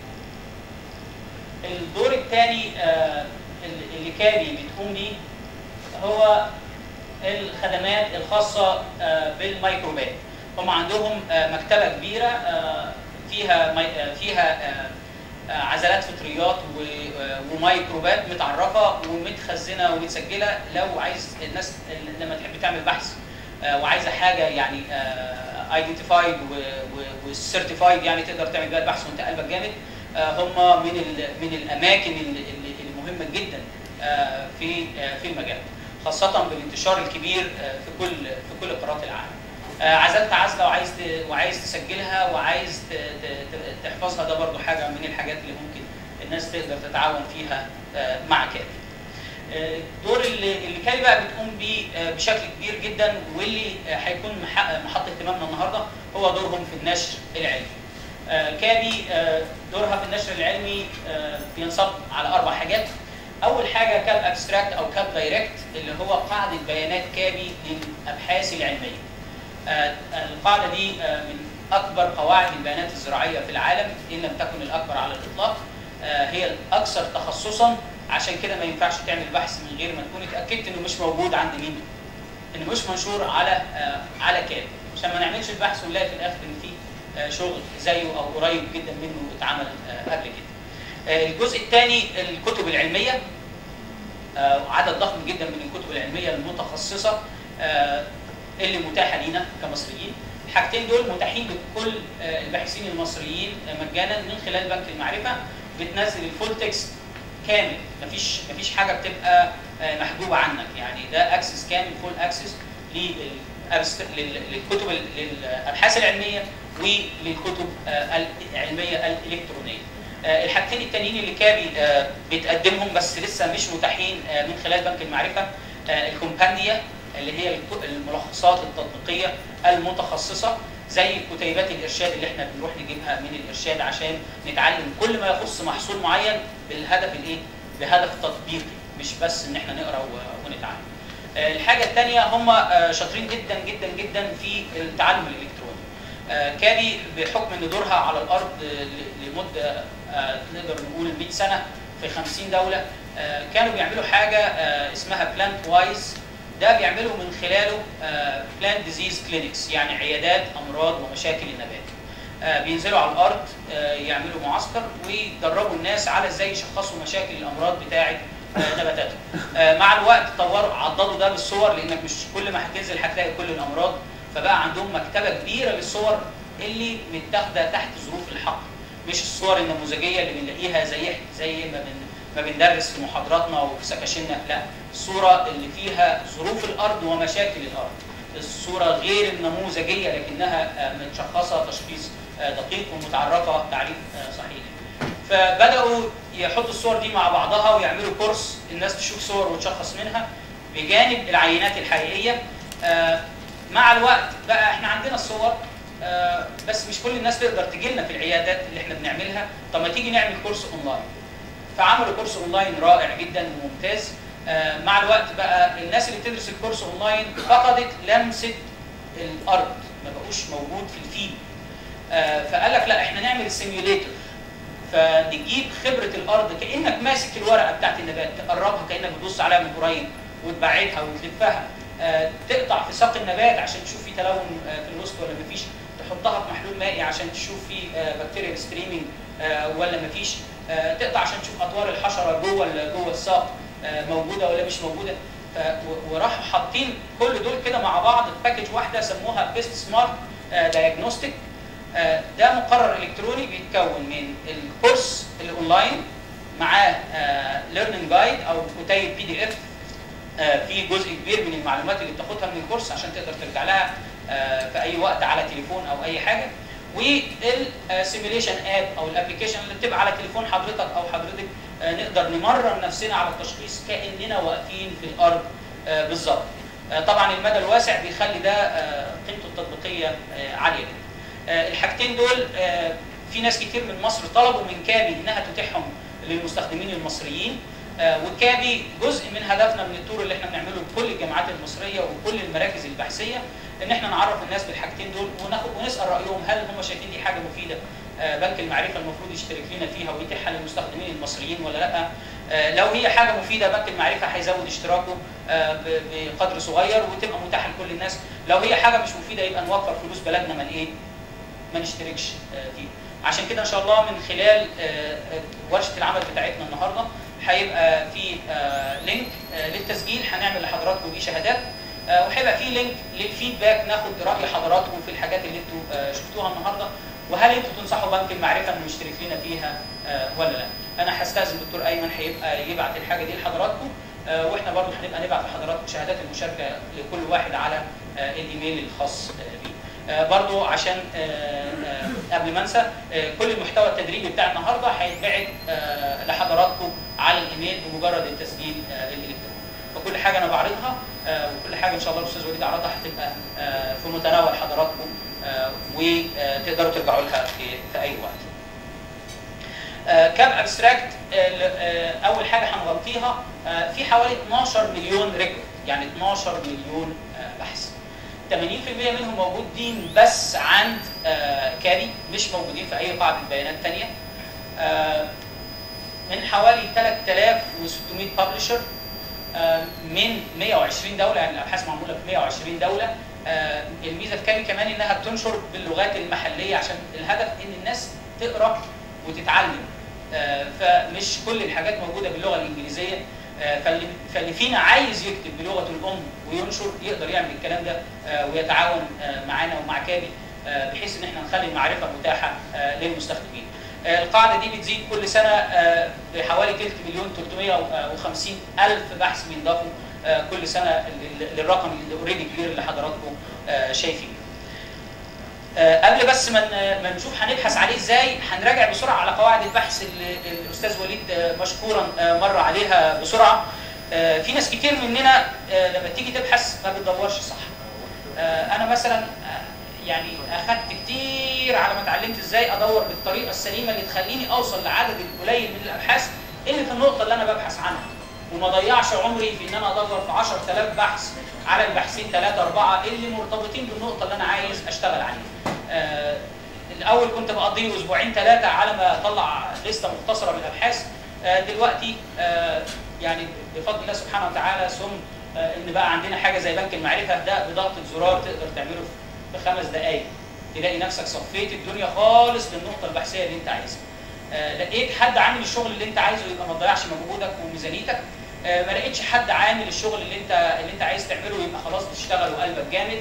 الدور الثاني اللي كابي بتقوم بيه هو الخدمات الخاصه آه، بالميكروبات. هم عندهم آه، مكتبه كبيره آه، فيها مي- آه، فيها آه، آه، عزلات فطريات و- آه، وميكروبات متعرفه ومتخزنه ومتسجله لو عايز الناس لما تحب تعمل بحث آه، وعايزه حاجه يعني ايدنتيفايد وسيرتيفايد يعني تقدر تعمل بيها البحث وانت قلبك جامد آه، هم من ال- من الاماكن ال- ال- المهمه جدا آه، في آه، في المجال خاصه بالانتشار الكبير آه، في كل في كل قارات العالم. آه، عزلت عزله وعايز ت- وعايز تسجلها وعايز ت- ت- ت- تحفظها ده برضو حاجه من الحاجات اللي ممكن الناس تقدر تتعاون فيها آه، مع كابي. آه، الدور اللي اللي كابي بقى بتقوم بيه آه، بشكل كبير جدا واللي آه، هيكون مح- محط اهتمامنا النهارده هو دورهم في النشر العلمي. آه، كابي آه، دورها في النشر العلمي آه، بينصب على اربع حاجات. اول حاجه كاب ابستراكت او كاب دايركت اللي هو قاعده بيانات كابي للابحاث العلميه. آه، القاعده دي آه، من اكبر قواعد البيانات الزراعيه في العالم ان لم تكن الاكبر على الاطلاق آه، هي الاكثر تخصصا عشان كده ما ينفعش تعمل بحث من غير ما تكون اتاكدت انه مش موجود عند مين انه مش منشور على آه، على كاب عشان ما نعملش البحث ونلاقي في الاخر ان في آه، شغل زيه او قريب جدا منه اتعمل آه، قبل كده آه، الجزء الثاني الكتب العلميه آه، عدد ضخم جدا من الكتب العلميه المتخصصه آه، اللي متاحه لينا كمصريين الحاجتين دول متاحين لكل آه، الباحثين المصريين آه، مجانا من خلال بنك المعرفه بتنزل الفول تكست كامل مفيش مفيش حاجه بتبقى آه، محجوبه عنك يعني ده اكسس كامل فول اكسس للكتب للابحاث العلميه وللكتب آه، العلميه الالكترونيه آه، الحاجتين التانيين اللي كابي آه، بتقدمهم بس لسه مش متاحين آه، من خلال بنك المعرفه آه، الكومبانديا اللي هي الك- الملخصات التطبيقيه المتخصصه زي كتيبات الارشاد اللي احنا بنروح نجيبها من الارشاد عشان نتعلم كل ما يخص محصول معين بالهدف الايه؟ بهدف تطبيقي مش بس ان احنا نقرا و- ونتعلم. آه، الحاجه الثانيه هم آه، شاطرين جدا جدا جدا في التعلم الالكتروني. آه، كابي بحكم ان دورها على الارض آه، ل- لمده آه، نقدر نقول 100 سنه في 50 دوله آه، كانوا بيعملوا حاجه آه، اسمها بلانت وايز ده بيعملوا من خلاله بلانت ديزيز كلينكس يعني عيادات امراض ومشاكل النبات آه، بينزلوا على الارض آه، يعملوا معسكر ويدربوا الناس على ازاي يشخصوا مشاكل الامراض بتاعه آه، نباتاتهم آه، مع الوقت طوروا عضدوا ده بالصور لانك مش كل ما هتنزل هتلاقي كل الامراض فبقى عندهم مكتبه كبيره للصور اللي متاخده تحت ظروف الحقل مش الصور النموذجيه اللي بنلاقيها زي زي ما بن ما بندرس في محاضراتنا وفي سكاشننا لا الصوره اللي فيها ظروف الارض ومشاكل الارض الصوره غير النموذجيه لكنها آه، متشخصه تشخيص آه، دقيق ومتعرفه تعريف آه، صحيح فبداوا يحطوا الصور دي مع بعضها ويعملوا كورس الناس تشوف صور وتشخص منها بجانب العينات الحقيقيه آه، مع الوقت بقى احنا عندنا الصور آه، بس مش كل الناس تقدر تجي لنا في العيادات اللي احنا بنعملها طب ما تيجي نعمل كورس اونلاين فعملوا كورس اونلاين رائع جدا وممتاز آه، مع الوقت بقى الناس اللي بتدرس الكورس اونلاين فقدت لمسه الارض ما بقوش موجود في الفيد آه، فقال لك لا احنا نعمل سيميوليتر فنجيب خبره الارض كانك ماسك الورقه بتاعت النبات تقربها كانك بتبص عليها من قريب وتبعدها وتلفها آه، تقطع في ساق النبات عشان تشوف في تلون آه، في الوسط ولا مفيش تحطها في محلول مائي عشان تشوف في بكتيريا ستريمينج ولا مفيش آه، تقطع عشان تشوف اطوار الحشره جوه ال- جوه الساق آه، موجوده ولا مش موجوده ف- و- وراحوا حاطين كل دول كده مع بعض في باكج واحده سموها بيست سمارت دايجنوستيك ده مقرر الكتروني بيتكون من الكورس الاونلاين معاه ليرنينج جايد او كتيب بي دي اف في جزء كبير من المعلومات اللي بتاخدها من الكورس عشان تقدر ترجع لها آه، في اي وقت على تليفون او اي حاجه والسيميليشن اب او الابلكيشن اللي بتبقى على تليفون حضرتك او حضرتك آه، نقدر نمرن نفسنا على التشخيص كاننا واقفين في الارض آه، بالظبط آه، طبعا المدى الواسع بيخلي ده آه، قيمته التطبيقيه آه، عاليه جدا آه، الحاجتين دول آه، في ناس كتير من مصر طلبوا من كابي انها تتيحهم للمستخدمين المصريين آه، وكابي جزء من هدفنا من التور اللي احنا بنعمله لكل الجامعات المصريه وكل المراكز البحثيه ان احنا نعرف الناس بالحاجتين دول وناخد ونسال رايهم هل هم شايفين دي حاجه مفيده آه، بنك المعرفه المفروض يشترك لنا فيها ويتيحها للمستخدمين المصريين ولا لا آه، لو هي حاجه مفيده بنك المعرفه هيزود اشتراكه آه، ب- بقدر صغير وتبقى متاحه لكل الناس لو هي حاجه مش مفيده يبقى نوفر فلوس بلدنا من ايه ما نشتركش آه، فيه عشان كده ان شاء الله من خلال آه، آه، ورشه العمل بتاعتنا النهارده هيبقى في آه، لينك آه، للتسجيل هنعمل لحضراتكم بيه شهادات آه، وهيبقى في لينك للفيدباك ناخد راي حضراتكم في الحاجات اللي انتوا آه، شفتوها النهارده وهل انتوا تنصحوا بنك المعرفه انه يشترك لنا فيها آه، ولا لا؟ انا هستاذن الدكتور ايمن هيبقى يبعت الحاجه دي لحضراتكم آه، واحنا برضه هنبقى نبعت لحضراتكم شهادات المشاركه لكل واحد على آه، الايميل الخاص آه، بيه. آه، برضو عشان آه، آه، قبل ما انسى آه، كل المحتوى التدريبي بتاع النهارده هيتبعت آه، لحضراتكم على الايميل بمجرد التسجيل آه، الالكتروني فكل حاجه انا بعرضها آه، وكل حاجه ان شاء الله الاستاذ وليد عرضها هتبقى آه، في متناول حضراتكم آه، وتقدروا ترجعوا لها في في اي وقت. آه، كام ابستراكت اول حاجه هنغطيها آه، في حوالي 12 مليون ريكورد يعني 12 مليون آه، بحث 80% منهم موجودين بس عند آه، كاري مش موجودين في اي قاعده بيانات ثانيه من حوالي 3600 ببلشر من 120 دوله يعني الابحاث معموله في 120 دوله آه، الميزه في كاري كمان انها بتنشر باللغات المحليه عشان الهدف ان الناس تقرا وتتعلم آه، فمش كل الحاجات موجوده باللغه الانجليزيه آه، فاللي فاللي فينا عايز يكتب بلغته الام وينشر يقدر يعمل الكلام ده آه، ويتعاون آه، معانا ومع كابي آه، بحيث ان احنا نخلي المعرفه متاحه آه، للمستخدمين. آه، القاعده دي بتزيد كل سنه آه، بحوالي 3 مليون 350 الف بحث بينضافوا آه، كل سنه لل- للرقم اللي اوريدي كبير اللي حضراتكم آه، شايفينه. آه، قبل بس ما ن- ما نشوف هنبحث عليه ازاي هنراجع بسرعه على قواعد البحث اللي الاستاذ وليد آه، مشكورا آه، مر عليها بسرعه آه، في ناس كتير مننا آه، لما تيجي تبحث ما بتدورش صح آه، انا مثلا آه، يعني اخدت كتير على ما اتعلمت ازاي ادور بالطريقه السليمه اللي تخليني اوصل لعدد القليل من الابحاث اللي في النقطه اللي انا ببحث عنها وما اضيعش عمري في ان انا ادور في 10000 بحث على البحثين ثلاثه اربعه اللي مرتبطين بالنقطه اللي انا عايز اشتغل عليها. آه، الاول كنت بقضي له اسبوعين ثلاثه على ما اطلع لسته مختصره من الابحاث آه، دلوقتي آه، يعني بفضل الله سبحانه وتعالى ثم آه، ان بقى عندنا حاجه زي بنك المعرفه ده بضغطه زرار تقدر تعمله في خمس دقائق تلاقي نفسك صفيت الدنيا خالص للنقطه البحثيه اللي انت عايزها. آه، لقيت حد عامل الشغل اللي انت عايزه يبقى ما تضيعش مجهودك وميزانيتك آه، ما لقيتش حد عامل الشغل اللي انت اللي انت عايز تعمله يبقى خلاص تشتغل وقلبك جامد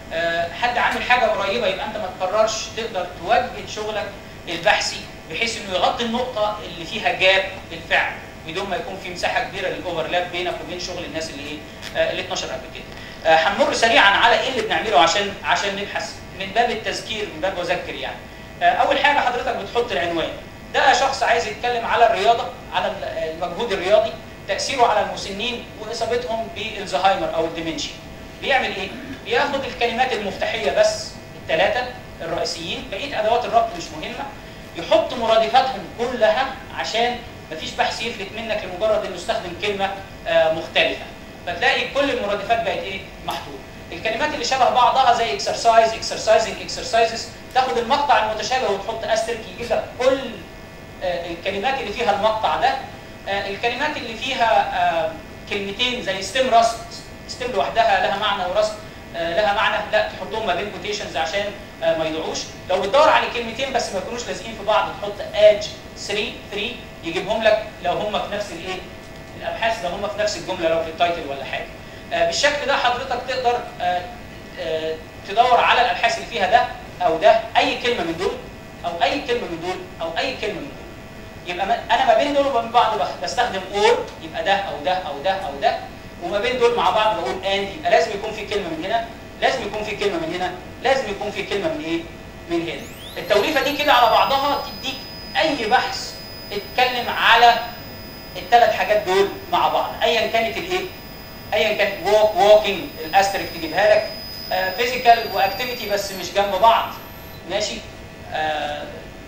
آه، حد عامل حاجه قريبه يبقى انت ما تقررش تقدر توجه شغلك البحثي بحيث انه يغطي النقطه اللي فيها جاب بالفعل بدون ما يكون في مساحه كبيره للاوفرلاب بينك وبين شغل الناس اللي ايه آه، اللي اتنشر قبل كده. آه، هنمر سريعا على ايه اللي بنعمله عشان عشان نبحث من باب التذكير من باب اذكر يعني. آه، اول حاجه حضرتك بتحط العنوان ده شخص عايز يتكلم على الرياضه على المجهود الرياضي تاثيره على المسنين واصابتهم بالزهايمر او الديمنشيا. بيعمل ايه؟ بياخد الكلمات المفتاحيه بس الثلاثه الرئيسيين بقيه ادوات الربط مش مهمه يحط مرادفاتهم كلها عشان مفيش بحث يفلت منك لمجرد انه يستخدم كلمه آه، مختلفه فتلاقي كل المرادفات بقت ايه محطوطه الكلمات اللي شبه بعضها زي اكسرسايز اكسرسايزنج اكسرسايزز تاخد المقطع المتشابه وتحط استرك يجيب لك كل آه، الكلمات اللي فيها المقطع ده آه، الكلمات اللي فيها آه، كلمتين زي ستيم راست ستيم لوحدها لها معنى وراست آه، لها معنى لا تحطهم ما بين كوتيشنز عشان آه، ما يضيعوش لو بتدور على كلمتين بس ما يكونوش لازقين في بعض تحط ادج 3 3 يجيبهم لك لو هم في نفس الايه الابحاث لو هم في نفس الجمله لو في التايتل ولا حاجه آه، بالشكل ده حضرتك تقدر آه، آه، تدور على الابحاث اللي فيها ده او ده اي كلمه من دول او اي كلمه من دول او اي كلمه من دول يبقى ما- انا ما بين دول وما بين بعض بخ- بستخدم اور يبقى ده او ده او ده او ده وما بين دول مع بعض بقول اند يبقى لازم يكون في كلمه من هنا لازم يكون في كلمه من هنا لازم يكون في كلمه من ايه من هنا التوليفه دي كده على بعضها تديك اي بحث اتكلم على الثلاث حاجات دول مع بعض ايا كانت الايه ايا كان ووك ووكينج الاستريك تجيبها لك فيزيكال واكتيفيتي بس مش جنب بعض ماشي آه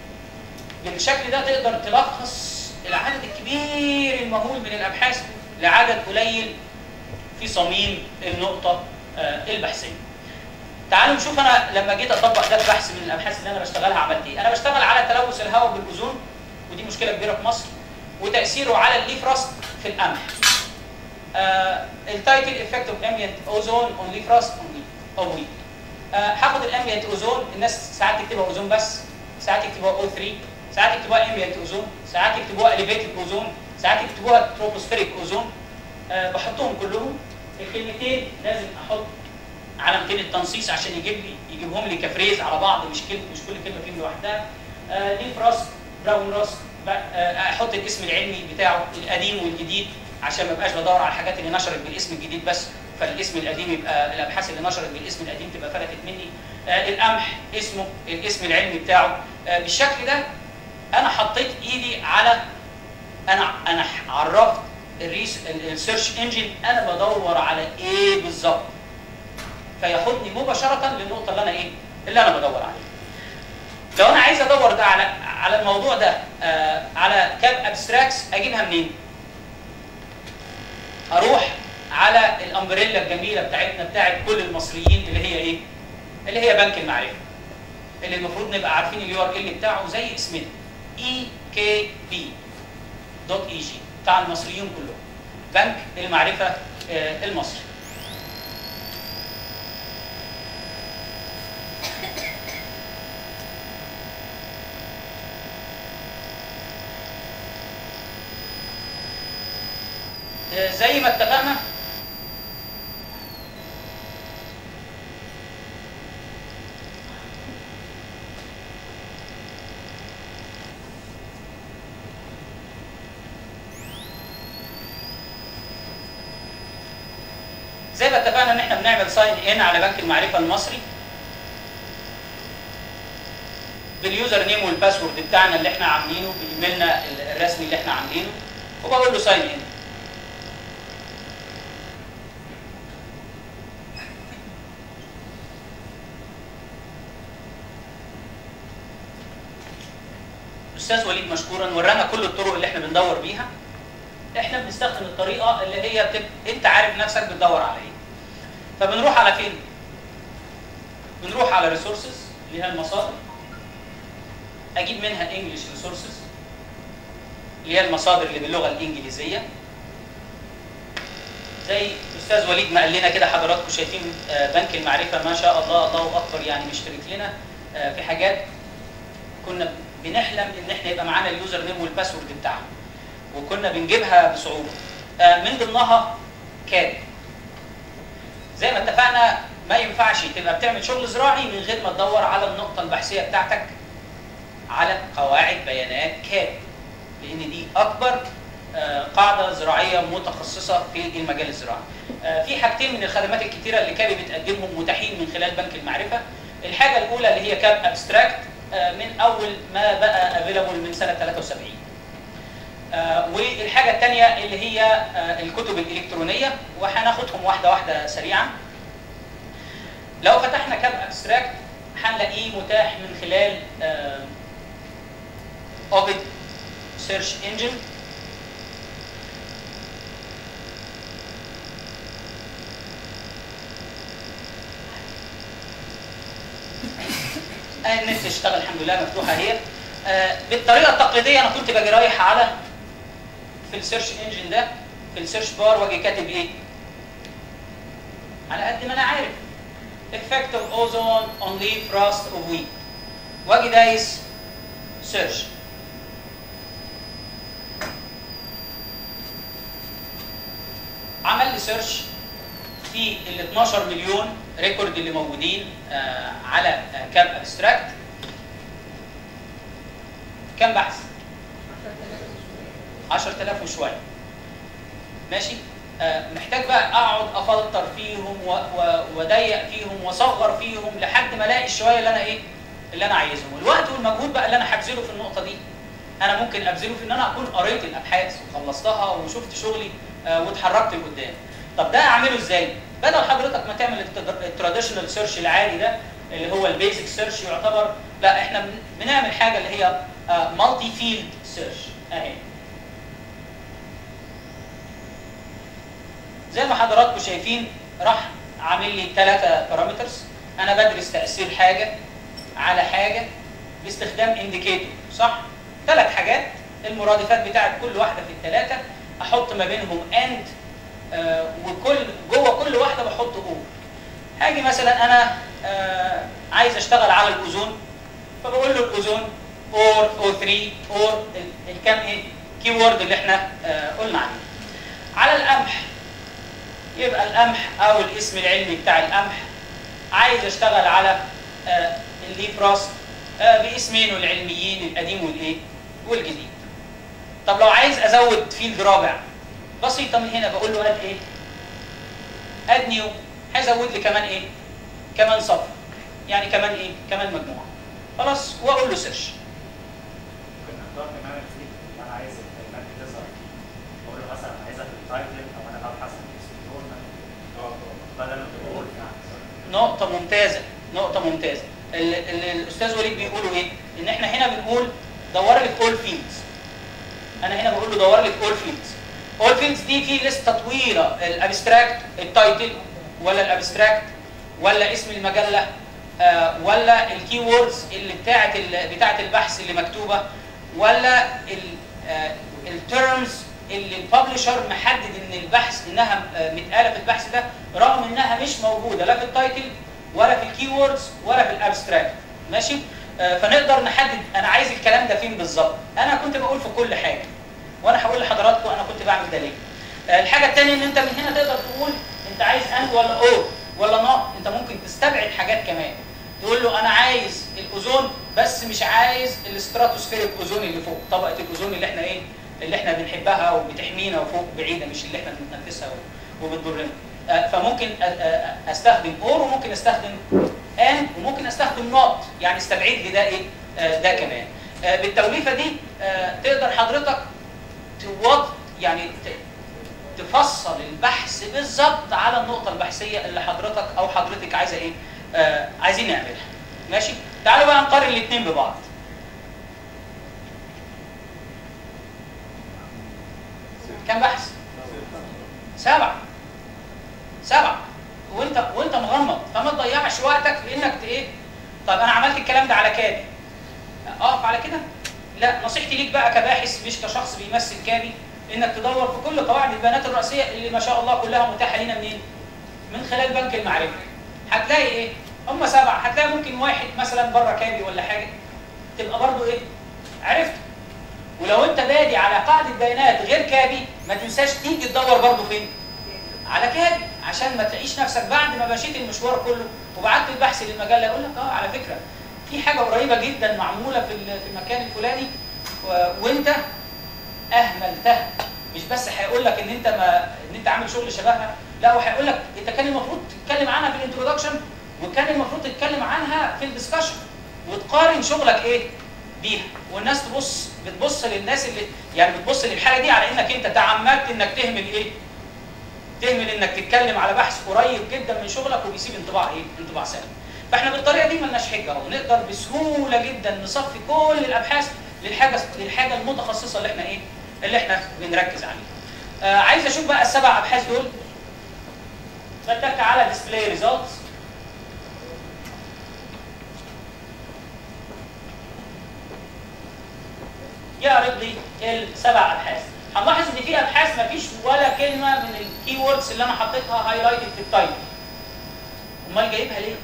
بالشكل ده تقدر تلخص العدد الكبير المهول من الابحاث لعدد قليل في صميم النقطه آه البحثيه. تعالوا نشوف انا لما جيت اطبق ده في بحث من الابحاث اللي انا بشتغلها عملت ايه؟ انا بشتغل على تلوث الهواء بالاوزون ودي مشكله كبيره في مصر وتاثيره على الليف راست في القمح. آه التايتل افكت اوف امبيانت اوزون اون ليف راست اون او وي. آه هاخد الامبيانت اوزون الناس ساعات تكتبها اوزون بس ساعات يكتبوها او 3 ساعات يكتبوها امبيانت اوزون ساعات يكتبوها اليفيتد اوزون ساعات يكتبوها تروبوسفيريك اوزون آه بحطهم كلهم الكلمتين لازم احط علامتين التنصيص عشان يجيب لي يجيبهم لي كفريز على بعض مش كلمه مش كل كلمه فيهم لوحدها آه ليف راست براون راست ب- آه احط الاسم العلمي بتاعه القديم والجديد عشان ما ابقاش بدور على الحاجات اللي نشرت بالاسم الجديد بس فالاسم القديم يبقى الابحاث اللي نشرت بالاسم القديم تبقى فلتت مني آه القمح اسمه الاسم العلمي بتاعه آه بالشكل ده انا حطيت ايدي على انا انا عرفت الريس السيرش انجن انا بدور على ايه بالظبط فياخدني مباشره للنقطه اللي انا ايه اللي انا بدور عليها لو انا عايز ادور ده على على الموضوع ده آه على كاب ابستراكتس اجيبها منين اروح على الامبريلا الجميله بتاعتنا بتاعت كل المصريين اللي هي ايه اللي هي بنك المعرفه اللي المفروض نبقى عارفين اليو ار ال بتاعه زي اسمنا اي كي بي دوت اي جي بتاع المصريين كلهم بنك المعرفه آه، المصري آه، زي ما اتفقنا زي ما اتفقنا ان احنا بنعمل ساين ان على بنك المعرفه المصري باليوزر نيم والباسورد بتاعنا اللي احنا عاملينه بايميلنا الرسمي اللي احنا عاملينه وبقول له ساين ان الاستاذ وليد مشكورا ورانا كل الطرق اللي احنا بندور بيها احنا بنستخدم الطريقه اللي هي بتب... انت عارف نفسك بتدور على ايه فبنروح على فين بنروح على ريسورسز اللي هي المصادر اجيب منها انجلش ريسورسز اللي هي المصادر اللي باللغه الانجليزيه زي استاذ وليد ما قال لنا كده حضراتكم شايفين آه، بنك المعرفه ما شاء الله الله اكبر يعني مشترك لنا آه، في حاجات كنا بنحلم ان احنا يبقى معانا اليوزر نيم والباسورد بتاعها وكنا بنجيبها بصعوبه آه، من ضمنها كاد زي ما اتفقنا ما ينفعش تبقى بتعمل شغل زراعي من غير ما تدور على النقطه البحثيه بتاعتك على قواعد بيانات كاب لان دي اكبر آه، قاعده زراعيه متخصصه في المجال الزراعي. آه، في حاجتين من الخدمات الكتيره اللي كابي بتقدمهم متاحين من خلال بنك المعرفه. الحاجه الاولى اللي هي كاب ابستراكت من اول ما بقى افيلابل من سنه 73. آه، والحاجه الثانيه اللي هي آه، الكتب الالكترونيه وهناخدهم واحده واحده سريعا. لو فتحنا كاب ابستراكت هنلاقيه متاح من خلال اوبد سيرش انجن آه، النت اشتغل الحمد لله مفتوحه اهي آه، بالطريقه التقليديه انا كنت باجي رايح على في السيرش انجن ده في السيرش بار واجي كاتب ايه؟ على قد ما انا عارف effect of ozone on leaf rust of wheat واجي دايس سيرش عمل لي سيرش في ال 12 مليون ريكورد اللي موجودين آه، على آه، كام ابستراكت كام بحث؟ 10000 وشويه ماشي آه، محتاج بقى اقعد افلتر فيهم و- و- واضيق فيهم واصغر فيهم لحد ما الاقي الشويه اللي انا ايه اللي انا عايزهم الوقت والمجهود بقى اللي انا هبذله في النقطه دي انا ممكن ابذله في ان انا اكون قريت الابحاث وخلصتها وشفت شغلي آه، واتحركت لقدام طب ده اعمله ازاي بدل حضرتك ما تعمل التراديشنال سيرش العادي ده اللي هو البيزك سيرش يعتبر لا احنا بن- بنعمل حاجه اللي هي مالتي فيلد سيرش اهي زي ما حضراتكم شايفين راح عامل لي ثلاثة بارامترز انا بدرس تاثير حاجه على حاجه باستخدام انديكيتور صح ثلاث حاجات المرادفات بتاعت كل واحده في الثلاثه احط ما بينهم اند آه وكل جوه كل واحده بحط اور هاجي مثلا انا آه عايز اشتغل على الاوزون فبقول له الاوزون اور او 3 اور ال- الكام ايه كي وورد اللي احنا آه قلنا عليه على القمح يبقى القمح او الاسم العلمي بتاع القمح عايز اشتغل على آه الليف راست آه باسمينه العلميين القديم والايه والجديد طب لو عايز ازود فيلد رابع بسيطه من هنا بقول له اد ايه اد نيو هيزود لي كمان ايه كمان صف يعني كمان ايه كمان مجموعه خلاص واقول له سيرش ممكن اختار كمان الفيلد اللي انا عايز الكلمات دي تظهر فيه بقول له مثلا عايزها في التايتل او انا ببحث عن اسم الجورنال بدل ما تقول يعني نقطة ممتازة نقطة ممتازة ال- ال- الأستاذ وليد بيقولوا إيه؟ إن إحنا هنا بنقول دور لي في أول فيلدز أنا هنا بقول له دور لي في أول فيلدز أول فيلدز دي في لستة طويلة الأبستراكت التايتل ولا الأبستراكت ولا اسم المجلة آه ولا الكي ووردز اللي بتاعت ال- بتاعت البحث اللي مكتوبة ولا الترمز اللي الببلشر محدد ان البحث انها آه، متقاله في البحث ده رغم انها مش موجوده لا في التايتل ولا في الكي ووردز ولا في الابستراكت ماشي آه، فنقدر نحدد انا عايز الكلام ده فين بالظبط انا كنت بقول في كل حاجه وانا هقول لحضراتكم انا كنت بعمل ده ليه آه، الحاجه الثانيه ان انت من هنا تقدر تقول انت عايز اند ولا او ولا نوت انت ممكن تستبعد حاجات كمان تقول له انا عايز الاوزون بس مش عايز الاستراتوسفيريك اوزون اللي فوق طبقه الاوزون اللي احنا ايه اللي احنا بنحبها وبتحمينا وفوق بعيده مش اللي احنا بنتنفسها و- وبتضرنا آه، فممكن أ- أ- استخدم اور وممكن استخدم ان وممكن استخدم نوت يعني استبعد لي ده ايه آه، ده كمان آه، بالتوليفه دي آه، تقدر حضرتك توض يعني ت- تفصل البحث بالظبط على النقطه البحثيه اللي حضرتك او حضرتك عايزه ايه آه، عايزين نعملها ماشي تعالوا بقى نقارن الاثنين ببعض كم بحث سبعة سبعة وانت وانت مغمض فما تضيعش وقتك في انك ت- ايه طب انا عملت الكلام ده على كابي اقف على كده لا نصيحتي ليك بقى كباحث مش كشخص بيمثل كابي انك تدور في كل قواعد البيانات الرئيسيه اللي ما شاء الله كلها متاحه لنا منين من خلال بنك المعرفه هتلاقي ايه هم سبعه هتلاقي ممكن واحد مثلا بره كابي ولا حاجه تبقى برضو ايه عرفت ولو انت بادي على قاعده بيانات غير كابي ما تنساش تيجي تدور برضو فين على كابي عشان ما تلاقيش نفسك بعد ما مشيت المشوار كله وبعت البحث للمجله يقول لك اه على فكره في حاجه قريبه جدا معموله في ال- في المكان الفلاني و- وانت اهملتها مش بس هيقول لك ان انت ما ان انت عامل شغل شبهها لا وهيقول لك انت كان المفروض تتكلم عنها في الانترودكشن وكان المفروض تتكلم عنها في الدسكشن وتقارن شغلك ايه بيها والناس تبص بتبص للناس اللي يعني بتبص للحاله دي على انك انت تعمدت انك تهمل ايه تهمل انك تتكلم على بحث قريب جدا من شغلك وبيسيب انطباع ايه انطباع سلبي فاحنا بالطريقه دي ملناش حجه اهو نقدر بسهوله جدا نصفي كل الابحاث للحاجه للحاجه المتخصصه اللي احنا ايه اللي احنا بنركز عليها آه عايز اشوف بقى السبع ابحاث دول بتك على ديسبلاي ريزلتس يعرض لي السبع ابحاث هنلاحظ ان في ابحاث ما فيش ولا كلمه من الكي ووردز اللي انا حطيتها هايلايتد في التايتل امال جايبها ليه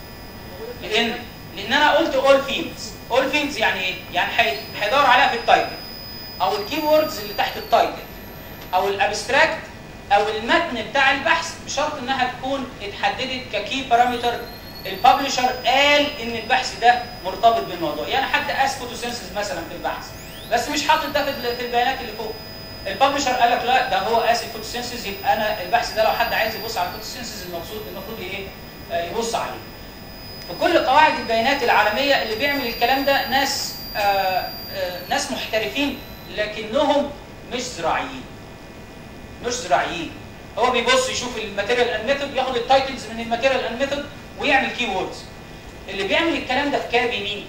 لان لان انا قلت اول فيلدز اول فيلدز يعني ايه يعني هي- هيدور عليها في التايتل او الكي ووردز اللي تحت التايتل او الابستراكت او المتن بتاع البحث بشرط انها تكون اتحددت ككي بارامتر الببلشر قال ان البحث ده مرتبط بالموضوع يعني حد قاس فوتوسينثيز مثلا في البحث بس مش حاطط ده في ال- في البيانات اللي فوق الببلشر قال لك لا ده هو قاس الفوتوسينثيز يبقى انا البحث ده لو حد عايز يبص على الفوتوسينثيز المفروض المفروض ايه آه، يبص عليه في كل قواعد البيانات العالميه اللي بيعمل الكلام ده ناس آه، آه، ناس محترفين لكنهم مش زراعيين مش زراعيين هو بيبص يشوف الماتيريال اند ميثود ياخد التايتلز من الماتيريال اند ميثود ويعمل كي ووردز اللي بيعمل الكلام ده في كابي مين؟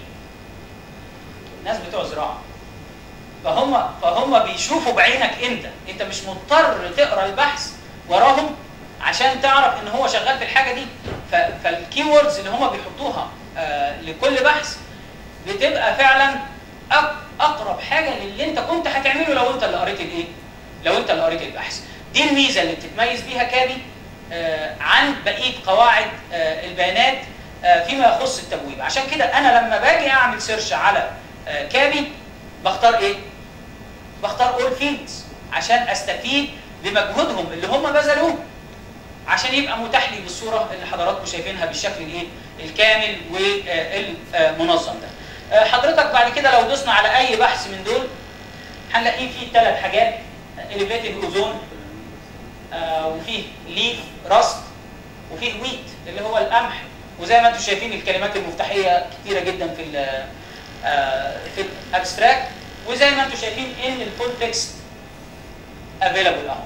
ناس بتوع زراعه فهم فهم بيشوفوا بعينك انت انت مش مضطر تقرا البحث وراهم عشان تعرف ان هو شغال في الحاجه دي ف- فالكي ووردز اللي هم بيحطوها آه لكل بحث بتبقى فعلا أق- اقرب حاجه للي انت كنت هتعمله لو انت اللي قريت الايه؟ لو انت اللي قريت البحث. دي الميزه اللي بتتميز بيها كابي آه عن بقيه قواعد آه البيانات آه فيما يخص التبويب، عشان كده انا لما باجي اعمل سيرش على آه كابي بختار ايه؟ بختار اول فيلدز عشان استفيد بمجهودهم اللي هم بذلوه عشان يبقى متاح لي بالصوره اللي حضراتكم شايفينها بالشكل الايه الكامل والمنظم ده آه، حضرتك بعد كده لو دوسنا على اي بحث من دول هنلاقيه فيه ثلاث حاجات اليفيتد اوزون وفيه ليف راست وفيه ويت اللي هو القمح وزي ما انتم شايفين الكلمات المفتاحيه كتيره جدا في ال آه، في الابستراكت وزي ما انتم شايفين ان الفول تكست افيلابل اهو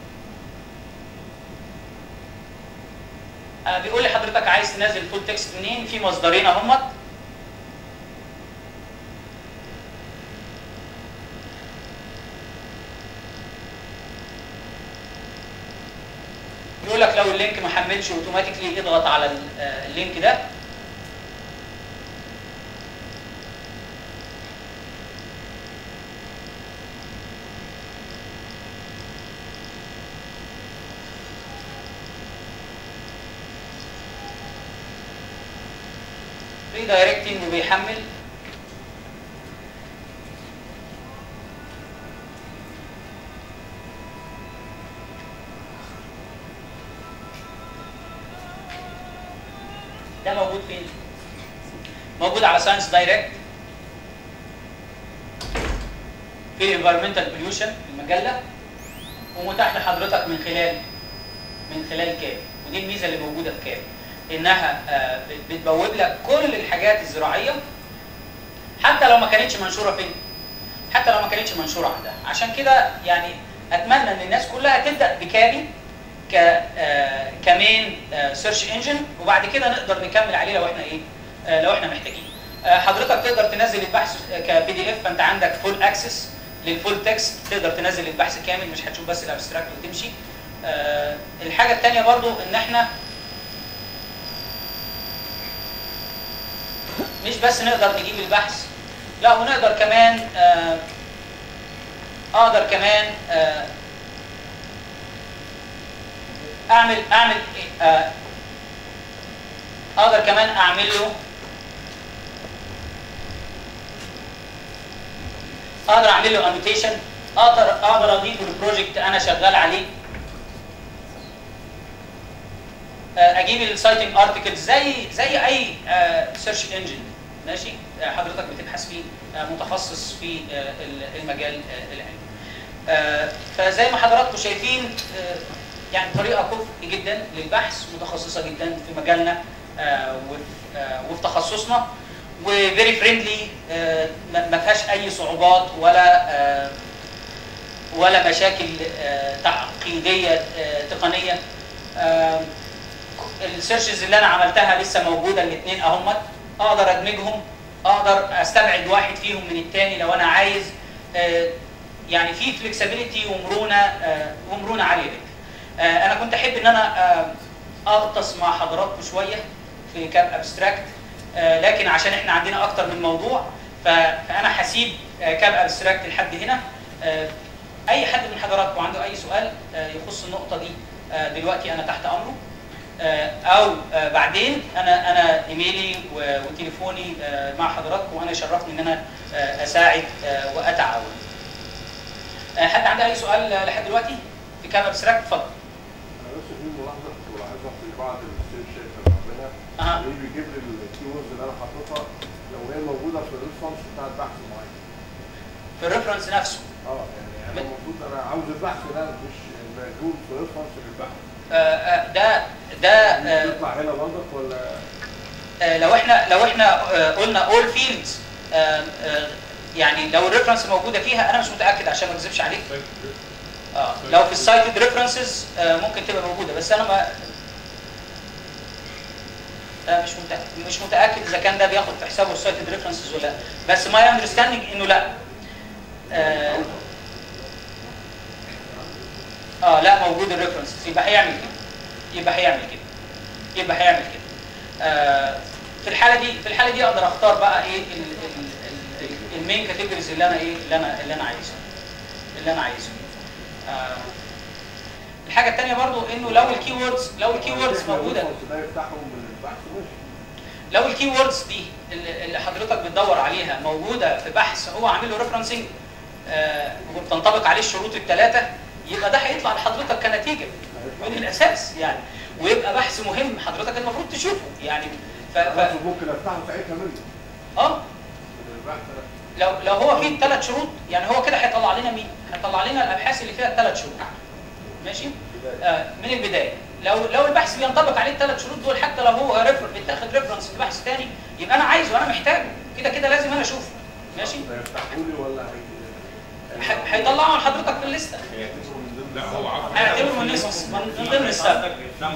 آه، بيقول لي حضرتك عايز تنزل الفول تكست منين في مصدرين اهمت بيقول لك لو اللينك ما حملش اوتوماتيكلي اضغط على ال- آه، اللينك ده ريدايركتنج وبيحمل ده موجود فين؟ موجود على ساينس دايركت في انفيرمنتال بوليوشن المجله ومتاح لحضرتك من خلال من خلال كاب ودي الميزه اللي موجوده في كاب انها آه، بت- بتبوب لك كل الحاجات الزراعيه حتى لو ما كانتش منشوره فين حتى لو ما كانتش منشوره عندها عشان كده يعني اتمنى ان الناس كلها تبدا بكابي ك آه، كمين سيرش انجن وبعد كده نقدر نكمل عليه لو احنا ايه آه، لو احنا محتاجين آه، حضرتك تقدر تنزل البحث كبي دي اف فانت عندك فول اكسس للفول تكست تقدر تنزل البحث كامل مش هتشوف بس الابستراكت وتمشي آه، الحاجه الثانيه برضو ان احنا مش بس نقدر نجيب البحث لا ونقدر كمان آه، اقدر كمان آه، اعمل اعمل آه، اقدر كمان اعمل له اقدر اعمل له انوتيشن اقدر اقدر اضيفه لبروجكت انا شغال عليه آه، اجيب السايتنج ارتكلز زي زي اي سيرش انجن ماشي آه، حضرتك بتبحث فيه آه، متخصص في آه، ال- المجال آه، العلمي آه، فزي ما حضراتكم شايفين آه، يعني طريقه كفء جدا للبحث متخصصه جدا في مجالنا آه، وفي آه، وفي تخصصنا وفيري فريندلي ما فيهاش اي صعوبات ولا آه، ولا مشاكل آه، تعقيديه آه، تقنيه آه، السيرشز اللي انا عملتها لسه موجوده الاثنين اهمت اقدر ادمجهم اقدر استبعد واحد فيهم من الثاني لو انا عايز آه، يعني في فلكسبيليتي ومرونه آه، ومرونه عاليه جدا آه، انا كنت احب ان انا آه، اغطس مع حضراتكم شويه في كاب ابستراكت لكن عشان احنا عندنا اكتر من موضوع ف- فانا هسيب آه، كاب ابستراكت لحد هنا آه، اي حد من حضراتكم عنده اي سؤال آه، يخص النقطه دي آه، دلوقتي انا تحت امره آه، او آه، بعدين انا انا ايميلي و- وتليفوني آه، مع حضراتكم وانا يشرفني ان انا آه، اساعد آه، واتعاون. آه، حد عنده اي سؤال آه، لحد دلوقتي في كاب ابستراكت اتفضل. انا بس في ملاحظه كنت بلاحظها في بعض السيرش اللي بعملها أها. ليه بيجيب لي الكيوردز اللي انا حاططها لو هي موجوده في الريسبونس بتاع البحث معين في الريفرنس نفسه اه يعني انا المفروض انا عاوز البحث ده مش موجود في ريسبونس للبحث آه، آه، ده ده آه، بيطلع هنا برضك ولا آه، لو احنا لو احنا آه، قلنا اول فيلدز يعني لو الريفرنس موجوده فيها انا مش متاكد عشان ما اكذبش عليك اه لو في السايتد ريفرنسز ممكن تبقى موجوده بس انا ما لا مش متاكد مش متاكد اذا كان ده بياخد في حسابه السايتد ريفرنسز ولا لا بس ماي اندرستاندينج انه لا اه اه لا موجود الريفرنسز يبقى هيعمل كده يبقى هيعمل كده يبقى هيعمل كده آه في الحاله دي في الحاله دي اقدر اختار بقى ايه المين كاتيجوريز اللي انا ايه اللي انا اللي انا عايزه اللي انا عايزه آه الحاجه الثانيه برضو انه لو الكي ووردز لو الكي ووردز موجوده الريسبونس ده يفتحهم من البحث مش لو الكي ووردز دي اللي اللي حضرتك بتدور عليها موجوده في بحث هو عامل له ريفرنسنج وبتنطبق عليه الشروط الثلاثه يبقى ده هيطلع لحضرتك كنتيجه من الاساس يعني ويبقى بحث مهم حضرتك المفروض تشوفه يعني ف... انا ف... ممكن افتحه ساعتها منه اه من البحث ده لو لو هو فيه الثلاث شروط يعني هو كده هيطلع لنا مين؟ هيطلع لنا الابحاث اللي فيها الثلاث شروط ماشي؟ آه من البدايه لو لو البحث بينطبق عليه الثلاث شروط دول حتى لو هو ريفر بيتاخد ريفرنس في بحث ثاني يبقى انا عايزه وانا محتاجه كده كده لازم انا اشوفه ماشي؟ ده يفتحوا لي ولا هي ه- هيطلعوا لحضرتك في الليسته لا هو عفوا هيعتبروا من نص من ضمن السبب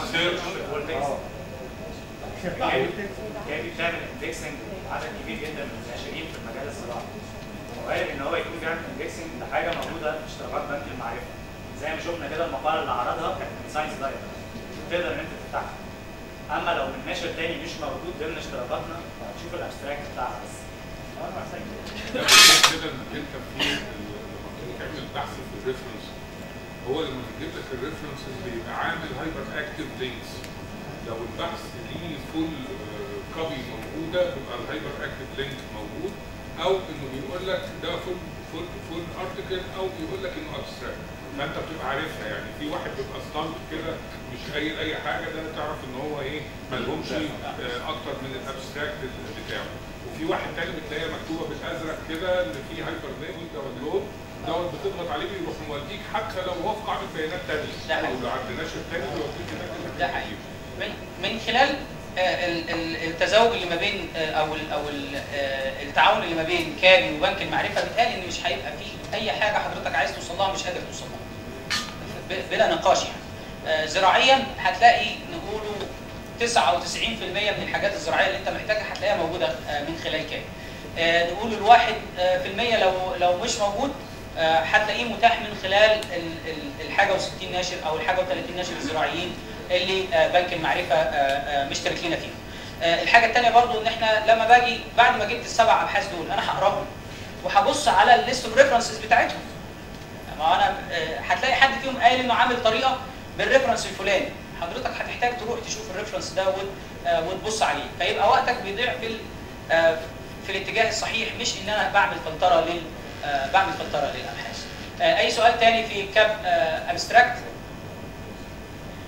كابي بتعمل اندكسنج عدد كبير جدا من الناشرين في المجال الزراعي. وارد ان هو يكون بيعمل اندكسنج لحاجه موجوده في اشتراكات بنك المعرفه. زي ما شفنا كده المقاله اللي عرضها كانت من ساينس دايركت. تقدر ان انت تفتحها. اما لو من ناشر تاني مش موجود ضمن اشتراكاتنا هتشوف الابستراكت بتاعها بس. ده كده انك انت في لما تيجي تعمل بحث في الريفرنس هو لما بيجيب لك الريفرنسز بيبقى عامل هايبر اكتيف لينكس لو البحث ليه فول كوبي موجوده بيبقى الهايبر اكتيف لينك موجود او انه بيقول لك ده فول فول فول ارتكل او بيقول لك انه ابستراكت فانت بتبقى عارفها يعني في واحد بيبقى ستاند كده مش قايل اي حاجه ده تعرف ان هو ايه مالهمش آه، اكتر من الابستراكت بتاعه وفي واحد تاني بتلاقيها مكتوبه بالازرق كده اللي فيه هايبر لينك داونلود دوت بتضغط عليه بيروح موديك حتى لو هو في قاعده بيانات ده تانيه حقيقي. او لو عند ناشر تاني بيوديك هناك اللي ده فيه حقيقي من من خلال آه، ال- ال- التزاوج اللي ما بين آه، او ال او ال- آه، التعاون اللي ما بين كابي وبنك المعرفه بيتهيألي ان مش هيبقى فيه اي حاجه حضرتك عايز توصل لها مش قادر توصل لها ب- بلا نقاش يعني آه، زراعيا هتلاقي نقوله 99% من الحاجات الزراعيه اللي انت محتاجها هتلاقيها موجوده آه، من خلال كابي آه، نقول الواحد آه، في المية لو لو مش موجود آه، هتلاقيه متاح من خلال ال- ال- الحاجه و60 ناشر او الحاجه و30 ناشر الزراعيين اللي آه، بنك المعرفه آه، آه، مشترك لنا فيهم. آه، الحاجه الثانيه برضو ان احنا لما باجي بعد ما جبت السبع ابحاث دول انا هقراهم وهبص على الليست اوف ريفرنسز بتاعتهم. ما انا آه، هتلاقي حد فيهم قايل انه عامل طريقه بالريفرنس الفلاني حضرتك هتحتاج تروح تشوف الريفرنس ده وت- آه، وتبص عليه فيبقى وقتك بيضيع في ال- آه، في الاتجاه الصحيح مش ان انا بعمل فلتره لل آه، بعمل فلتره للابحاث. آه، اي سؤال تاني في كاب ابستراكت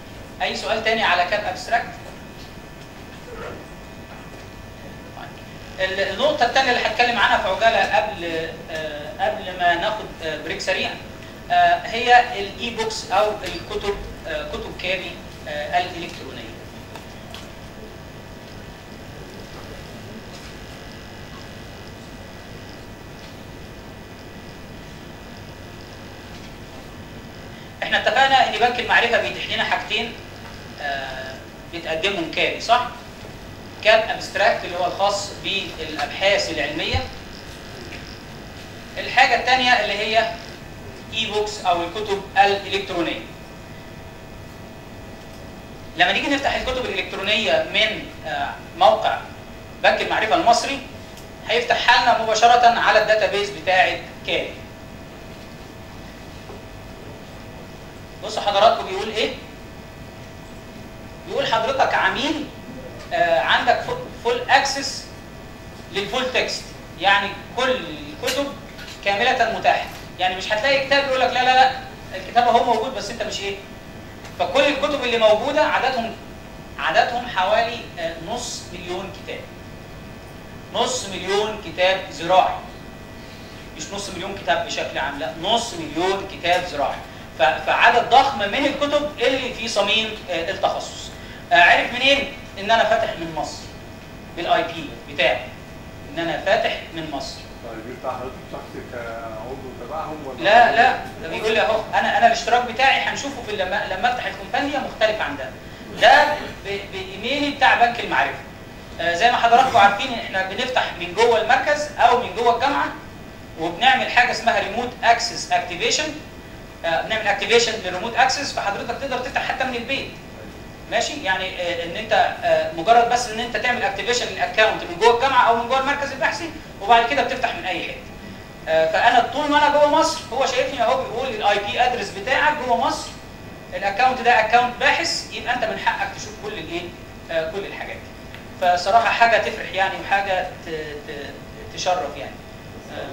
اي سؤال تاني على كاب ابستراكت ال- النقطة الثانية اللي هتكلم عنها في عجالة قبل آه، قبل ما ناخد آه، بريك سريع آه، هي الاي بوكس او الكتب آه، كتب كابي آه، الالكترونية. احنا اتفقنا ان بنك المعرفة بيتيح لنا حاجتين آه، بتقدمهم كابي صح؟ كاب ابستراكت اللي هو الخاص بالابحاث العلميه الحاجه الثانيه اللي هي اي بوكس او الكتب الالكترونيه لما نيجي نفتح الكتب الالكترونيه من آه، موقع بنك المعرفه المصري هيفتح لنا مباشره على الداتابيز بتاعه كاب بصوا حضراتكم بيقول ايه بيقول حضرتك عميل آه، عندك فول اكسس للفول تكست يعني كل الكتب كامله متاحه يعني مش هتلاقي كتاب يقول لك لا لا لا الكتاب اهو موجود بس انت مش ايه فكل الكتب اللي موجوده عددهم عددهم حوالي آه، نص مليون كتاب نص مليون كتاب زراعي مش نص مليون كتاب بشكل عام لا نص مليون كتاب زراعي ف- فعدد ضخم من الكتب اللي في صميم آه، التخصص آه، عرف منين ان انا فاتح من مصر بالاي بي بتاعي ان انا فاتح من مصر طيب يفتح حضرتك شخصي كعضو تبعهم ولا لا لا ده بيقول لي اهو انا انا الاشتراك بتاعي هنشوفه في لما لما افتح الكومبانيا مختلف عن ده ده ب- بايميلي بتاع بنك المعرفه آه، زي ما حضراتكم عارفين احنا بنفتح من جوه المركز او من جوه الجامعه وبنعمل حاجه اسمها ريموت اكسس اكتيفيشن بنعمل اكتيفيشن للريموت اكسس فحضرتك تقدر تفتح حتى من البيت ماشي يعني آه، ان انت آه، مجرد بس ان انت تعمل اكتيفيشن للاكونت من جوه الجامعه او من جوه المركز البحثي وبعد كده بتفتح من اي حته آه، فانا طول ما انا جوه مصر هو شايفني اهو بيقول الاي بي ادرس بتاعك جوه مصر الاكونت ده اكونت باحث يبقى انت من حقك تشوف كل الايه آه، كل الحاجات دي فصراحه حاجه تفرح يعني وحاجه ت- ت- تشرف يعني آه،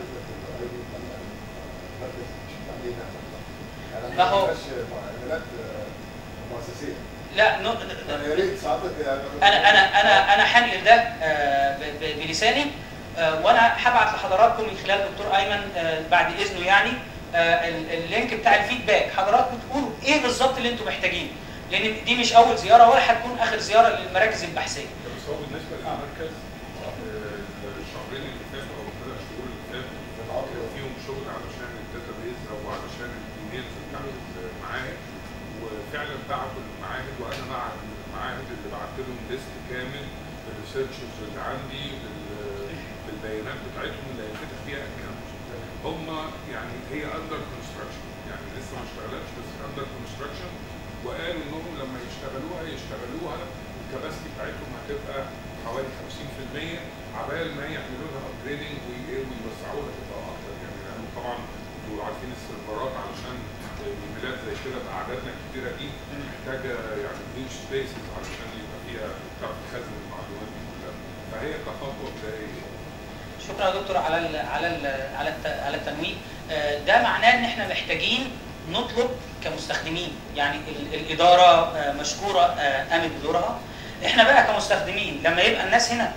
فهو- اعلانات مؤسسيه لا نو- يعني يا ريت ساعتك يعني انا انا انا انا هنقل ده آه، ب- ب- بلساني آه، وانا هبعت لحضراتكم من خلال دكتور ايمن آه، بعد اذنه يعني آه، ال- اللينك بتاع الفيدباك حضراتكم تقولوا ايه بالظبط اللي انتم محتاجينه لان دي مش اول زياره ولا هتكون اخر زياره للمراكز البحثيه بس هو بالنسبه للمركز آه، الشهرين اللي فاتوا او الثلاث شهور اللي فاتوا كان فيهم شغل علشان الداتا بيز او علشان الايميلز بتاعت المعاهد وفعلا بعتوا للمعاهد وانا مع المعاهد اللي بعت لهم ليست كامل بالريسيرشز اللي عندي بال- بالبيانات بتاعتهم اللي هيتفتح فيها اكونت هم يعني هي اندر كونستراكشن يعني لسه ما اشتغلتش بس اندر كونستراكشن وقالوا انهم لما يشتغلوها يشتغلوها الكباسيتي بتاعتهم هتبقى حوالي 50% عبال ما يعملوا لها ابجريدنج ويوسعوها تبقى اكتر يعني لان طبعا انتوا عارفين السيرفرات علشان ايميلات زي كده باعدادنا الكتيره دي محتاجه يعني هيوج سبيسز علشان يبقى فيها تعرف تخزن المعلومات دي كلها فهي كخطوه بدائيه شكرا يا دكتور على ال على ال على الت- على التنويه آه، ده معناه ان احنا محتاجين نطلب كمستخدمين يعني ال- الاداره آه، مشكوره آه، قامت بدورها احنا بقى كمستخدمين لما يبقى الناس هنا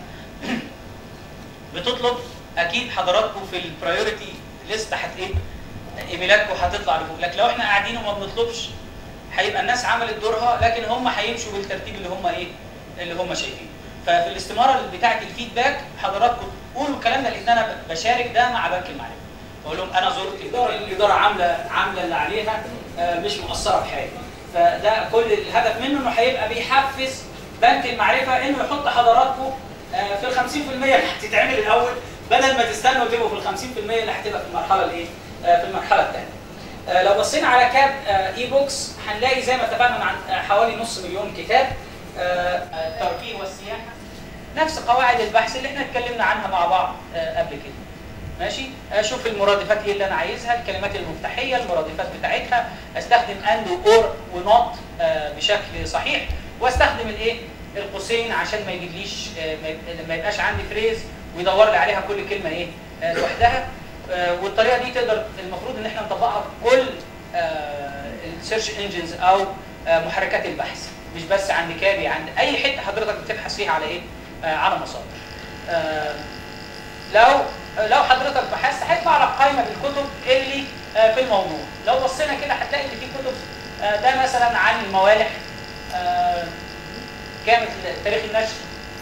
بتطلب اكيد حضراتكم في البرايورتي ليست هت ايه ايميلاتكم هتطلع لفوق لكن لو احنا قاعدين وما بنطلبش هيبقى الناس عملت دورها لكن هم هيمشوا بالترتيب اللي هم ايه اللي هم شايفينه ففي الاستماره بتاعه الفيدباك حضراتكم قولوا الكلام ده لان انا بشارك ده مع بنك المعرفه بقول لهم انا زرت الاداره الاداره عامله عامله اللي عليها آه، مش مقصره بحاجه فده كل الهدف منه انه هيبقى بيحفز بنك المعرفه انه يحط حضراتكم آه، في ال 50% اللي هتتعمل الاول بدل ما تستنوا تبقوا في ال 50% اللي هتبقى في المرحله الايه؟ آه، في المرحله الثانيه. آه، لو بصينا على كاب آه، اي بوكس هنلاقي زي ما اتفقنا عن آه، حوالي نص مليون كتاب آه، آه، الترفيه والسياحه نفس قواعد البحث اللي احنا اتكلمنا عنها مع بعض آه، قبل كده ماشي اشوف المرادفات ايه اللي انا عايزها الكلمات المفتاحيه المرادفات بتاعتها استخدم اند اور ونوت بشكل صحيح واستخدم الايه القوسين عشان ما يجيبليش آه، ما يب- ما يبقاش عندي فريز ويدور لي عليها كل كلمه ايه آه، لوحدها آه، والطريقه دي تقدر المفروض ان احنا نطبقها في كل السيرش انجنز او آه، محركات البحث مش بس عند كابي عند اي حته حضرتك بتبحث فيها على ايه آه على مصادر آه لو لو حضرتك بحثت هيطلع لك قائمه بالكتب اللي آه في الموضوع لو بصينا كده هتلاقي ان في كتب آه ده مثلا عن الموالح آه كانت تاريخ النشر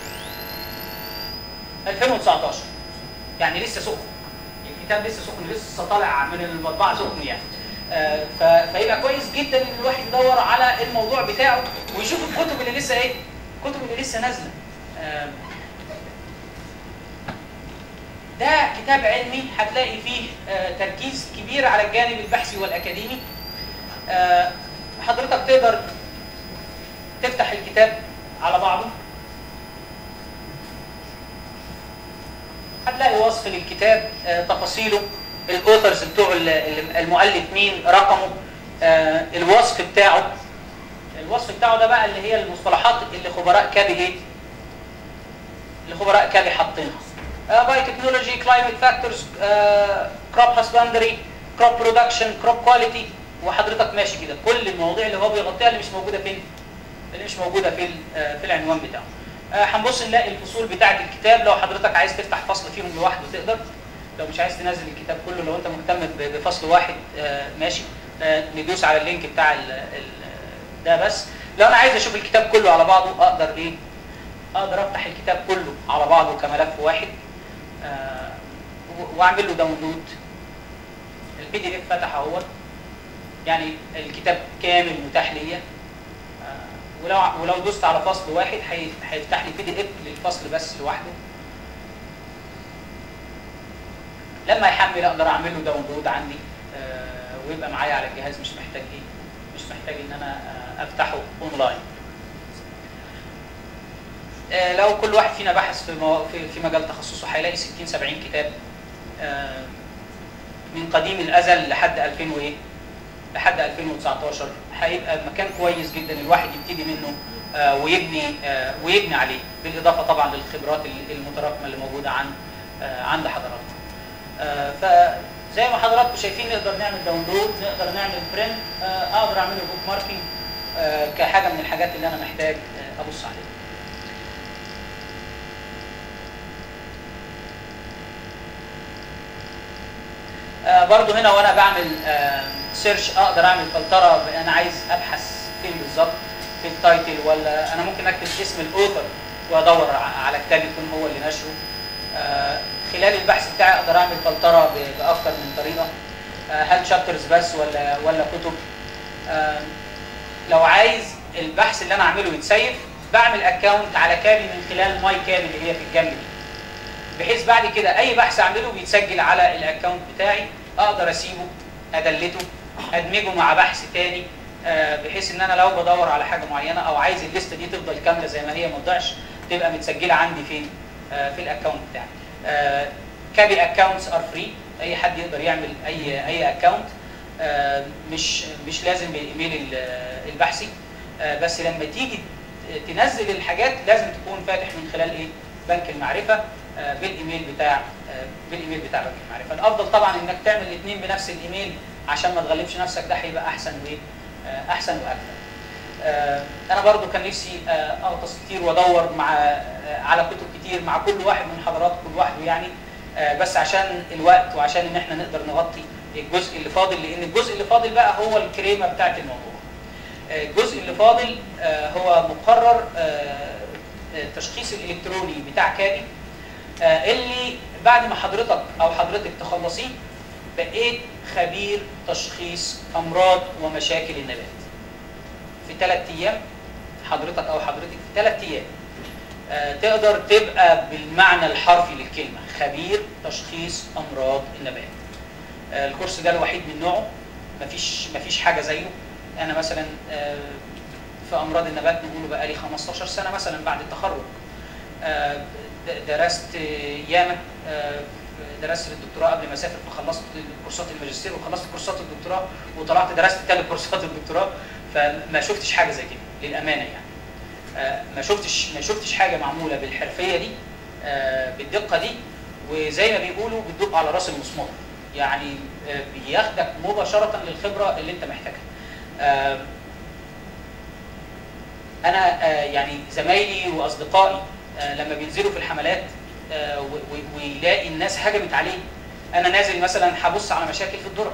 2019 يعني لسه سخن الكتاب لسه سخن لسه طالع من المطبعه سخن يعني آه، ف- فيبقى كويس جدا ان الواحد يدور على الموضوع بتاعه ويشوف الكتب اللي لسه ايه الكتب اللي لسه نازله آه، ده كتاب علمي هتلاقي فيه آه، تركيز كبير على الجانب البحثي والاكاديمي آه، حضرتك تقدر تفتح الكتاب على بعضه هتلاقي وصف للكتاب آه، تفاصيله الاوثرز بتوع ال- ال- المؤلف مين رقمه آه، الوصف بتاعه الوصف بتاعه ده بقى اللي هي المصطلحات اللي خبراء كابي ايه اللي خبراء كابي حاطينها باي تكنولوجي كلايمت فاكتورز كروب هاسباندري كروب برودكشن كروب كواليتي وحضرتك ماشي كده كل المواضيع اللي هو بيغطيها اللي مش موجوده فين اللي مش موجوده في ال- آه، في العنوان بتاعه آه، هنبص نلاقي الفصول بتاعه الكتاب لو حضرتك عايز تفتح فصل فيهم لوحده تقدر لو مش عايز تنزل الكتاب كله لو انت مهتم ب- بفصل واحد آه، ماشي آه، ندوس على اللينك بتاع ال ال ده بس لو انا عايز اشوف الكتاب كله على بعضه اقدر ايه اقدر افتح الكتاب كله على بعضه كملف واحد آه، و- واعمل له داونلود البي دي اف فتح اهوت يعني الكتاب كامل متاح ليا آه، ولو ولو دوست على فصل واحد هي- هيفتح لي بي دي اف للفصل بس لوحده لما يحمل اقدر اعمل له داونلود عندي آه، ويبقى معايا على الجهاز مش محتاج ايه مش محتاج ان انا آه، افتحه اونلاين آه، لو كل واحد فينا بحث في مو- في- في مجال تخصصه هيلاقي 60 70 كتاب آه، من قديم الازل لحد 2000 وايه لحد 2019 هيبقى مكان كويس جدا الواحد يبتدي منه آه، ويبني آه، ويبني عليه بالاضافه طبعا للخبرات ال- المتراكمه اللي موجوده عند آه، عند حضراتكم. آه، فزي ما حضراتكم شايفين نقدر نعمل داونلود نقدر نعمل برنت اقدر اعمل بوك ماركينج كحاجه من الحاجات اللي انا محتاج آه، ابص عليها. آه، برضو هنا وانا بعمل سيرش اقدر اعمل فلتره انا عايز ابحث فين بالظبط في التايتل ولا انا ممكن اكتب اسم الاوثر وادور ع- على كتاب يكون هو اللي نشره آه، خلال البحث بتاعي اقدر اعمل فلتره ب- باكتر من طريقه آه، هل شابترز بس ولا ولا كتب آه، لو عايز البحث اللي انا اعمله يتسيف بعمل اكونت على كابي من خلال ماي كابي اللي هي في الجنب دي بحيث بعد كده اي بحث اعمله بيتسجل على الاكونت بتاعي اقدر اسيبه ادلته ادمجه مع بحث تاني آه، بحيث ان انا لو بدور على حاجه معينه او عايز الليسته دي تفضل كامله زي ما هي ما تضيعش تبقى متسجله عندي فين آه، في الاكونت بتاعي آه، كابي اكونتس ار فري اي حد يقدر يعمل اي اي اكونت مش مش لازم بالايميل ال- البحثي آه، بس لما تيجي تنزل الحاجات لازم تكون فاتح من خلال ايه بنك المعرفه آه، بالايميل بتاع آه، بالايميل بتاع بنك المعرفه الافضل طبعا انك تعمل الاثنين بنفس الايميل عشان ما تغلبش نفسك ده هيبقى احسن وايه آه، احسن واكثر آه، انا برضو كان نفسي آه، اغطس كتير وادور مع آه، على كتب كتير مع كل واحد من حضراتكم لوحده يعني آه، بس عشان الوقت وعشان ان احنا نقدر نغطي الجزء اللي فاضل لان الجزء اللي فاضل بقى هو الكريمه بتاعت الموضوع آه، الجزء اللي فاضل آه، هو مقرر آه، التشخيص الالكتروني بتاع كابي آه، اللي بعد ما حضرتك او حضرتك تخلصيه بقيت خبير تشخيص امراض ومشاكل النبات في ثلاث ايام حضرتك او حضرتك في ثلاث ايام آه، تقدر تبقى بالمعنى الحرفي للكلمه خبير تشخيص امراض النبات آه، الكورس ده الوحيد من نوعه مفيش مفيش حاجه زيه انا مثلا آه، في امراض النبات نقوله بقالي 15 سنه مثلا بعد التخرج آه، د- درست آه، ياما آه، درست الدكتوراه قبل ما اسافر فخلصت كورسات الماجستير وخلصت كورسات الدكتوراه وطلعت درست ثلاث كورسات الدكتوراه فما شفتش حاجه زي كده للامانه يعني آه، ما شفتش ما شفتش حاجه معموله بالحرفيه دي آه، بالدقه دي وزي ما بيقولوا بتدق على راس المسمار يعني آه، بياخدك مباشره للخبره اللي انت محتاجها آه، انا آه، يعني زمايلي واصدقائي آه، لما بينزلوا في الحملات آه، و- و- ويلاقي الناس هجمت عليه انا نازل مثلا هبص على مشاكل في الذره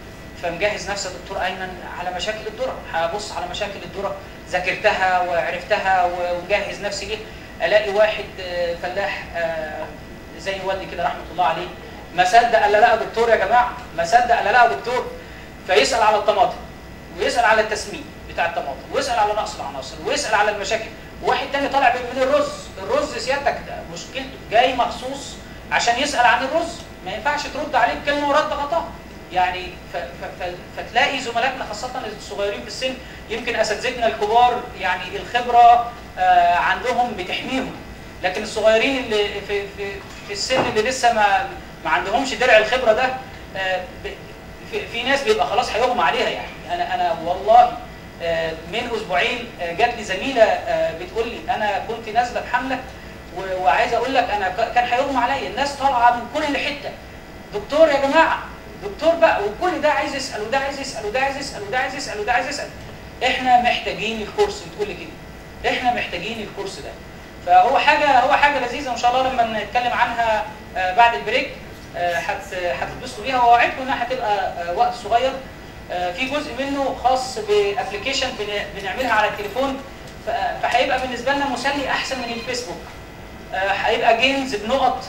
فمجهز نفسي يا دكتور ايمن على مشاكل الذره هبص على مشاكل الذره ذاكرتها وعرفتها و- ومجهز نفسي ليه الاقي واحد آه، فلاح آه، زي والدي كده رحمه الله عليه ما صدق الا لا دكتور يا جماعه ما صدق الا لا دكتور فيسال على الطماطم ويسال على التسمين بتاع الطماطم ويسال على نقص العناصر ويسال على المشاكل وواحد تاني طالع من الرز الرز سيادتك ده مشكلته جاي مخصوص عشان يسال عن الرز ما ينفعش ترد عليه بكلمه ورد غطاها يعني ف ف ف فتلاقي زملائنا خاصه الصغيرين في السن يمكن اساتذتنا الكبار يعني الخبره آه عندهم بتحميهم لكن الصغيرين اللي في في في السن اللي لسه ما ما عندهمش درع الخبره ده آه ب- في, في ناس بيبقى خلاص هيغمى عليها يعني انا انا والله آه، من اسبوعين آه، جات لي زميله آه، بتقول لي انا كنت نازله بحمله و- وعايز اقول لك انا ك- كان هيغمى عليا الناس طالعه من كل حته دكتور يا جماعه دكتور بقى وكل ده عايز يسال وده عايز يسال وده عايز يسال وده عايز يسال وده عايز يسال احنا محتاجين الكورس بتقول لي كده احنا محتاجين الكورس ده فهو حاجه هو حاجه لذيذه وان شاء الله لما نتكلم عنها آه، بعد البريك آه، هت- هتتبسطوا بيها واوعدكم انها هتبقى آه، وقت صغير آه، في جزء منه خاص بابلكيشن بنعملها على التليفون ف- فهيبقى بالنسبه لنا مسلي احسن من الفيسبوك آه، هيبقى جيمز بنقط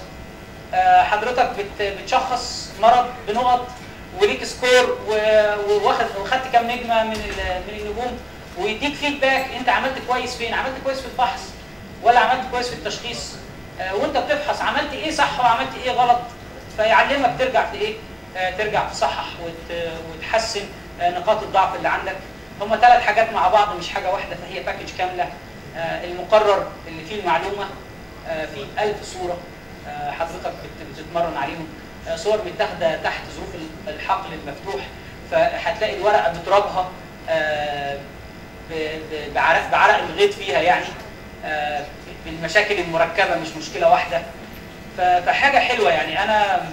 آه، حضرتك بت- بتشخص مرض بنقط وليك سكور و- وواخد وخدت كام نجمه من ال- من النجوم ويديك فيدباك انت عملت كويس فين عملت كويس في الفحص ولا عملت كويس في التشخيص آه، وانت بتفحص عملت ايه صح وعملت ايه غلط فيعلمك ترجع في ايه آه، ترجع تصحح وت- وتحسن آه، نقاط الضعف اللي عندك هم ثلاث حاجات مع بعض مش حاجه واحده فهي باكج كامله آه، المقرر اللي فيه المعلومه آه، فيه 1000 صوره آه، حضرتك بت- بتتمرن عليهم آه، صور متاخده تحت ظروف ال- الحقل المفتوح فهتلاقي الورقه بترابها آه، ب- ب- بعرق بعرق الغيط فيها يعني آه، بالمشاكل المركبه مش مشكله واحده ف- فحاجه حلوه يعني انا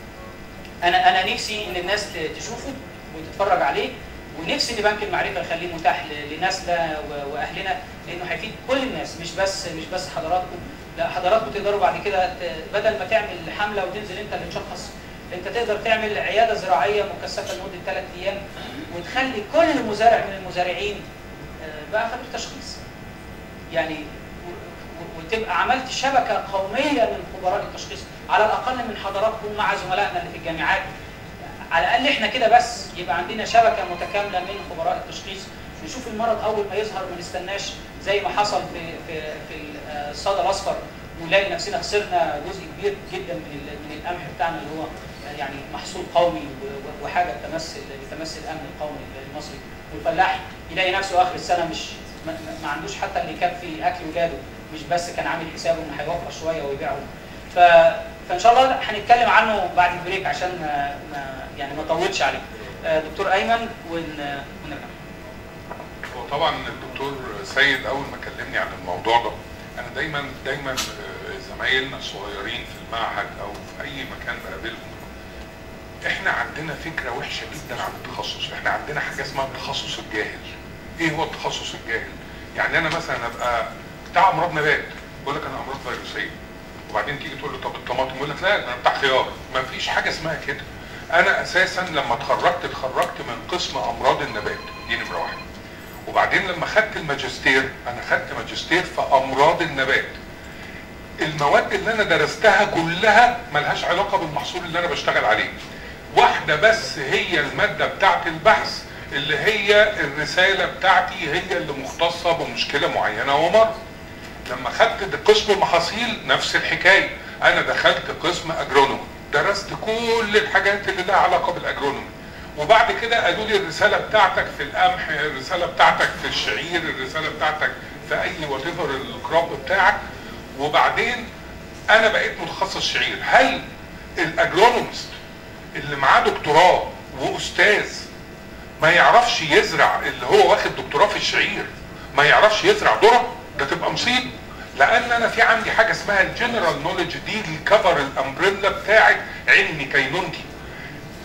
انا انا نفسي ان الناس ت- تشوفه وتتفرج عليه ونفسي ان بنك المعرفه يخليه متاح ل- لناسنا و- واهلنا لانه هيفيد كل الناس مش بس مش بس حضراتكم لا حضراتكم تقدروا بعد كده ت- بدل ما تعمل حمله وتنزل انت اللي تشخص انت تقدر تعمل عياده زراعيه مكثفه لمده ثلاث ايام وتخلي كل مزارع من المزارعين آه، بقى خبير تشخيص يعني و- و- وتبقى عملت شبكه قوميه من خبراء التشخيص على الاقل من حضراتكم مع زملائنا اللي في الجامعات على الاقل احنا كده بس يبقى عندنا شبكه متكامله من خبراء التشخيص نشوف المرض اول ما يظهر ما نستناش زي ما حصل في في في الصدى الاصفر ونلاقي نفسنا خسرنا جزء كبير جدا من ال- من القمح بتاعنا اللي هو يعني محصول قومي و- و- وحاجه تمثل تمثل الامن القومي المصري والفلاح يلاقي نفسه اخر السنه مش ما, ما- ما عندوش حتى اللي يكفي اكل ولاده مش بس كان عامل حسابه انه هيوفر شويه ويبيعهم ف فان شاء الله هنتكلم عنه بعد البريك عشان ما, ما يعني ما اطولش عليه آه، دكتور ايمن ون- ونرجع هو طبعا الدكتور سيد اول ما كلمني عن الموضوع ده انا دايما دايما آه، زمايلنا الصغيرين في المعهد او في اي مكان بقابلهم احنا عندنا فكره وحشه جدا عن التخصص احنا عندنا حاجه اسمها التخصص الجاهل ايه هو التخصص الجاهل يعني انا مثلا ابقى بتاع امراض نبات يقول لك انا امراض فيروسيه وبعدين تيجي تقول له طب الطماطم يقول لك لا انا بتاع خيار ما فيش حاجه اسمها كده انا اساسا لما اتخرجت اتخرجت من قسم امراض النبات دي نمره واحد وبعدين لما خدت الماجستير انا خدت ماجستير في امراض النبات المواد اللي انا درستها كلها ملهاش علاقه بالمحصول اللي انا بشتغل عليه واحده بس هي الماده بتاعت البحث اللي هي الرساله بتاعتي هي اللي مختصه بمشكله معينه ومرض لما خدت قسم المحاصيل نفس الحكايه انا دخلت قسم اجرونومي درست كل الحاجات اللي لها علاقه بالاجرونومي وبعد كده قالوا لي الرساله بتاعتك في القمح الرساله بتاعتك في الشعير الرساله بتاعتك في اي وات ايفر الكراب بتاعك وبعدين انا بقيت متخصص شعير هل الاجرونومست اللي معاه دكتوراه واستاذ ما يعرفش يزرع اللي هو واخد دكتوراه في الشعير ما يعرفش يزرع ذره ده تبقى مصيبه لان انا في عندي حاجه اسمها الجنرال نوليدج دي الكفر الامبريلا بتاعت علمي كينونتي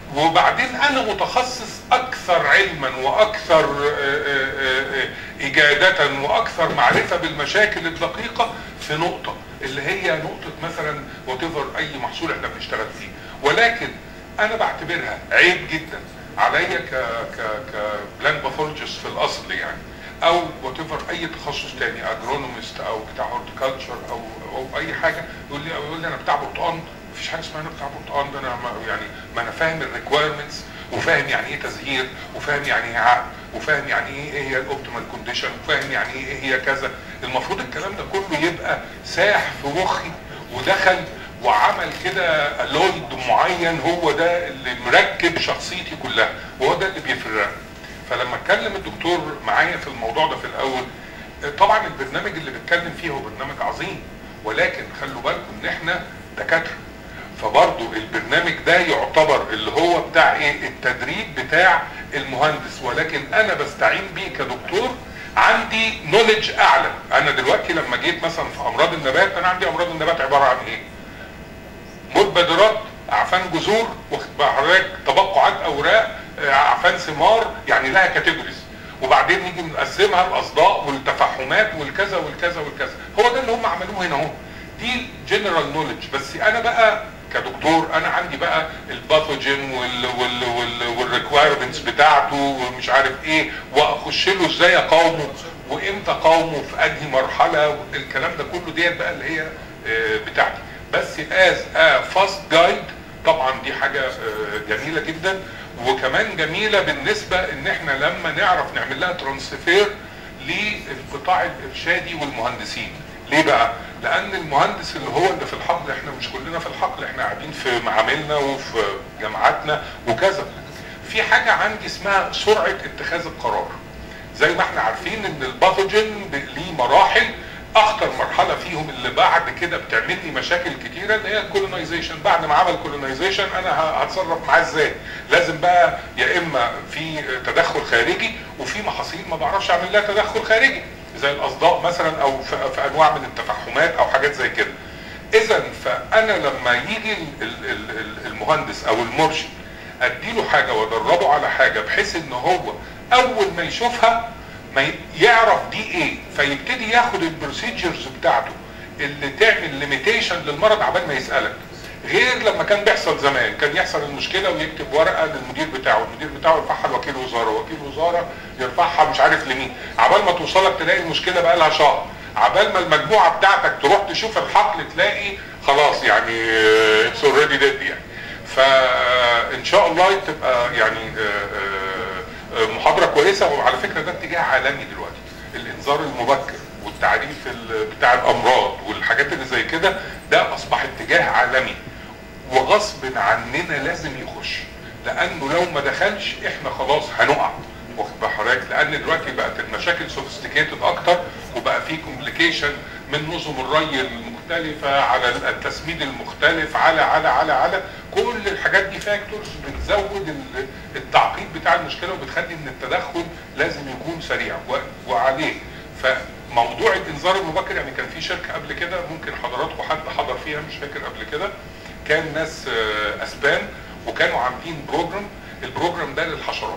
وبعدين انا متخصص اكثر علما واكثر آه، آه، آه، اجادة واكثر معرفة بالمشاكل الدقيقة في نقطة اللي هي نقطة مثلا وات اي محصول احنا بنشتغل فيه ولكن انا بعتبرها عيب جدا عليا ك ك كبلان باثولوجيست في الاصل يعني او وات اي تخصص تاني اجرونومست او بتاع هورتيكالتشر او او اي حاجه يقول لي يقول لي انا بتاع برتقال مفيش حاجه اسمها انا بتاع برتقال ده انا ما يعني ما انا فاهم الريكويرمنتس وفاهم يعني ايه تزهير وفاهم يعني ايه عقد وفاهم يعني ايه ايه هي الاوبتيمال كونديشن وفاهم يعني ايه ايه هي كذا المفروض الكلام ده كله يبقى ساح في مخي ودخل وعمل كده الويد معين هو ده اللي مركب شخصيتي كلها وهو ده اللي بيفرقني فلما اتكلم الدكتور معايا في الموضوع ده في الاول طبعا البرنامج اللي بيتكلم فيه هو برنامج عظيم ولكن خلوا بالكم ان احنا دكاتره فبرضه البرنامج ده يعتبر اللي هو بتاع ايه التدريب بتاع المهندس ولكن انا بستعين بيه كدكتور عندي نولج اعلى انا دلوقتي لما جيت مثلا في امراض النبات انا عندي امراض النبات عباره عن ايه مبادرات اعفان جذور واخد بال حضرتك تبقعات اوراق آه، اعفان ثمار يعني لها كاتيجوريز وبعدين نيجي نقسمها الاصداء والتفحمات والكذا والكذا والكذا هو ده اللي هم عملوه هنا اهو دي جنرال نوليدج بس انا بقى كدكتور انا عندي بقى الباثوجين وال وال وال والريكوايرمنتس بتاعته ومش عارف ايه واخش له ازاي اقاومه وامتى اقاومه في انهي مرحله الكلام ده كله ديت بقى اللي هي آه، بتاعتي بس از ا فاست جايد طبعا دي حاجه آه، جميله جدا وكمان جميله بالنسبه ان احنا لما نعرف نعمل لها ترانسفير للقطاع الارشادي والمهندسين ليه بقى لان المهندس اللي هو اللي في الحقل احنا مش كلنا في الحقل احنا قاعدين في معاملنا وفي جامعاتنا وكذا في حاجه عندي اسمها سرعه اتخاذ القرار زي ما احنا عارفين ان الباثوجين ب- ليه مراحل اخطر مرحله فيهم اللي بعد كده بتعمل لي مشاكل كتيره اللي هي الكولونايزيشن بعد ما عمل كولونايزيشن انا ه- هتصرف معاه ازاي لازم بقى يا اما في تدخل خارجي وفي محاصيل ما بعرفش اعمل لها تدخل خارجي زي الاصداء مثلا او في, في انواع من التفحمات او حاجات زي كده اذا فانا لما يجي ال- ال- ال- المهندس او المرشد اديله حاجه وادربه على حاجه بحيث ان هو اول ما يشوفها ما ي- يعرف دي ايه فيبتدي ياخد البروسيجرز بتاعته اللي تعمل ليميتيشن للمرض عبال ما يسالك غير لما كان بيحصل زمان كان يحصل المشكله ويكتب ورقه للمدير بتاعه المدير بتاعه يرفعها لوكيل وزاره وكيل وزاره يرفعها مش عارف لمين عبال ما توصلك تلاقي المشكله بقى لها شهر عبال ما المجموعه بتاعتك تروح تشوف الحقل تلاقي خلاص يعني اتس اوريدي ديد يعني فان شاء الله تبقى يعني آه، آه، آه، محاضره كويسه وعلى فكره ده اتجاه عالمي دلوقتي الانذار المبكر والتعريف ال- بتاع الامراض والحاجات اللي زي كده ده اصبح اتجاه عالمي وغصب عننا لازم يخش لانه لو ما دخلش احنا خلاص هنقع واخد بال حضرتك لان دلوقتي بقت المشاكل سوفيستيكيتد اكتر وبقى في كومبليكيشن من نظم الري المختلفه على التسميد المختلف على على على على كل الحاجات دي فاكتورز بتزود ال- التعقيد بتاع المشكله وبتخلي ان التدخل لازم يكون سريع و- وعليه فموضوع الانذار المبكر يعني كان في شركه قبل كده ممكن حضراتكم حد حضر فيها مش فاكر قبل كده كان ناس آه، اسبان وكانوا عاملين بروجرام البروجرام ده للحشرات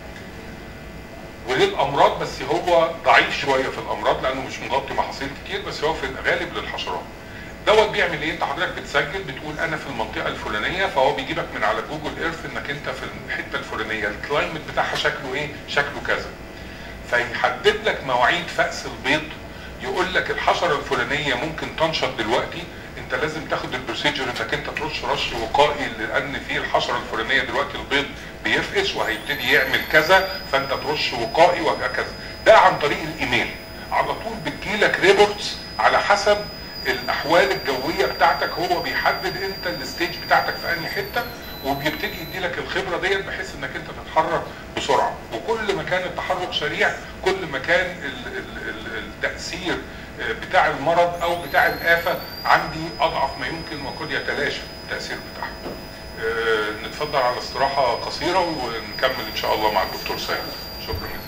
وللامراض بس هو ضعيف شويه في الامراض لانه مش مغطي محاصيل كتير بس هو في الغالب للحشرات دوت بيعمل ايه انت حضرتك بتسجل بتقول انا في المنطقه الفلانيه فهو بيجيبك من على جوجل ايرث انك انت في الحته الفلانيه الكلايمت بتاعها شكله ايه شكله كذا فيحدد لك مواعيد فأس البيض يقول لك الحشره الفلانيه ممكن تنشط دلوقتي انت لازم تاخد البروسيجر انك انت ترش رش وقائي لان في الحشره الفلانيه دلوقتي البيض بيفقس وهيبتدي يعمل كذا فانت ترش وقائي وهكذا ده عن طريق الايميل على طول بتجيلك ريبورتس على حسب الاحوال الجويه بتاعتك هو بيحدد انت الستيج بتاعتك في انهي حته وبيبتدي يديلك الخبره ديت بحيث انك انت تتحرك بسرعه وكل ما كان التحرك سريع كل ما كان ال- ال- ال- التاثير آه، بتاع المرض او بتاع الافه عندي اضعف ما يمكن وقد يتلاشى التاثير بتاعها. آه، نتفضل على استراحه قصيره ونكمل ان شاء الله مع الدكتور سامي شكرا